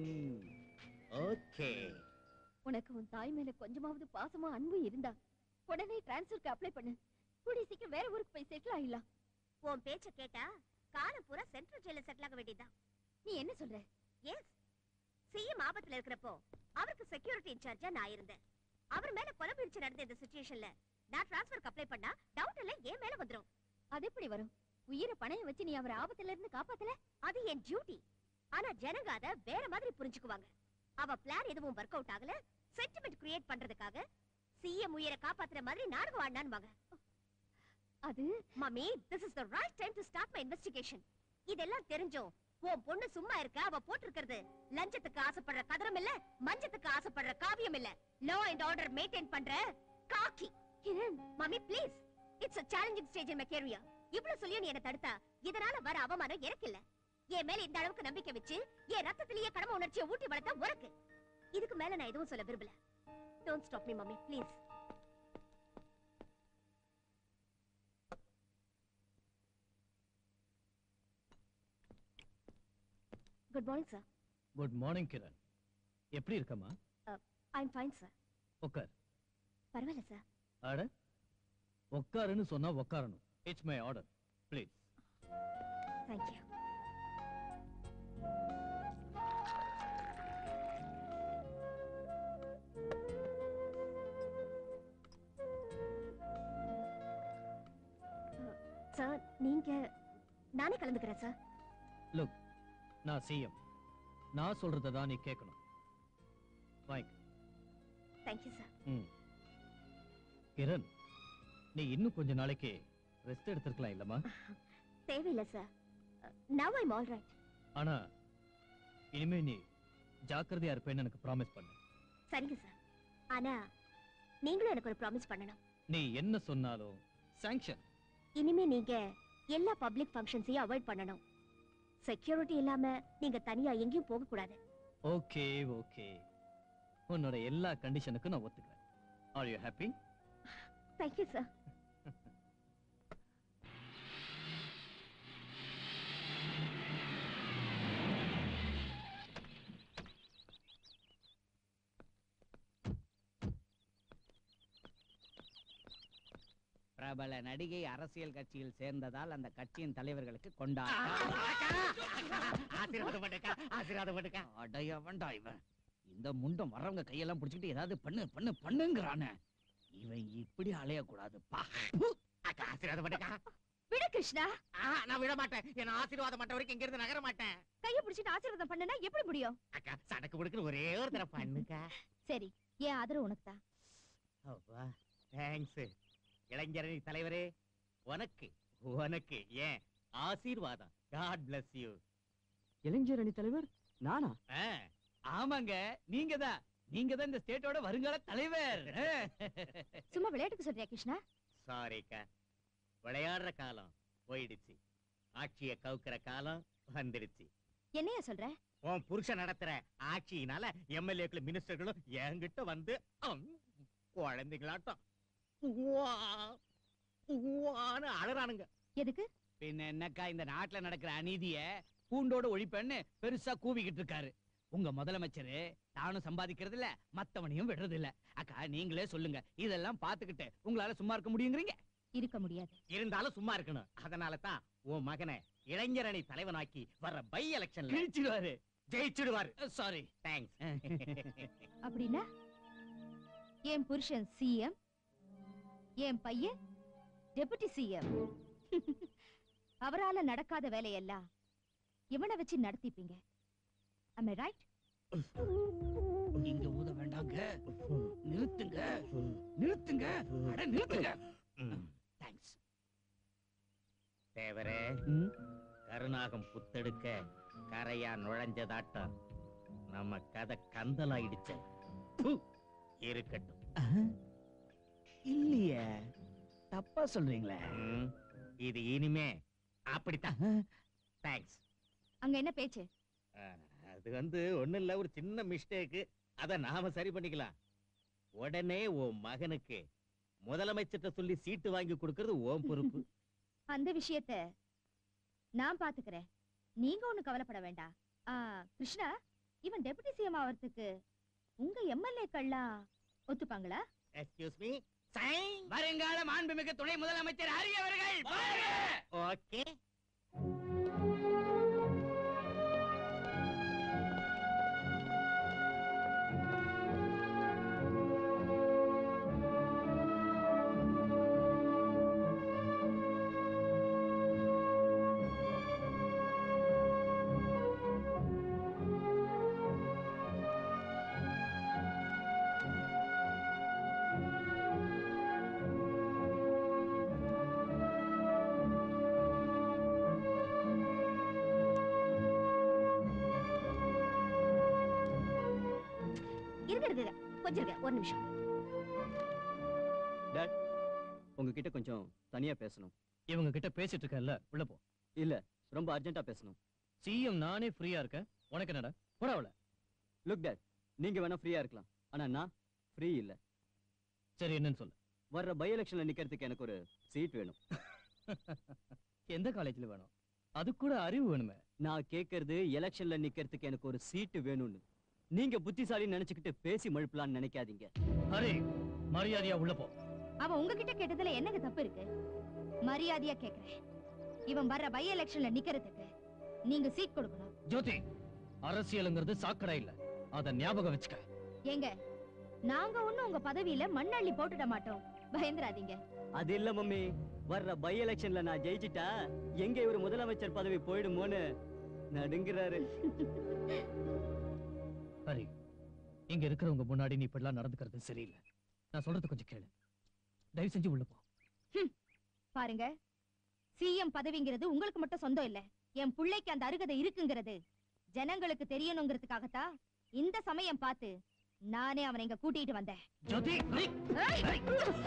ஓகே உனக்கு உன் தாய் மேல கொஞ்சமாவது பாசமா அன்பு இருந்தா உடனே டிரான்ஸ்ஃபருக்கு அப்ளை பண்ணு கூடிய சீக்கிரம் வேற ஊருக்கு போய் செட்டில் ஆயிடலாம் உன் பேச்ச கேட்டா காலம் பூரா சென்ட்ரல் ஜெயில செட்டில் ஆக வேண்டியதுதான் நீ என்ன சொல்ற எஸ் சிஎம் ஆபத்துல இருக்கிறப்போ அவருக்கு செக்யூரிட்டி இன்சார்ஜா நான் இருந்தேன் அவர் மேல கொலை முயற்சி நடந்த இந்த சுச்சுவேஷன்ல நான் டிரான்ஸ்ஃபருக்கு அப்ளை பண்ணா டவுட் எல்லாம் என் மேல வந்துரும் அது எப்படி வரும் உயிரை பணையம் வச்சு நீ அவரை ஆபத்துல இருந்து காப்பாத்தல அது என் டியூட்டி ஆனா ஜனங்க அத வேற மாதிரி புரிஞ்சுக்குவாங்க அவ பிளான் எதுவும் ஒர்க் அவுட் ஆகல சென்டிமெண்ட் கிரியேட் பண்றதுக்காக சிஎம் உயிரை காப்பாத்துற மாதிரி நாடகம் ஆடினான்வாங்க அது mummy this is the right time to start my investigation இதெல்லாம் தெரிஞ்சும் உன் பொண்ணு சும்மா இருக்க அவ போட்டிருக்கிறது லஞ்சத்துக்கு ஆசைப்படுற கதரம் இல்ல மஞ்சத்துக்கு ஆசைப்படுற காவியம் இல்ல லா அண்ட் ஆர்டர் மெயின்டைன் பண்ற khaki Kiran mummy please it's a challenging stage in my career இவ்வளவு சொல்லியும் நீ என்ன தடுத்தா இதனால வர அவமானம் எனக்கு இல்ல என் மேல இந்த அளவுக்கு நம்பிக்கை வச்சு என் ரத்தத்திலேயே கடமை உணர்ச்சியை ஊட்டி வளர்த்த உனக்கு இதுக்கு மேல நான் எதுவும் சொல்ல விரும்பல don't stop me mummy please good morning sir good morning Kiran எப்படி இருக்கம்மா ஐ எம் ஃபைன் சார் உட்கார் பரவாயில்ல சார் அட உட்காருன்னு சொன்னா உட்காரணும் it's my order please thank you sir நீங்க நானே கலந்துக்கிறேன் சார் லுக் நான் சிஎம் நான் சொல்றதை தான் நீ கேட்கணும் மைக் தேங்க்யூ சார் ம் கிரண் நீ இன்னும் கொஞ்ச நாளைக்கு ரெஸ்ட் எடுத்திருக்கலாம் இல்லம்மா தேவையில்லை sir now I'm all right ஆனா இனிமே நீ ஜாக்கிரதையா இருப்பேன்னு எனக்கு ப்ராமிஸ் பண்ணு சரிங்க சார் ஆனா நீங்களும் எனக்கு ஒரு ப்ராமிஸ் பண்ணணும் நீ என்ன சொன்னாலும் சாங்ஷன் இனிமே நீங்க எல்லா பப்ளிக் ஃபங்க்ஷன்ஸையும் அவாய்ட் பண்ணணும் செக்யூரிட்டி இல்லாம நீங்க தனியா எங்கேயும் போக கூடாது ஓகே ஓகே உன்னோட எல்லா கண்டிஷனுக்கும் நான் ஒத்துக்கிறேன் are you happy thank you sir பிரபல நடிகை அரசியல் கட்சியில் சேர்ந்ததால் அந்த கட்சியின் தலைவர்களுக்கு கொண்டாட்டம் ஆசீர்வாதம் பண்ணுக்கா ஆசீர்வாதம் பண்ணுக்கா அடைய வேண்டா இவன் இந்த முண்டம் வர்றவங்க கையெல்லாம் பிடிச்சிக்கிட்டு ஏதாவது பண்ணு பண்ணு பண்ணுங்கிறானே இவன் இப்படி அலையக்கூடாது பா அக்கா ஆசீர்வாதம் பண்ணுக்கா விடு கிருஷ்ணா ஆ, நான் விட மாட்டேன் என்ன ஆசீர்வாதம் பண்ற வரைக்கும் இங்க இருந்து நகர மாட்டேன் கைய பிடிச்சிட்டு ஆசீர்வாதம் பண்ணனா எப்படி முடியும் அக்கா சடக்கு கொடுக்குற ஒரே ஒரு தடவை பண்ணுக்கா சரி என் ஆதரவு உனக்கு தான் அப்பா தேங்க்ஸ் இளைஞரணி தலைவரே உனக்கு உனக்கு ஏன் ஆசீர்வாதம் காட் bless யூ இளைஞர் அணி தலைவர் நானா ஆமாங்க நீங்க தான் நீங்க தான் இந்த ஸ்டேட்டோட வருங்கால தலைவர் சும்மா விளையாட்டுக்கு சொல்றியா கிருஷ்ணா சாரிக்கா விளையாடுற காலம் போயிடுச்சு ஆட்சிய கவுக்கிற காலம் வந்துடுச்சு என்னையா சொல்ற உன் புருஷன் நடத்துற ஆட்சியினால எம்எல்ஏக்களும் மினிஸ்டர்களும் என்கிட்ட வந்து அம், குழந்தைகளாட்டம் உவ்வா, உவ்வான்னு அழறானுங்க எதுக்கு பின்ன என்னக்கா இந்த நாட்டுல நடக்கிற அநீதிய பூண்டோட ஒழிப்பேன்னு பெருசா கூவிக்கிட்டு இருக்காரு உங்க முதலமைச்சரு தானும் சம்பாதிக்கிறது இல்ல மத்தவனையும் விடுறது இல்ல அக்கா நீங்களே சொல்லுங்க இதெல்லாம் பாத்துக்கிட்டு உங்களால சும்மா இருக்க முடியுங்கிறீங்க இருக்க முடியாது இருந்தாலும் சும்மா இருக்கணும் அதனால தான் உன் மகனை இளைஞரணி தலைவனாக்கி வர்ற பை எலெக்ஷன்ல கிழிச்சிடுவாரு ஜெயிச்சிடுவாரு சாரி தேங்க்ஸ் அப்படின்னா என் புருஷன் சிஎம் என் பையன் டெபுட்டி சிஎம் அவரால நடக்காத வேலையெல்லாம் இவனை வச்சு நடத்திப்பீங்க am I right இங்க ஊத வேண்டாங்க நிறுத்துங்க நிறுத்துங்க அட நிறுத்துங்க தேங்க்ஸ் தேவரே கருநாகம் புத்தெடுக்க கரையா நுழைஞ்சதாட்டம் நம்ம கதை கந்தலாயிடுச்ச ப்பு, இருக்கட்டும் இல்லையே தப்பா சொல்றீங்களே ம், இது இனிமே அப்படித்தான் தேங்க்ஸ் அங்க என்ன பேச்சு அது வந்து ஒண்ணும் இல்ல ஒரு சின்ன மிஸ்டேக் அத நாம சரி பண்ணிக்கலாம் உடனே உன் மகனுக்கு முதலமைச்சர்ட்ட சொல்லி சீட்டு வாங்கி கொடுக்கறது உன் பொறுப்பு அந்த விஷயத்த நான் பாத்துக்கிறேன் நீங்க ஒண்ணு கவலைப்பட வேண்டாம் ஆ, கிருஷ்ணா இவன் டெபுட்டி சிஎம் ஆவறதுக்கு உங்க எம்எல்ஏக்கள்லாம் ஒத்துப்பாங்களா எக்ஸ்கியூஸ் மீ சைன் வருங்கால மாண்புமிகு துணை முதலமைச்சர் அரிய அவர்கள் வாழ்க! ஓகே இருங்க இருங்க இருங்க. கொஞ்சம் இருங்க ஒரு நிமிஷம் உங்ககிட்ட கொஞ்சம் தனியா பேசணும் இவங்க கிட்ட பேசிட்டு இருக்கேன்ல உள்ள போ இல்ல ரொம்ப அர்ஜென்ட்டா பேசணும் சிஎம் நானே ஃப்ரீயா இருக்கேன் உனக்கு என்னடா பரவாயில்ல லுக் டேட் நீங்க வேணா ஃப்ரீயா இருக்கலாம் ஆனா நான் ஃப்ரீ இல்ல சரி என்னன்னு சொல்லு வர்ற பை எலெக்ஷன்ல நிக்கிறதுக்கு எனக்கு ஒரு சீட் வேணும் எந்த காலேஜ்ல வேணும் அது கூட அறிவு வேணுமே நான் கேக்குறது எலெக்ஷன்ல நிக்கிறதுக்கு எனக்கு ஒரு சீட்டு வேணும்னு நீங்க புத்திசாலி நினைச்சுக்கிட்டு பேசி மழுப்பலாம்னு நினைக்காதீங்க ஹரி மரியாதையா உள்ள போ அவன் உங்ககிட்ட கேட்டதுல என்னங்க தப்பு இருக்கு மரியாதையா கேக்குறேன் இவன் வர்ற பை எலெக்ஷன்ல நிக்கிறதுக்கு நீங்க சீட் கொடுக்கணும் ஜோதி அரசியலுங்கிறது சாக்கடை இல்ல அத ஞாபகம் வச்சுக்க ஏங்க நாங்க ஒண்ணும் உங்க பதவியில மண்ணள்ளி போட்டுட மாட்டோம் பயந்துராதீங்க அது இல்ல மம்மி வர்ற பை எலெக்ஷன்ல நான் ஜெயிச்சிட்டா எங்க இவர் முதலமைச்சர் பதவி போயிடுமோன்னு நடுங்குறாரு ஹரி இங்க இருக்கிறவங்க முன்னாடி நீ இப்படிலாம் நடந்துக்கிறது சரியில்லை நான் சொல்றது கொஞ்சம் கேளு தயவு செஞ்சு உள்ள போ பாருங்க சிஎம் பதவிங்கிறது உங்களுக்கு மட்டும் சொந்தம் இல்ல என் புள்ளைக்கு அந்த அருகதை இருக்குங்கிறது ஜனங்களுக்கு தெரியணுங்கிறதுக்காகத்தான் இந்த சமயம் பார்த்து நானே அவனை இங்க கூட்டிட்டு வந்தேன் ஜோதி ஏய்!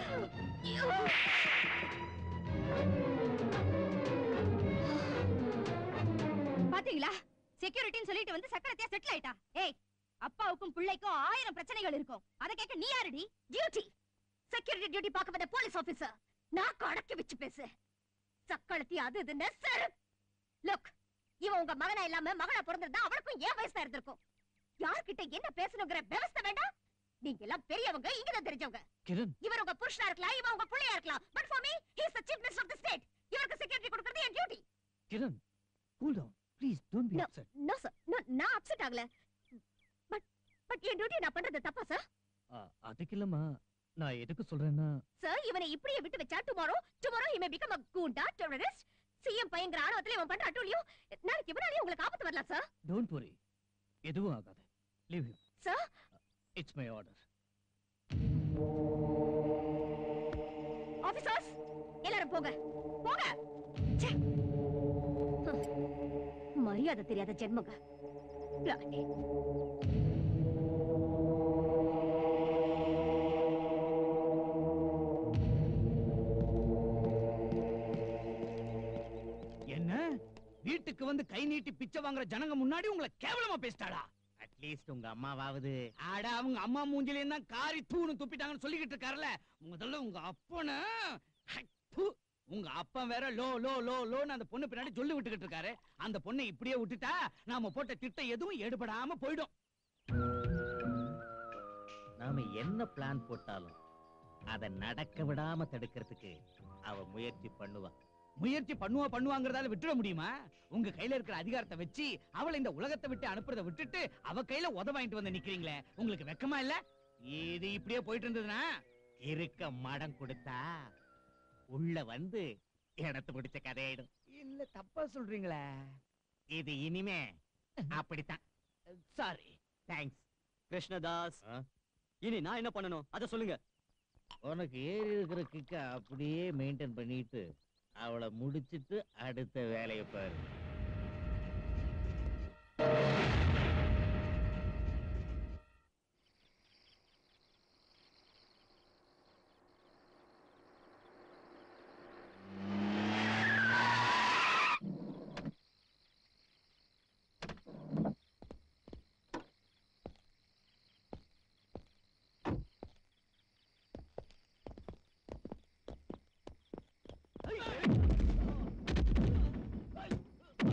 பாத்தீங்களா செக்யூரிட்டின்னு சொல்லிட்டு வந்து சக்கரத்தையா செட்டில் ஆயிட்டா ஏய் அப்பாவுக்கும் பிள்ளைக்கும் ஆயிரம் பிரச்சனைகள் இருக்கும் அத கேட்க நீ யாருடி டியூட்டி செக்யூரிட்டி டியூட்டி பார்க்க வந்த போலீஸ் ஆபீசர் நான் அடக்கி வச்சு பேசு சக்களத்தி அது இதுன்னு சரு லுக் இவன் உங்க மகனா இல்லாம மகளா பிறந்திருந்தா அவளுக்கும் ஏன் வயசா இருந்திருக்கும் யார்கிட்ட என்ன பேசணுங்கிற விவஸ்தை வேண்டாம் நீங்க எல்லாம் பெரியவங்க இங்கதான் தெரிஞ்சவங்க கிரண் இவர் உங்க புருஷனா இருக்கலாம் இவன் உங்க புள்ளையா இருக்கலாம் but for me he is the chief minister of the state இவருக்கு செக்யூரிட்டி கொடுக்கிறது என் duty Kiran cool down please don't be No. Upset no sir no நான் அப்செட் ஆகல பட் பட் என் டியூட்டி நான் பண்றது தப்பா சார் அதுக்கு இல்லம்மா நான் எதுக்கு சொல்றேன்னா சார் இவனை இப்படியே விட்டு வச்சா tomorrow tomorrow he may become a goonda terrorist CM பையங்கிற ஆணவத்துல இவன் பண்ற அட்டூழியம் நாளைக்கு இவனாலே உங்களுக்கு ஆபத்து வரலாம் சார் டோன்ட் வரி எதுவும் ஆகாது leave him sir it's my order officers எல்லாரும் போங்க போங்க ச்சே. ஹம். மரியாதை தெரியாத ஜென்மங்க பிளாட்டி. என்ன வீட்டுக்கு வந்து கை நீட்டி பிச்சை வாங்குற ஜனங்க முன்னாடி உங்களை கேவலமா பேசிட்டாளா அட்லீஸ்ட் உங்க அம்மாவாவது அட அவங்க அம்மா மூஞ்சிலேயும் தான் காரி தூணு துப்பிட்டாங்கன்னு சொல்லிக்கிட்டு இருக்காருல்ல முதல்ல உங்க அப்பன உங்க அப்பன் வேற லோ லோ லோ லோன்னு அந்த பொண்ணு பின்னாடி சொல்லி விட்டுக்கிட்டு இருக்காரு அந்த பொண்ணை இப்படியே விட்டுட்டா நாம போட்ட திட்டம் எதுவும் எடுபடாம போயிடும் நாம என்ன பிளான் போட்டாலும் அதை நடக்க விடாம தடுக்கிறதுக்கு அவ முயற்சி பண்ணுவா முயற்சி பண்ணுவா பண்ணுவாங்கறதால விட்டுட முடியுமா உங்க கையில இருக்கிற அதிகாரத்தை வச்சு அவளை இந்த உலகத்தை விட்டு அனுப்புறத விட்டுட்டு அவ கையில உத வாங்கிட்டு வந்து நிக்கிறீங்களே உங்களுக்கு வெக்கமா இல்ல இது இப்படியே போயிட்டு இருந்ததுன்னா இருக்க மடம் கொடுத்தா உள்ள வந்து இடத்து பிடிச்ச கதையாயிடும் இல்ல தப்பா சொல்றீங்களே இது இனிமே அப்படித்தான் சாரி தேங்க்ஸ் கிருஷ்ணதாஸ் இனி நான் என்ன பண்ணணும் அத சொல்லுங்க உனக்கு ஏறி இருக்கிற கிக்க அப்படியே மெயின்டைன் பண்ணிட்டு அவளை முடிச்சிட்டு அடுத்த வேலையை பாரு ஏய்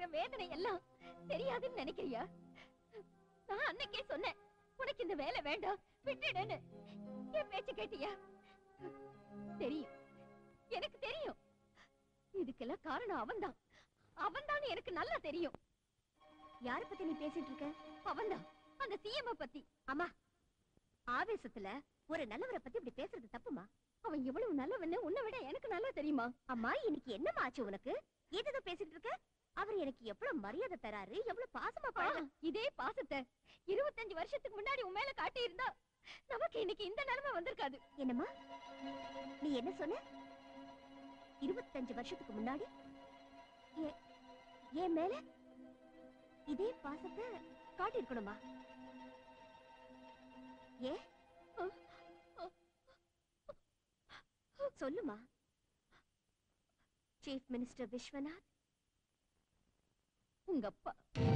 வேதனை எல்லாம் தெரியாதுன்னு நினைக்கிறியா நான் அன்னைக்கே சொன்னேன் உனக்கு இந்த வேலை வேண்டாம் விட்டுடுன்னு என் பேச்சு கேட்டியா தெரியும் எனக்கு தெரியும் இதுக்கெல்லாம் காரணம் அவன்தான் அவன்தான் எனக்கு நல்லா தெரியும் யார பத்தி நீ பேசிட்டு இருக்க அவன்தான் அந்த சிஎம் பத்தி அம்மா ஆவேசத்துல ஒரு நல்லவரை பத்தி இப்படி பேசுறது தப்புமா அவன் எவ்வளவு நல்லவன்னு உன்னை விட எனக்கு நல்லா தெரியுமா அம்மா இன்னைக்கு என்னம்மா ஆச்சு உனக்கு எதுக்கு பேசிட்டு இருக்க அவர் எனக்கு எவ்வளவு மரியாதை தராரு எவ்வளவு பாசமா ஆ, பழக இதே பாசத்தை இருபத்தஞ்சு வருஷத்துக்கு முன்னாடி உன் மேல காட்டி இருந்தா நமக்கு இன்னைக்கு இந்த நிலைமை வந்திருக்காது என்னம்மா நீ என்ன சொன்ன இருபத்தஞ்சு வருஷத்துக்கு முன்னாடி ஏ- என் மேல இதே பாசத்தை காட்டியிருக்கணுமா ஏ சொல்லுமா சீஃப் மினிஸ்டர் விஸ்வநாத் உங்க அப்பா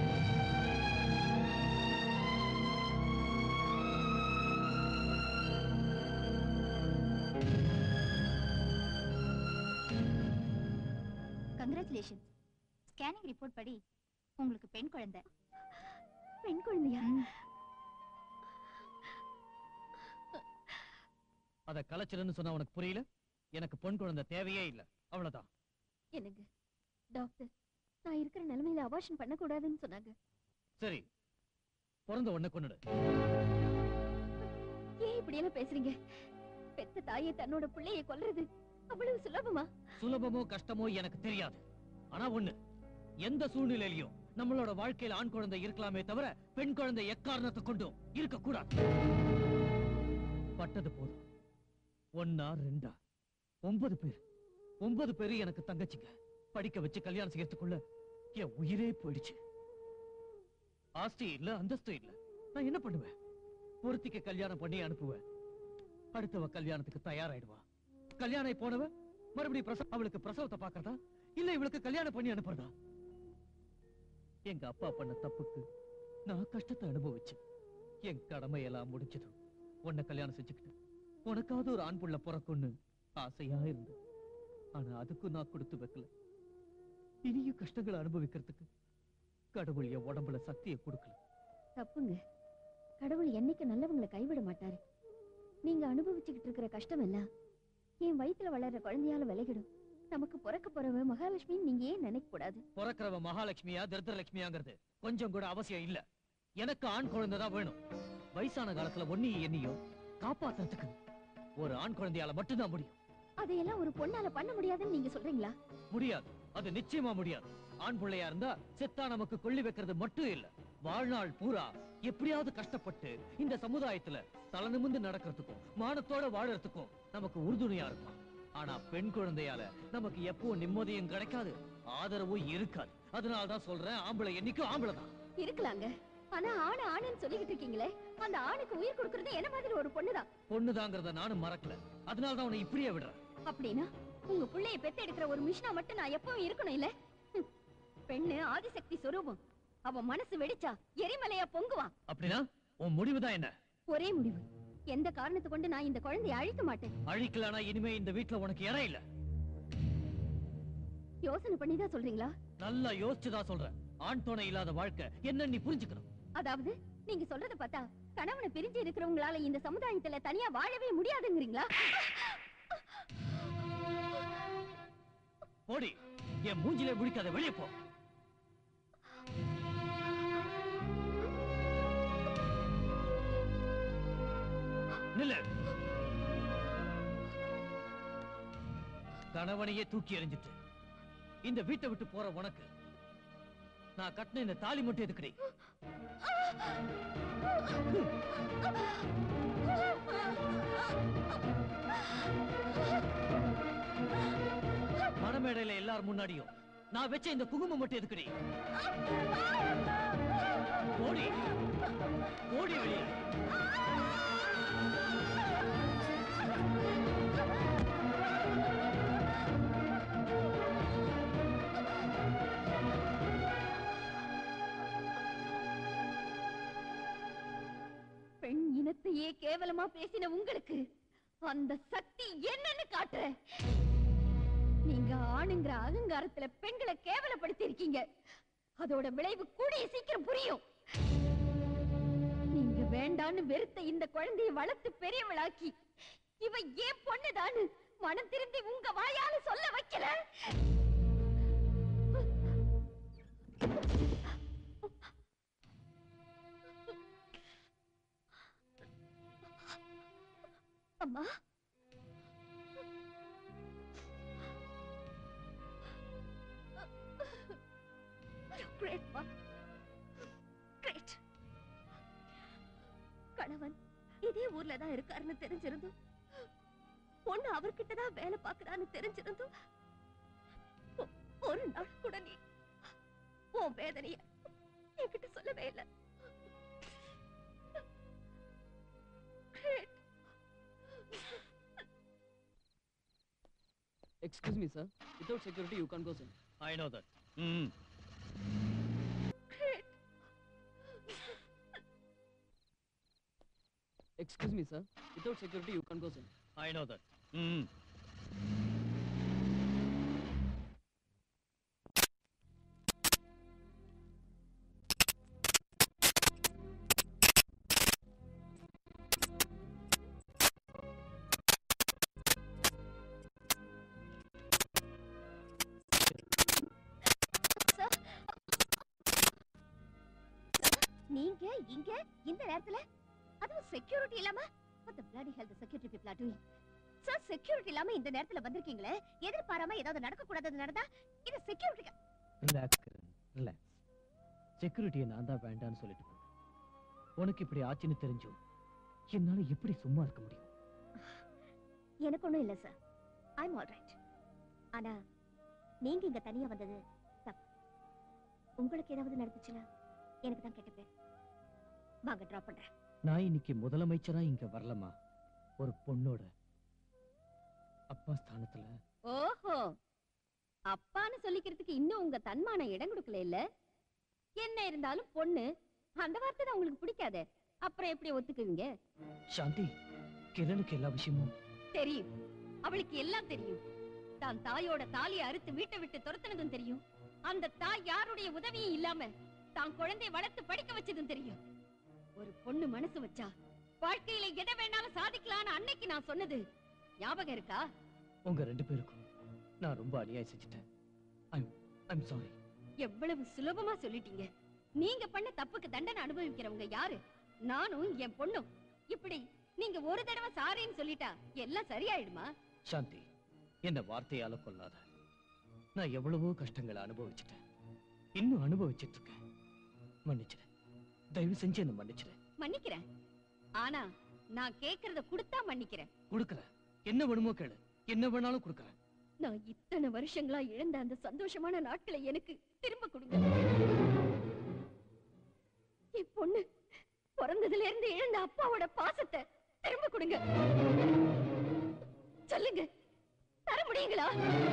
கங்க்ராச்சுலேஷன்ஸ் ஸ்கேனிங் ரிப்போர்ட் படி உங்களுக்கு பெண் குழந்தை பெண் குழந்தையா அத கலைச்சிருன்னு சொன்னா உனக்கு புரியல எனக்கு பொன் குழந்தை தேவையே இல்ல அவ்வளவுதான் என்னங்க டாக்டர் நான் இருக்கிற நிலைமையில அபார்ஷன் பண்ணக்கூடாதுன்னு சொன்னாங்க சரி பிறந்த உடனே கொன்னுடு ஏன் இப்படி எல்லாம் பேசுறீங்க பெத்த தாயை தன்னோட பிள்ளையை கொல்றது அவ்வளவு சுலபமா சுலபமோ கஷ்டமோ எனக்கு தெரியாது ஆனா ஒண்ணு எந்த சூழ்நிலையிலயும் நம்மளோட வாழ்க்கையில ஆண் குழந்தை இருக்கலாமே தவிர பெண் குழந்தை எக்காரணத்தை கொண்டும் இருக்க கூடாது பட்டது போதும் ஒன்னா ரெண்டா ஒன்பது பேர் ஒன்பது பேரு எனக்கு தங்கச்சிங்க படிக்க வச்சு கல்யாணம் செய்யறதுக்குள்ள என் உயிரே போயிடுச்சு ஆஸ்தி இல்ல அந்தஸ்து இல்ல நான் என்ன பண்ணுவேன் ஒருத்திக்கு கல்யாணம் பண்ணி அனுப்புவேன் அடுத்தவ கல்யாணத்துக்கு தயாராயிடுவா கல்யாணம் ஆகி போனவ மறுபடியும் பிரசவ அவளுக்கு பிரசவத்தை பாக்குறதா இல்ல இவளுக்கு கல்யாணம் பண்ணி அனுப்புறதா எங்க அப்பா பண்ண தப்புக்கு நான் கஷ்டத்தை அனுபவிச்சேன் என் கடமை எல்லாம் முடிஞ்சது உன்னை கல்யாணம் செஞ்சுக்கிட்டு உனக்காவது ஒரு ஆண் புள்ள பிறக்கும்னு ஆசையா இருந்தது ஆனா அதுக்கும் நான் கொடுத்து வைக்கல இனியும் கஷ்டங்களை அனுபவிக்கிறதுக்கு கடவுள் என் உடம்புல சக்தியை கொடுக்கல தப்புங்க கடவுள் என்னைக்கு நல்லவங்களை கைவிட மாட்டாரு நீங்க அனுபவிச்சுக்கிட்டு இருக்கிற கஷ்டம் எல்லாம் என் வயித்துல வளர்ற குழந்தையால விலகிடும் நமக்கு பிறக்க போறவ மகாலட்சுமின்னு நீங்க ஏன் நினைக்க கூடாது பிறக்கிறவ மகாலட்சுமியா தரித்திரலட்சுமியாங்கிறது கொஞ்சம் கூட அவசியம் இல்ல எனக்கு ஆண் குழந்தை தான் வேணும் வயசான காலத்துல ஒன்னையும் என்னையும் காப்பாத்துறதுக்கு ஒரு ஆண் குழந்தையால மட்டும்தான் முடியும் அதையெல்லாம் ஒரு பொண்ணால பண்ண முடியாதுன்னு நீங்க சொல்றீங்களா முடியாது அது நிச்சயமா முடியாது ஆண் பிள்ளையா இருந்தா செத்தா நமக்கு கொள்ளி வைக்கிறது மட்டும் இல்ல வாழ்நாள் பூரா எப்படியாவது கஷ்டப்பட்டு இந்த சமுதாயத்துல தலை நிமிர்ந்து நடக்கிறதுக்கும் மானத்தோட வாழறதுக்கும் நமக்கு உறுதுணையா இருக்கும் ஆனா பெண் குழந்தையால நமக்கு எப்பவும் நிம்மதியும் கிடைக்காது ஆதரவும் இருக்காது அதனாலதான் சொல்றேன் ஆம்பளை என்னைக்கும் ஆம்பளை தான் இருக்கலாங்க ஆனா ஆணு ஆணுன்னு சொல்லிக்கிட்டு இருக்கீங்களே அந்த ஆணுக்கு உயிர் கொடுக்கறது என்ன மாதிரி ஒரு பொண்ணுதான் பொண்ணுதாங்கிறத நானும் மறக்கல அதனாலதான் உன்னை இப்படியே விடுறேன் அப்படின்னா உங்க புள்ளைய பெத்து எடுக்கிற ஒரு மிஷினா மட்டும் நான் எப்பவும் இருக்கணும் இல்ல ஹம். பெண்ணு ஆதிசக்தி சொரூபம் அவன் மனசு வெடிச்சா எரிமலையா பொங்குவான் அப்படின்னா உன் முடிவுதான் என்ன ஒரே முடிவு எந்த காரணத்தை கொண்டு நான் இந்த குழந்தையை அழிக்க மாட்டேன் அழிக்கலனா இனிமே இந்த வீட்டுல உனக்கு இடம் இல்ல யோசனை பண்ணி தான் சொல்றீங்களா நல்லா யோசிச்சுதான் சொல்றேன் ஆண் துணை இல்லாத வாழ்க்கை என்ன நீ புரிஞ்சுக்கணும் அதாவது நீங்க சொல்றத பார்த்தா கணவனை பிரிஞ்சு இருக்கிறவங்களால இந்த சமுதாயத்துல தனியா வாழவே முடியாதுங்கிறீங்களா போடி என் மூஞ்சிலே முடிக்காத வெளியே போ நில்லு கணவனையே தூக்கி எறிஞ்சிட்டு இந்த வீட்டை விட்டு போற உனக்கு நான் கட்டின இந்த தாலி மட்டும் எதுக்குடி மணமேடையில எல்லார் முன்னாடியும் நான் வச்ச இந்த குங்குமம் மட்டும் எதுக்குடி ஓடி ஓடி வெளியே பெண் இனத்தையே கேவலமா பேசின உங்களுக்கு அந்த சக்தி என்னன்னு காட்டுறேன் நீங்க ஆணுங்கிற அகங்காரத்துல பெண்களை கேவலப்படுத்தி இருக்கீங்க அதோட விளைவு கூடிய சீக்கிரம் புரியும் நீங்க வேண்டான்னு வெறுத்த இந்த குழந்தையை வளர்த்து பெரியவளாக்கி இவ ஏன் பொண்ணுதான்னு மனம் திருந்தி உங்க வாயால சொல்ல வைக்கல அம்மா கிரேட் கிரேட் கணவன் இதே ஊர்ல தான் இருக்காருன்னு தெரிஞ்சிருந்தும் பொண்ணு அவர்கிட்ட தான் வேலை பார்க்கறான்னு தெரிஞ்சிருந்தும் ஒ- ஒரு நாள் கூட நீ உன் வேதனைய என்கிட்ட சொல்லவே இல்லை Great. Excuse me, sir. Without security, you can't go, sir. I know that. Mm. Excuse me, sir. Without security, you can't go, sir. I know that. Mm. நீங்க இங்க இந்த நேரத்துல அதுவும் செக்யூரிட்டி இல்லாம what the bloody hell the security people are doing sir security இல்லாம இந்த நேரத்துல வந்திருக்கீங்களே எதிர்பாராம ஏதாவது நடக்க கூடாதது நடந்தா இது செக்யூரிட்டி ரிலாக்ஸ் ரிலாக்ஸ் செக்யூரிட்டியை நான் தான் வேண்டான்னு சொல்லிட்டு போனேன் உனக்கு இப்படி ஆச்சுன்னு தெரிஞ்சும் என்னால எப்படி சும்மா இருக்க முடியும் எனக்கு ஒண்ணும் இல்ல சார் ஐம் ஆல் ரைட் ஆனா நீங்க இங்க தனியா வந்தது தப்பு உங்களுக்கு ஏதாவது நடந்துச்சுன்னா எனக்கு தான் கெட்ட பேர் வாங்க டிராப் பண்றேன் நான் இன்னைக்கு முதலமைச்சரா இங்க வரலமா ஒரு பொண்ணோட அப்பா ஸ்தானத்துல ஓஹோ அப்பான்னு சொல்லிக்கிறதுக்கு இன்னும் உங்க தன்மான இடம் கொடுக்கல இல்ல என்ன இருந்தாலும் பொண்ணு அந்த வார்த்தை தான் உங்களுக்கு பிடிக்காதே அப்புறம் எப்படி ஒத்துக்குவீங்க சாந்தி கிரணுக்கு எல்லா விஷயமும் தெரியும் அவளுக்கு எல்லாம் தெரியும் தான் தாயோட தாலியை அறுத்து வீட்டை விட்டு துரத்துனதும் தெரியும் அந்த தாய் யாருடைய உதவியும் இல்லாம தான் குழந்தையை வளர்த்து படிக்க வச்சதும் தெரியும் ஒரு பொண்ணு மனசு வச்சா வாழ்க்கையில எதை வேணாலும் சாதிக்கலாம்னு அன்னைக்கு நான் சொன்னது ஞாபகம் இருக்கா உங்க ரெண்டு பேருக்கும் நான் ரொம்ப அநியாயம் செஞ்சுட்டேன் ஐம் ஐம் சாரி எவ்வளவு சுலபமா சொல்லிட்டீங்க நீங்க பண்ண தப்புக்கு தண்டனை அனுபவிக்கிறவங்க யாரு நானும் என் பொண்ணும் இப்படி நீங்க ஒரு தடவை சாரின்னு சொல்லிட்டா எல்லாம் சரியாயிடுமா சாந்தி என்ன வார்த்தையால கொல்லாத நான் எவ்வளவோ கஷ்டங்களை அனுபவிச்சுட்டேன் இன்னும் அனுபவிச்சிட்டு இருக்கேன் மன்னிச்சிடு தயவு செஞ்சு என்ன மன்னிச்சிடு மன்னிக்கிறேன் ஆனா நான் கேக்குறத கொடுத்தா மன்னிக்கிறேன் கொடுக்கறேன் என்ன வேணுமோ கேளு என்ன வேணாலும் கொடுக்கறேன் நான் இத்தனை வருஷங்களா இழந்த அந்த சந்தோஷமான நாட்களை எனக்கு திரும்ப கொடுங்க என் பொண்ணு பிறந்ததுல இருந்து இழந்த அப்பாவோட பாசத்தை திரும்ப கொடுங்க சொல்லுங்க தர முடியுங்களா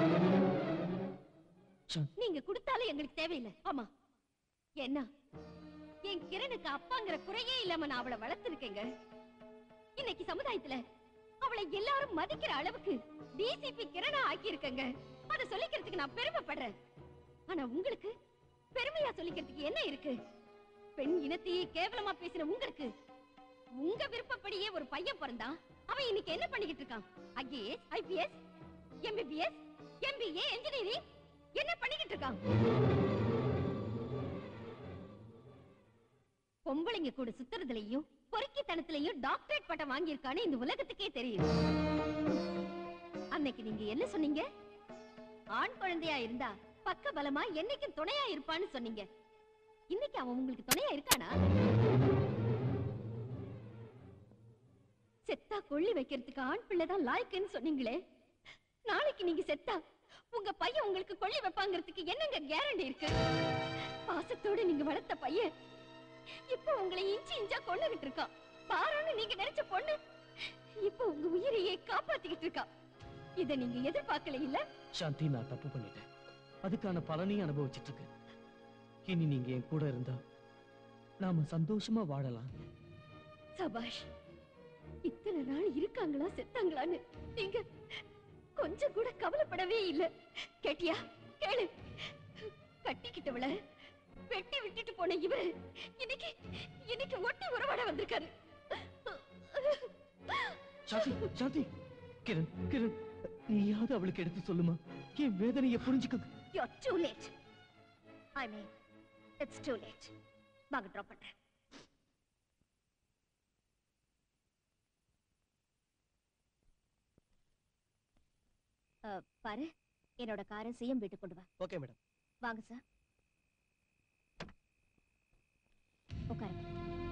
நீங்க கொடுத்தாலும் எங்களுக்கு தேவையில்லை ஆமா என்ன என் கிரணுக்கு அப்பாங்கிற குறையே இல்லாம நான் அவளை வளர்த்திருக்கேங்க இன்னைக்கு சமுதாயத்துல அவளை எல்லாரும் மதிக்கிற அளவுக்கு டிசிபி கிரணா ஆக்கி இருக்கங்க அத சொல்லிக்கிறதுக்கு நான் பெருமைப்படுறேன் ஆனா உங்களுக்கு பெருமையா சொல்லிக்கிறதுக்கு என்ன இருக்கு பெண் இனத்தையே கேவலமா பேசின உங்களுக்கு உங்க விருப்பப்படியே ஒரு பையன் பிறந்தான் அவன் இன்னைக்கு என்ன பண்ணிக்கிட்டு இருக்கான் IAS IPS MBBS MBA engineering என்ன பண்ணிக்கிட்டு இருக்கான் பொம்பளைங்க கூட சுத்துறதுலயும் பொறுக்கித்தனத்திலையும் டாக்டரேட் பட்டம் வாங்கியிருக்கான்னு இந்த உலகத்துக்கே தெரியும் அன்னைக்கு நீங்க என்ன சொன்னீங்க ஆண் குழந்தையா இருந்தா பக்க பலமா என்னைக்கும் துணையா இருப்பான்னு சொன்னீங்க இன்னைக்கு அவன் உங்களுக்கு துணையா இருக்கானா செத்தா கொள்ளி வைக்கிறதுக்கு ஆண் பிள்ளைதான் லாய்க்குன்னு சொன்னீங்களே நாளைக்கு நீங்க செத்தா உங்க பையன் உங்களுக்கு கொள்ளி வைப்பாங்கிறதுக்கு என்னங்க கேரண்டி இருக்கு பாசத்தோட நீங்க வளர்த்த பையன் இப்ப உங்களை இன்ச்சு இன்ச்சா கொண்டுகிட்டு இருக்கான் பாரான்னு நீங்க நினைச்ச பொண்ணு இப்ப உங்க உயிரையே காப்பாத்திக்கிட்டு இருக்கா இத நீங்க எதிர்பார்க்கல இல்ல சாந்தி நான் தப்பு பண்ணிட்டேன் அதுக்கான பலனையும் அனுபவிச்சிட்டு இருக்கேன் இனி நீங்க என் கூட இருந்தா நாம சந்தோஷமா வாழலாம் சபாஷ் இத்தனை நாள் இருக்காங்களா செத்தாங்களான்னு நீங்க கொஞ்சம் கூட கவலைப்படவே இல்ல கேட்டியா கேளு கட்டிக்கிட்டவள வெட்டி விட்டுட்டு போன இவரு இன்னைக்கு இன்னைக்கு ஒட்டி உறவாட வந்திருக்காரு சாந்தி சாந்தி கிரண் கிரண் நீயாவது அவளுக்கு எடுத்து சொல்லுமா என் வேதனையை புரிஞ்சுக்க You're too late. I mean, it's too late. வாங்க ட்ராப் பண்றேன் அஹ், பாரு என்னோட காரை சிஎம் வீட்டுக்கு கொண்டு வா ஓகே மேடம் வாங்க சார் உட்காருங்க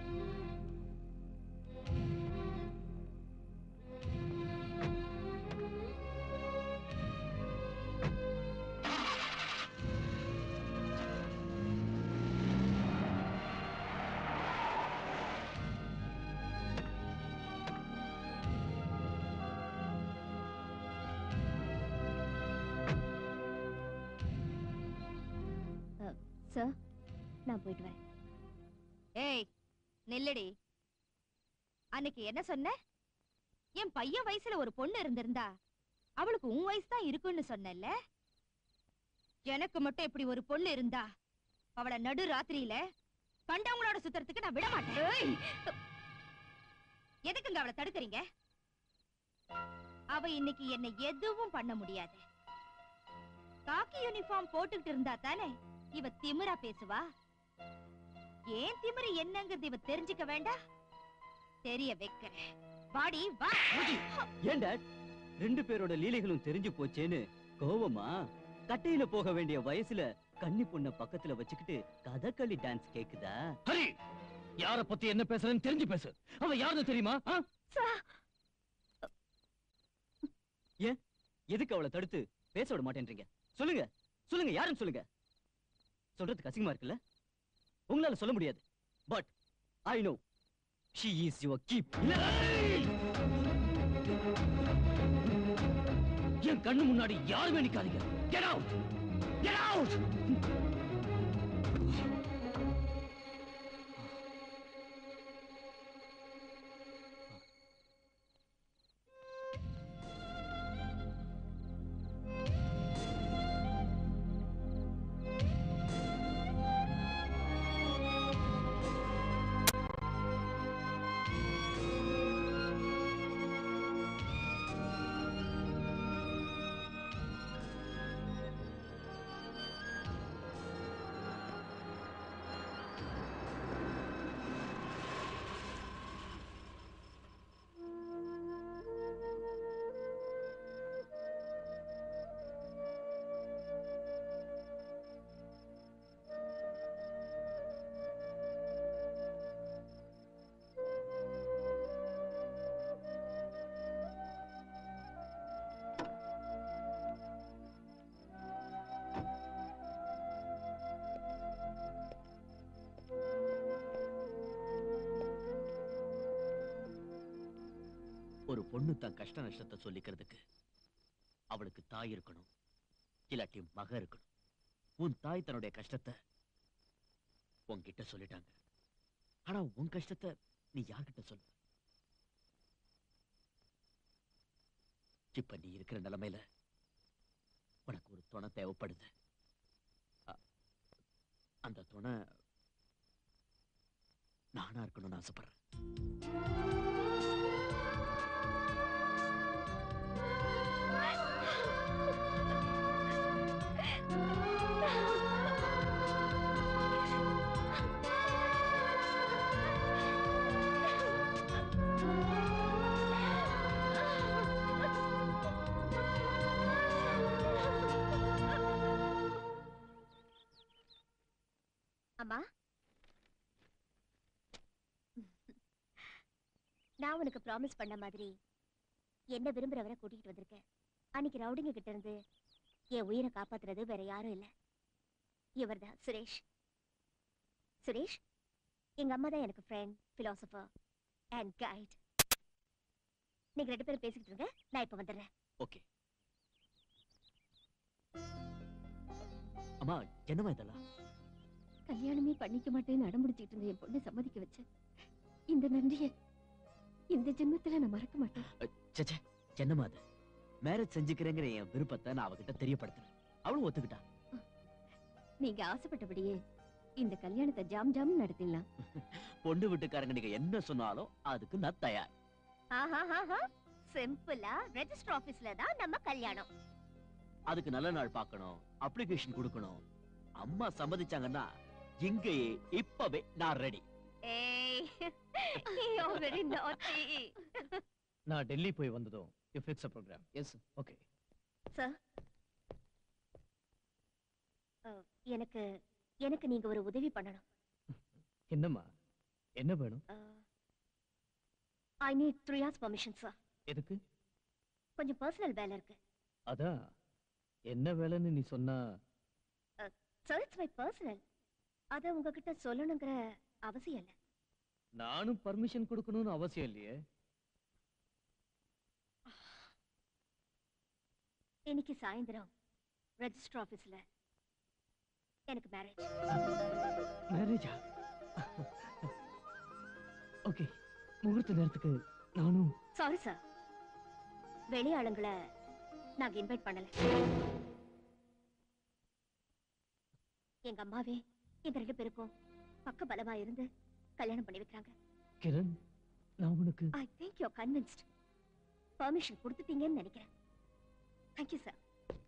சார் நான் போயிட்டு வரேன் ஏய் நில்லடி அன்னைக்கு என்ன சொன்ன என் பையன் வயசுல ஒரு பொண்ணு இருந்திருந்தா அவளுக்கு உன் வயசு தான் இருக்குன்னு சொன்னல எனக்கு மட்டும் இப்படி ஒரு பொண்ணு இருந்தா அவளை நடு ராத்திரியில கண்டவங்களோட சுத்துறதுக்கு நான் விட மாட்டேன் ஏய்! எதுக்குங்க அவளை தடுக்கறீங்க அவ இன்னைக்கு என்ன எதுவும் பண்ண முடியாது காக்கி யூனிஃபார்ம் போட்டுக்கிட்டு இருந்தா தானே இவ திமிரா பேசுவா ஏன் திமிரு என்னங்கிறது இவ தெரிஞ்சுக்க வேண்டாம் தெரிய வைக்கிறேன் வாடி வா ஏன் டாட் ரெண்டு பேரோட லீலைகளும் தெரிஞ்சு போச்சேன்னு கோவமா கட்டையில போக வேண்டிய வயசுல கன்னி பொண்ண பக்கத்துல வச்சுக்கிட்டு கதகளி டான்ஸ் கேக்குதா ஹரி யார பத்தி என்ன பேசுறேன்னு தெரிஞ்சு பேசு அவ யாருன்னு தெரியுமா ஆ? ஏன் எதுக்கு அவளை தடுத்து பேச விட மாட்டேன்றீங்க சொல்லுங்க சொல்லுங்க யாருன்னு சொல்லுங்க சொல்றதுக்கு அசிங்கமா இருக்குல்ல உங்களால சொல்ல முடியாது but I know she is your keep என் கண்ணு முன்னாடி யாருமே நிக்காதீங்க கெட் அவுட் கெட் அவுட் ஒரு பொண்ணு தன் கஷ்ட நஷ்டத்தை சொல்லிக்கிறதுக்கு அவளுக்கு தாய் இருக்கணும் இல்லாட்டி மக இருக்கணும் உன் தாய் தன்னுடைய கஷ்டத்தை உன்கிட்ட சொல்லிட்டாங்க ஆனா உன் கஷ்டத்தை நீ யார்கிட்ட சொல்ல இப்ப நீ இருக்கிற நிலைமையில உனக்கு ஒரு துணை தேவைப்படுது அ- அந்த துணை நானா இருக்கணும்னு ஆசைப்படுறேன் அம்மா நான் உனக்கு ப்ராமிஸ் பண்ண மாதிரி என்ன விரும்புறவரை கூட்டிட்டு வந்திருக்கேன் அன்னைக்கு ரவுடிங்க கிட்ட இருந்து என் உயிரை காப்பாத்துறது வேற யாரும் இல்ல இவர்தான் சுரேஷ் சுரேஷ் எங்க அம்மா தான் எனக்கு ஃப்ரெண்ட் பிலாசபர் அண்ட் கைட் நீங்க ரெண்டு பேரும் பேசிக்கிட்டு இருங்க நான் இப்ப வந்துடுறேன் ஓகே அம்மா என்னம்மா இதெல்லாம் கல்யாணமே பண்ணிக்க மாட்டேன்னு அடம்பிடிச்சிட்டு இருந்த என் பொண்ணை சம்மதிக்க வச்ச இந்த நன்றிய இந்த ஜென்மத்துல நான் மறக்க மாட்டேன் சச்சே என்னம்மா அது மேரேஜ் செஞ்சுக்கிறேங்கிற என் விருப்பத்தை நான் அவகிட்ட தெரியப்படுத்துறேன் அவளும் ஒத்துக்கிட்டா நீங்க ஆசைப்பட்டபடியே இந்த கல்யாணத்தை ஜாம் ஜாம் நடத்திடலாம் பொண்ணு வீட்டுக்காரங்க நீங்க என்ன சொன்னாலும் அதுக்கு நான் தயார் ஆஹாஹாஹா. சிம்பிளா ரெஜிஸ்டர் ஆபீஸ்ல தான் நம்ம கல்யாணம் அதுக்கு நல்ல நாள் பார்க்கணும் அப்ளிகேஷன் கொடுக்கணும் அம்மா சம்மதிச்சாங்கன்னா இங்கேயே இப்பவே நான் ரெடி ஏய் you're very naughty. நான் டெல்லி போய் வந்ததும் you fix a program yes okay Sir. அஹ், எனக்கு எனக்கு நீங்க ஒரு உதவி பண்ணணும் என்னம்மா என்ன வேணும் I need three hours permission sir எதுக்கு கொஞ்சம் பர்சனல் வேலை இருக்கு அதான் என்ன வேலைன்னு நீ சொன்னா சார் இட்ஸ் மை பர்சனல் அத உங்ககிட்ட சொல்லணுங்கிற அவசியம் இல்ல நானும் பர்மிஷன் கொடுக்கணும்னு அவசியம் இல்லையே இன்னைக்கு சாயந்தரம் ரெஜிஸ்டர் ஆபீஸ்ல எனக்கு மேரேஜ் மேரேஜா ஓகே முகூர்த்த நேரத்துக்கு நானும் சாரி சார் வெளி ஆளுங்களை நாங்க இன்வைட் பண்ணல எங்க அம்மாவே எங்க ரெண்டு பேருக்கும் பக்க பலமா இருந்து கல்யாணம் பண்ணி வைக்கிறாங்க கிரண் நான் உனக்கு I think you convinced permission கொடுத்துட்டீங்கன்னு நினைக்கிறேன் தேங்க்யூ சார்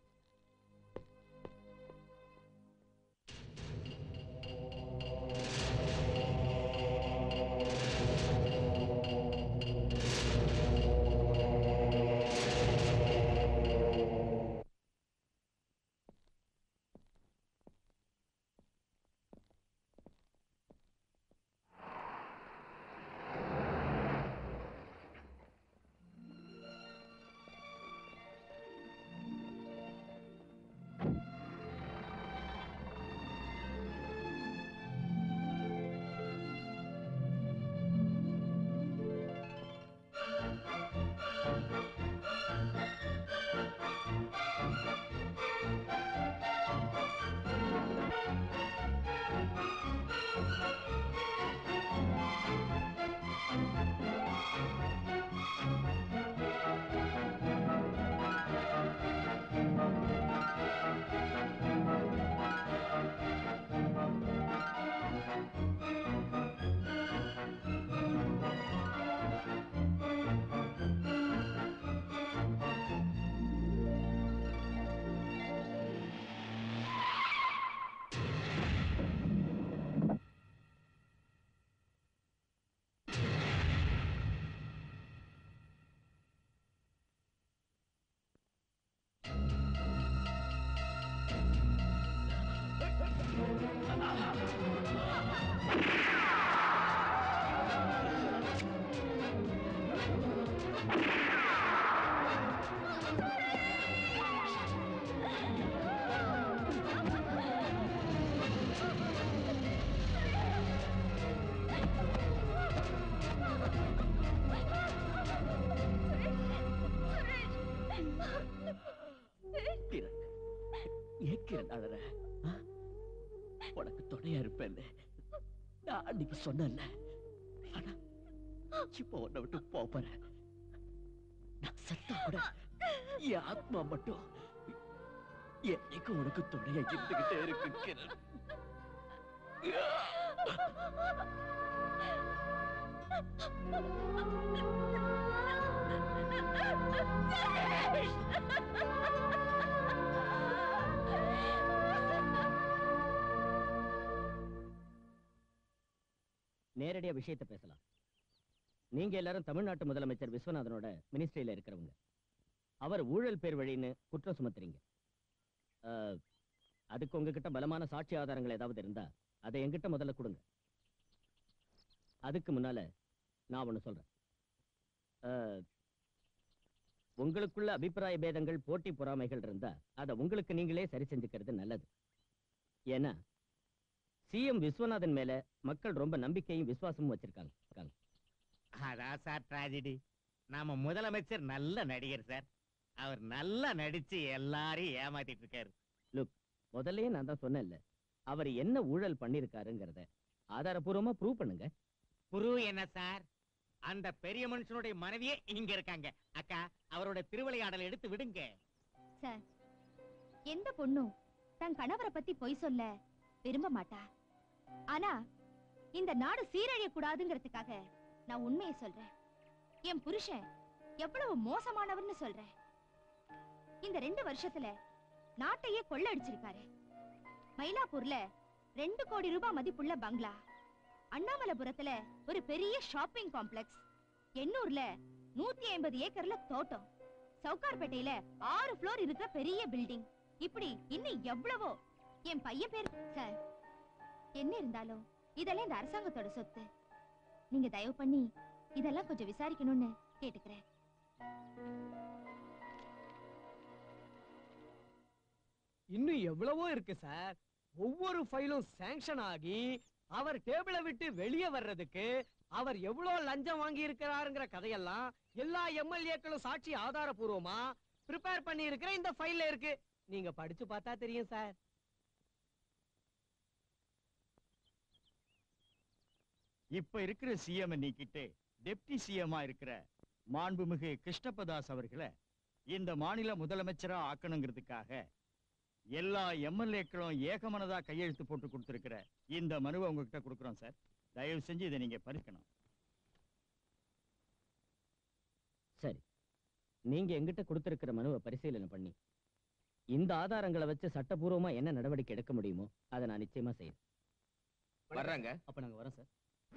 கிரண் ஏன் கிரண் அழற ஆ? உனக்கு துணையா இருப்பேன்னு நான் அன்னைக்கு சொன்னேன்ல ஆனா இப்போ உன்னை விட்டு போப் போறேன் நான் செத்தா கூட என் ஆத்மா மட்டும் என்னைக்கு உனக்கு துணையா இருந்துகிட்டே இருக்கு கிரண் நேரடியா விஷயத்தை பேசலாம் நீங்க எல்லாரும் தமிழ்நாட்டு முதலமைச்சர் விஸ்வநாதனோட மினிஸ்ட்ரியில இருக்கிறவங்க அவர் ஊழல் பேர் வழின்னு குற்றம் சுமத்துறீங்க அஹ், அதுக்கு உங்ககிட்ட பலமான சாட்சி ஆதாரங்கள் ஏதாவது இருந்தா அதை என்கிட்ட முதல்ல கொடுங்க அதுக்கு முன்னால நான் ஒண்ணு சொல்றேன் அஹ், உங்களுக்குள்ள அபிப்பிராய பேதங்கள் போட்டி பொறாமைகள் இருந்தா அதை உங்களுக்கு நீங்களே சரி செஞ்சுக்கிறது நல்லது ஏன்னா சிஎம் விஸ்வநாதன் மேல மக்கள் ரொம்ப நம்பிக்கையும் விசுவாசமும் வச்சிருக்காங்க இருக்காங்க. அதான் சார் டிராஜடி நாம முதலமைச்சர் நல்ல நடிகர் சார் அவர் நல்லா நடிச்சு எல்லாரையும் ஏமாத்திட்டு இருக்காரு லுக் முதல்லயே நான் தான் சொன்னேன்ல அவர் என்ன ஊழல் பண்ணிருக்காருங்கிறத ஆதாரபூர்வமா ப்ரூவ் பண்ணுங்க குரு என்ன சார் அந்த பெரிய மனுஷனுடைய மனைவியே இங்க இருக்காங்க அக்கா அவரோட திருவிளையாடலை எடுத்து விடுங்க சார் எந்த பொண்ணும் தன் கணவரை பத்தி பொய் சொல்ல விரும்ப மாட்டா ஆனா இந்த நாடு சீரழிய கூடாதுங்கிறதுக்காக நான் உண்மையை சொல்றேன் என் புருஷன் எவ்வளவு மோசமானவர்னு சொல்றேன் இந்த ரெண்டு வருஷத்துல நாட்டையே கொள்ளடிச்சிருக்காரு மயிலாப்பூர்ல ரெண்டு கோடி ரூபாய் மதிப்புள்ள பங்களா அண்ணாமலைபுரத்துல ஒரு பெரிய ஷாப்பிங் காம்ப்ளெக்ஸ் எண்ணூர்ல நூத்தி ஐம்பது ஏக்கர்ல தோட்டம் சவுகார்பேட்டையில ஆறு ஃப்ளோர் இருக்கிற பெரிய பில்டிங் இப்படி இன்னும் எவ்வளவோ என் பையன் பேர் சார் என்ன இருந்தாலும் இதெல்லாம் இந்த அரசாங்கத்தோட சொத்து நீங்க தயவு பண்ணி இதெல்லாம் கொஞ்சம் விசாரிக்கணும்னு கேட்டுக்கிறேன் இன்னும் எவ்வளவோ இருக்கு சார் ஒவ்வொரு ஃபைலும் சாங்ஷன் ஆகி அவர் டேபிளை விட்டு வெளியே வர்றதுக்கு அவர் எவ்வளவு லஞ்சம் வாங்கி இருக்கிறாருங்கிற கதையெல்லாம் எல்லா எம்எல்ஏக்களும் சாட்சி ஆதாரபூர்வமா ப்ரிப்பேர் பண்ணி இருக்கிற இந்த ஃபைல்ல இருக்கு நீங்க படிச்சு பார்த்தா தெரியும் சார் இப்ப இருக்கிற சிஎம் நீக்கிட்டு டெப்டி சிஎம்மா இருக்கிற மாண்புமிகு கிருஷ்ணப்பதாஸ் அவர்களை இந்த மாநில முதலமைச்சரா ஆக்கணுங்கிறதுக்காக எல்லா எம்எல்ஏக்களும் ஏகமனதா கையெழுத்து போட்டு கொடுத்திருக்கிற இந்த மனுவை உங்ககிட்ட கொடுக்குறோம் சார் தயவு செஞ்சு இதை நீங்க பறிக்கணும் சரி நீங்க எங்கிட்ட கொடுத்திருக்கிற மனுவை பரிசீலனை பண்ணி இந்த ஆதாரங்களை வச்சு சட்டபூர்வமா என்ன நடவடிக்கை எடுக்க முடியுமோ அதை நான் நிச்சயமா செய்யறேன் வர்றாங்க அப்ப நாங்க வரோம் சார்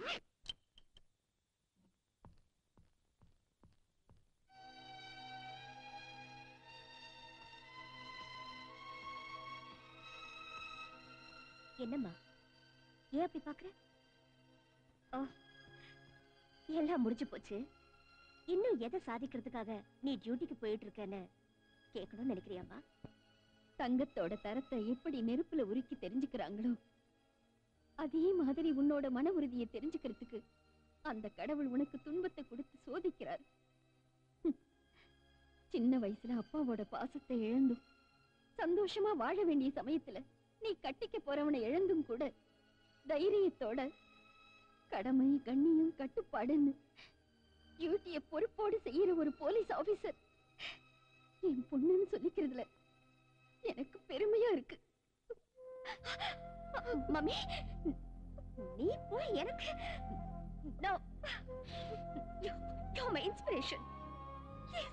என்னம்மா ஏன் அப்படி பாக்குற ஓ எல்லாம் முடிஞ்சு போச்சு இன்னும் எதை சாதிக்கிறதுக்காக நீ டியூட்டிக்கு போயிட்டு இருக்கேன்னு கேட்கணும்னு நினைக்கிறியாம்மா தங்கத்தோட தரத்தை எப்படி நெருப்புல உருக்கி தெரிஞ்சுக்கிறாங்களோ அதே மாதிரி உன்னோட மன உறுதியை தெரிஞ்சுக்கிறதுக்கு அந்த கடவுள் உனக்கு துன்பத்தை கொடுத்து சோதிக்கிறார் ஹம். சின்ன வயசுல அப்பாவோட பாசத்தை இழந்தும் சந்தோஷமா வாழ வேண்டிய சமயத்துல நீ கட்டிக்க போறவனை இழந்தும் கூட தைரியத்தோட கடமை கண்ணியம் கட்டுப்பாடுன்னு டியூட்டிய பொறுப்போடு செய்யற ஒரு போலீஸ் ஆபீசர் என் பொண்ணுன்னு சொல்லிக்கிறதுல எனக்கு பெருமையா இருக்கு மம்மி நீ போய் எனக்கு No. You- You're my inspiration. Yes.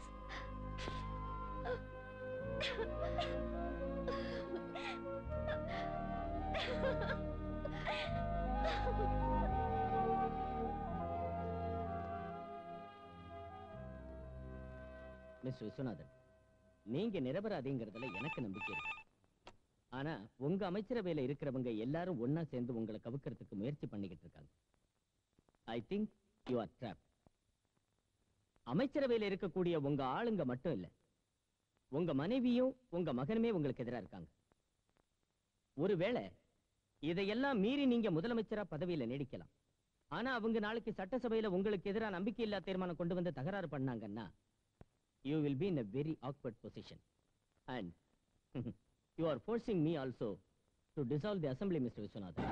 Miss Viswanathan நீங்க நிரபராதிங்கிறதுல எனக்கு நம்பிக்கை இருக்கு ஆனா உங்க அமைச்சரவையில இருக்கிறவங்க எல்லாரும் ஒன்னா சேர்ந்து உங்களை கவுக்கிறதுக்கு முயற்சி பண்ணிக்கிட்டு இருக்காங்க I think you are trap அமைச்சரவையில இருக்கக்கூடிய உங்க ஆளுங்க மட்டும் இல்ல உங்க மனைவியும் உங்க மகனுமே உங்களுக்கு எதிரா இருக்காங்க ஒருவேளை இதையெல்லாம் மீறி நீங்க முதலமைச்சரா பதவியில நீடிக்கலாம் ஆனா அவங்க நாளைக்கு சட்டசபையில உங்களுக்கு எதிரா நம்பிக்கையில்லா தீர்மானம் கொண்டு வந்து தகராறு பண்ணாங்கன்னா you will be in a very awkward position. And you are forcing me also to dissolve the assembly, Mr. Viswanathan.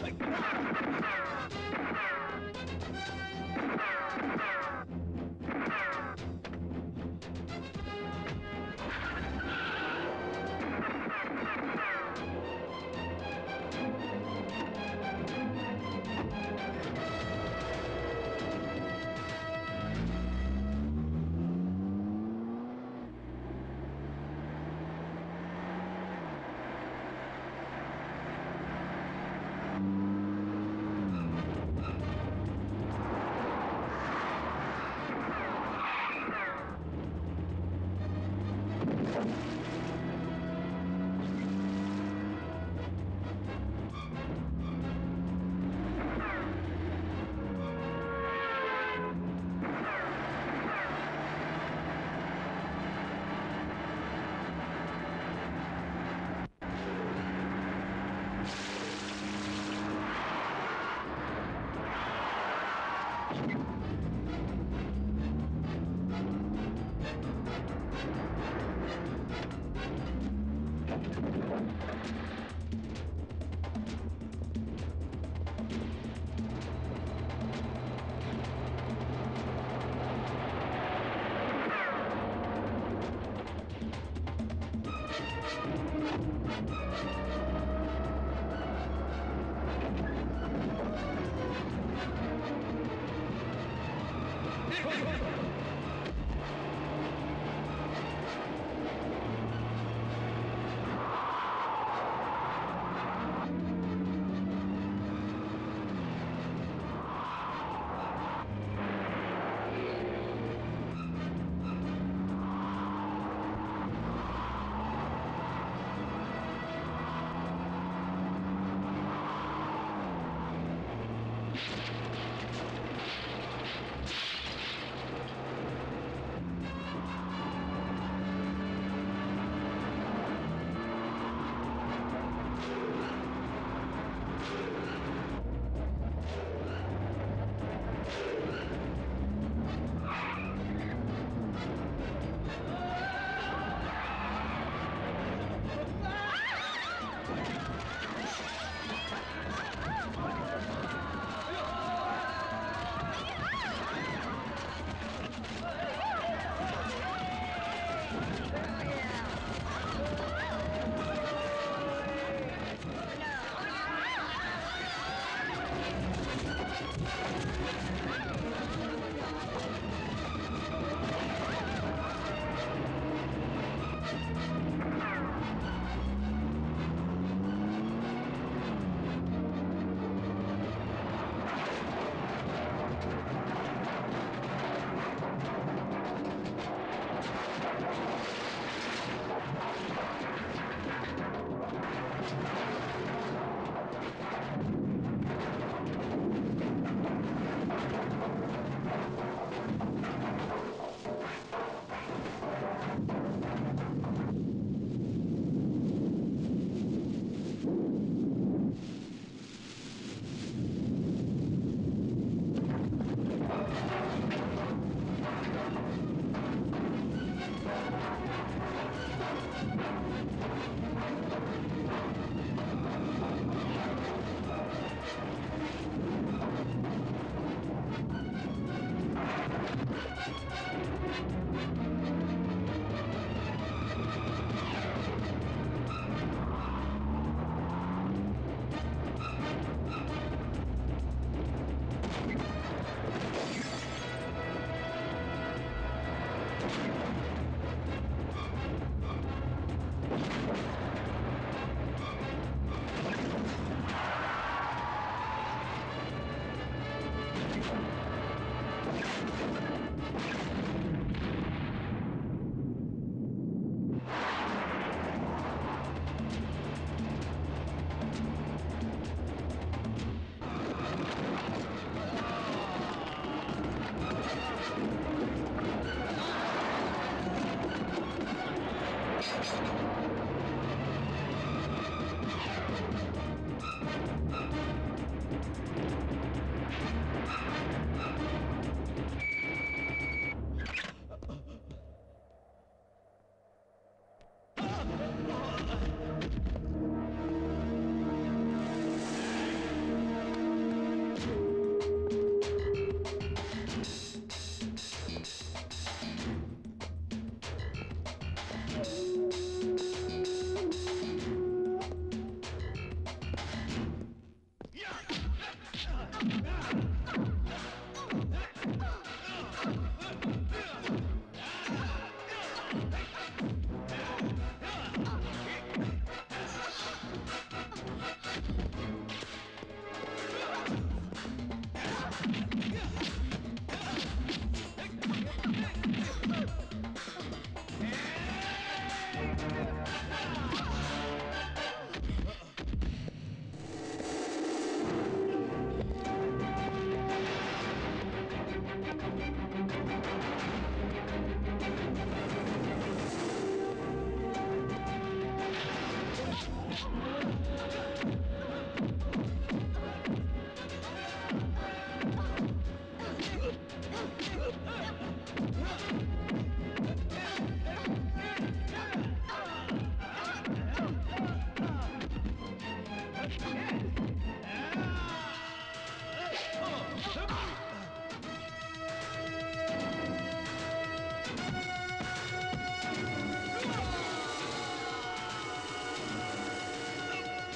Thank you.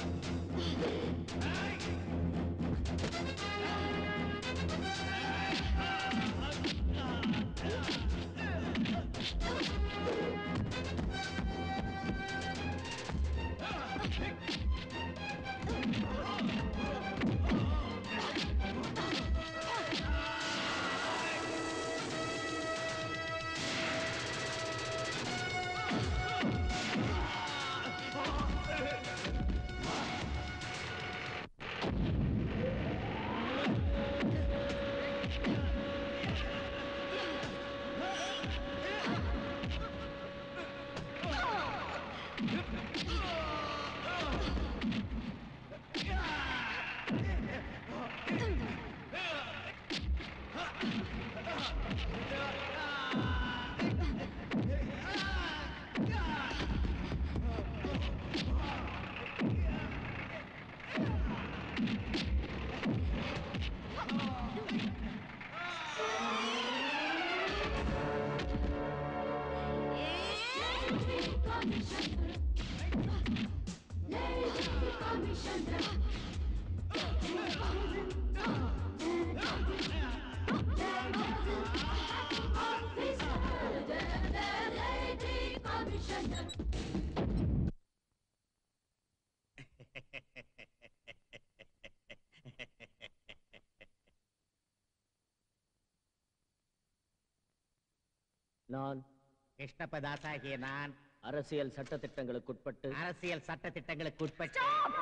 நான் கிருஷ்ணபதாசாகிய நான் அரசியல் சட்டத்திட்டங்களுக்குட்பட்டு அரசியல் சட்ட திட்டங்களுக்கு உட்பட்டு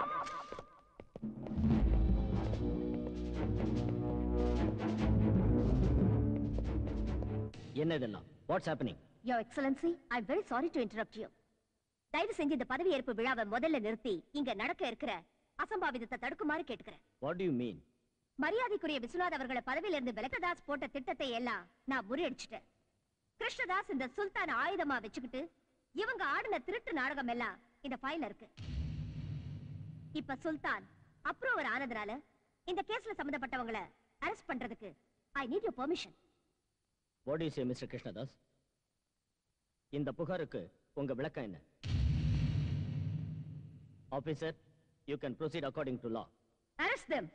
என்ன இதெல்லாம் what's happening your excellency I am very sorry to interrupt you தயவு செஞ்சு இந்த பதவி ஏற்பு விழாவை முதல்ல நிறுத்தி இங்க நடக்க இருக்கிற அசம்பாவிதத்தை தடுக்குமாறு கேட்டுக்கிறேன் வாட் டு யூ மீன் மரியாதைக்குரிய விஸ்வநாத் அவர்களை பதவியில இருந்து விலக்கதாஸ் போட்ட திட்டத்தை எல்லாம் நான் முறியடிச்சிட்டேன் கிருஷ்ணதாஸ் இந்த சுல்தான் ஆயுதமா வச்சுக்கிட்டு இவங்க ஆடின திருட்டு நாடகம் எல்லாம் இந்த ஃபைல்ல இருக்கு இப்ப சுல்தான் அப்ரூவர் ஆனதுனால இந்த கேஸ்ல சம்பந்தப்பட்டவங்கள அரெஸ்ட் பண்றதுக்கு I need you permission what you say mister Krishnadas இந்த புகாருக்கு உங்க விளக்கம் என்ன officer you can proceed according to law arrest them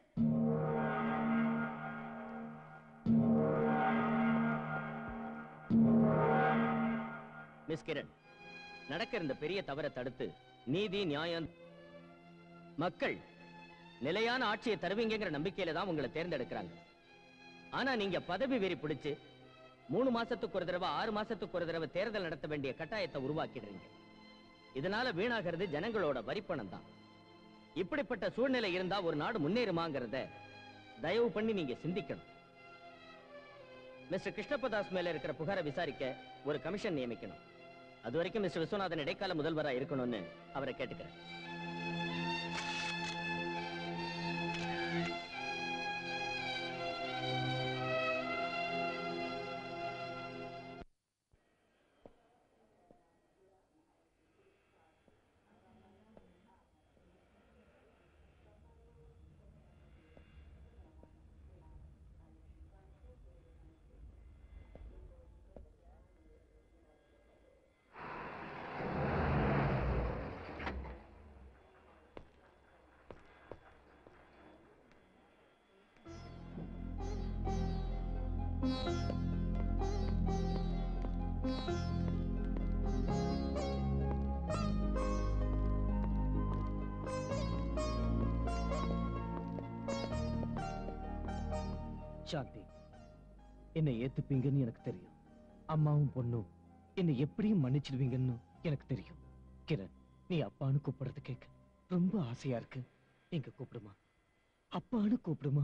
miss Kiran நடக்க இருந்த பெரிய தவறை தடுத்து நீதி நியாயம் மக்கள் நிலையான ஆட்சியை தருவீங்கங்கிற நம்பிக்கையில தான் உங்களை தேர்ந்தெடுக்கிறாங்க ஆனா நீங்க பதவி வெறி பிடிச்சு மூணு மாசத்துக்கு ஒரு தடவை ஆறு மாசத்துக்கு ஒரு தடவை தேர்தல் நடத்த வேண்டிய கட்டாயத்தை உருவாக்கிடுறீங்க இதனால வீணாகிறது ஜனங்களோட வரிப்பணம் தான் இப்படிப்பட்ட சூழ்நிலை இருந்தா ஒரு நாடு முன்னேறுமாங்கிறத தயவு பண்ணி நீங்க சிந்திக்கணும் மிஸ்டர் கிருஷ்ணபதாஸ் மேல இருக்கிற புகாரை விசாரிக்க ஒரு கமிஷன் நியமிக்கணும் அது வரைக்கும் மிஸ்டர் விஸ்வநாதன் இடைக்கால முதல்வரா இருக்கணும்னு அவரை கேட்டுக்கிறேன் சாந்தி என்னை ஏத்துப்பீங்கன்னு எனக்கு தெரியும் அம்மாவும் பொண்ணும் என்னை எப்படியும் மன்னிச்சிடுவீங்கன்னு எனக்கு தெரியும் கிரண் நீ அப்பான்னு கூப்பிடுறது கேட்க ரொம்ப ஆசையா இருக்கு எங்க கூப்பிடுமா அப்பான்னு கூப்பிடுமா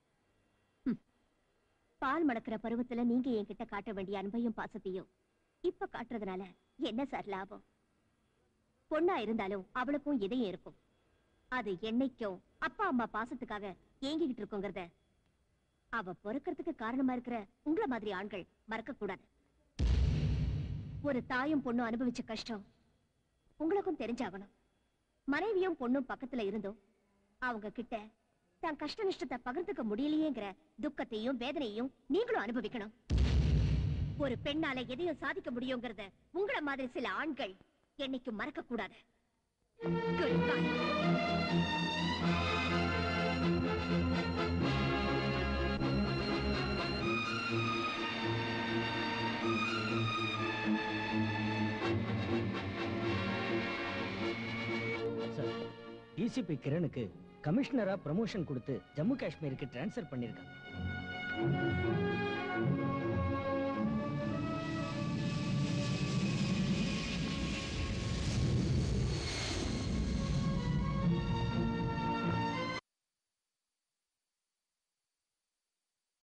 பால் மணக்கிற பருவத்துல நீங்க என்கிட்ட காட்ட வேண்டிய அன்பையும் பாசத்தையும் இப்ப காட்டுறதுனால என்ன சார் லாபம் பொண்ணா இருந்தாலும் அவளுக்கும் இதயம் இருக்கும் அது என்னைக்கும் அப்பா அம்மா பாசத்துக்காக ஏங்கிக்கிட்டு இருக்குங்கிறத அவ பொறுக்கிறதுக்கு காரணமா இருக்கிற உங்களை மாதிரி ஆண்கள் மறக்க கூடாது ஒரு தாயும் பொண்ணும் அனுபவிச்ச கஷ்டம் உங்களுக்கும் தெரிஞ்சாகணும் மனைவியும் பொண்ணும் பக்கத்துல இருந்தும் அவங்க கிட்ட தன் கஷ்ட நஷ்டத்தை பகிர்ந்துக்க முடியலையேங்கிற துக்கத்தையும் வேதனையும் நீங்களும் அனுபவிக்கணும் ஒரு பெண்ணால எதையும் சாதிக்க முடியுங்கிறத உங்கள மாதிரி சில ஆண்கள் என்னைக்கும் மறக்க கூடாது Goodbye. டிசிபி கிரணுக்கு கமிஷனரா ப்ரமோஷன் கொடுத்து ஜம்மு காஷ்மீருக்கு ட்ரான்ஸ்ஃபர் பண்ணிருக்காங்க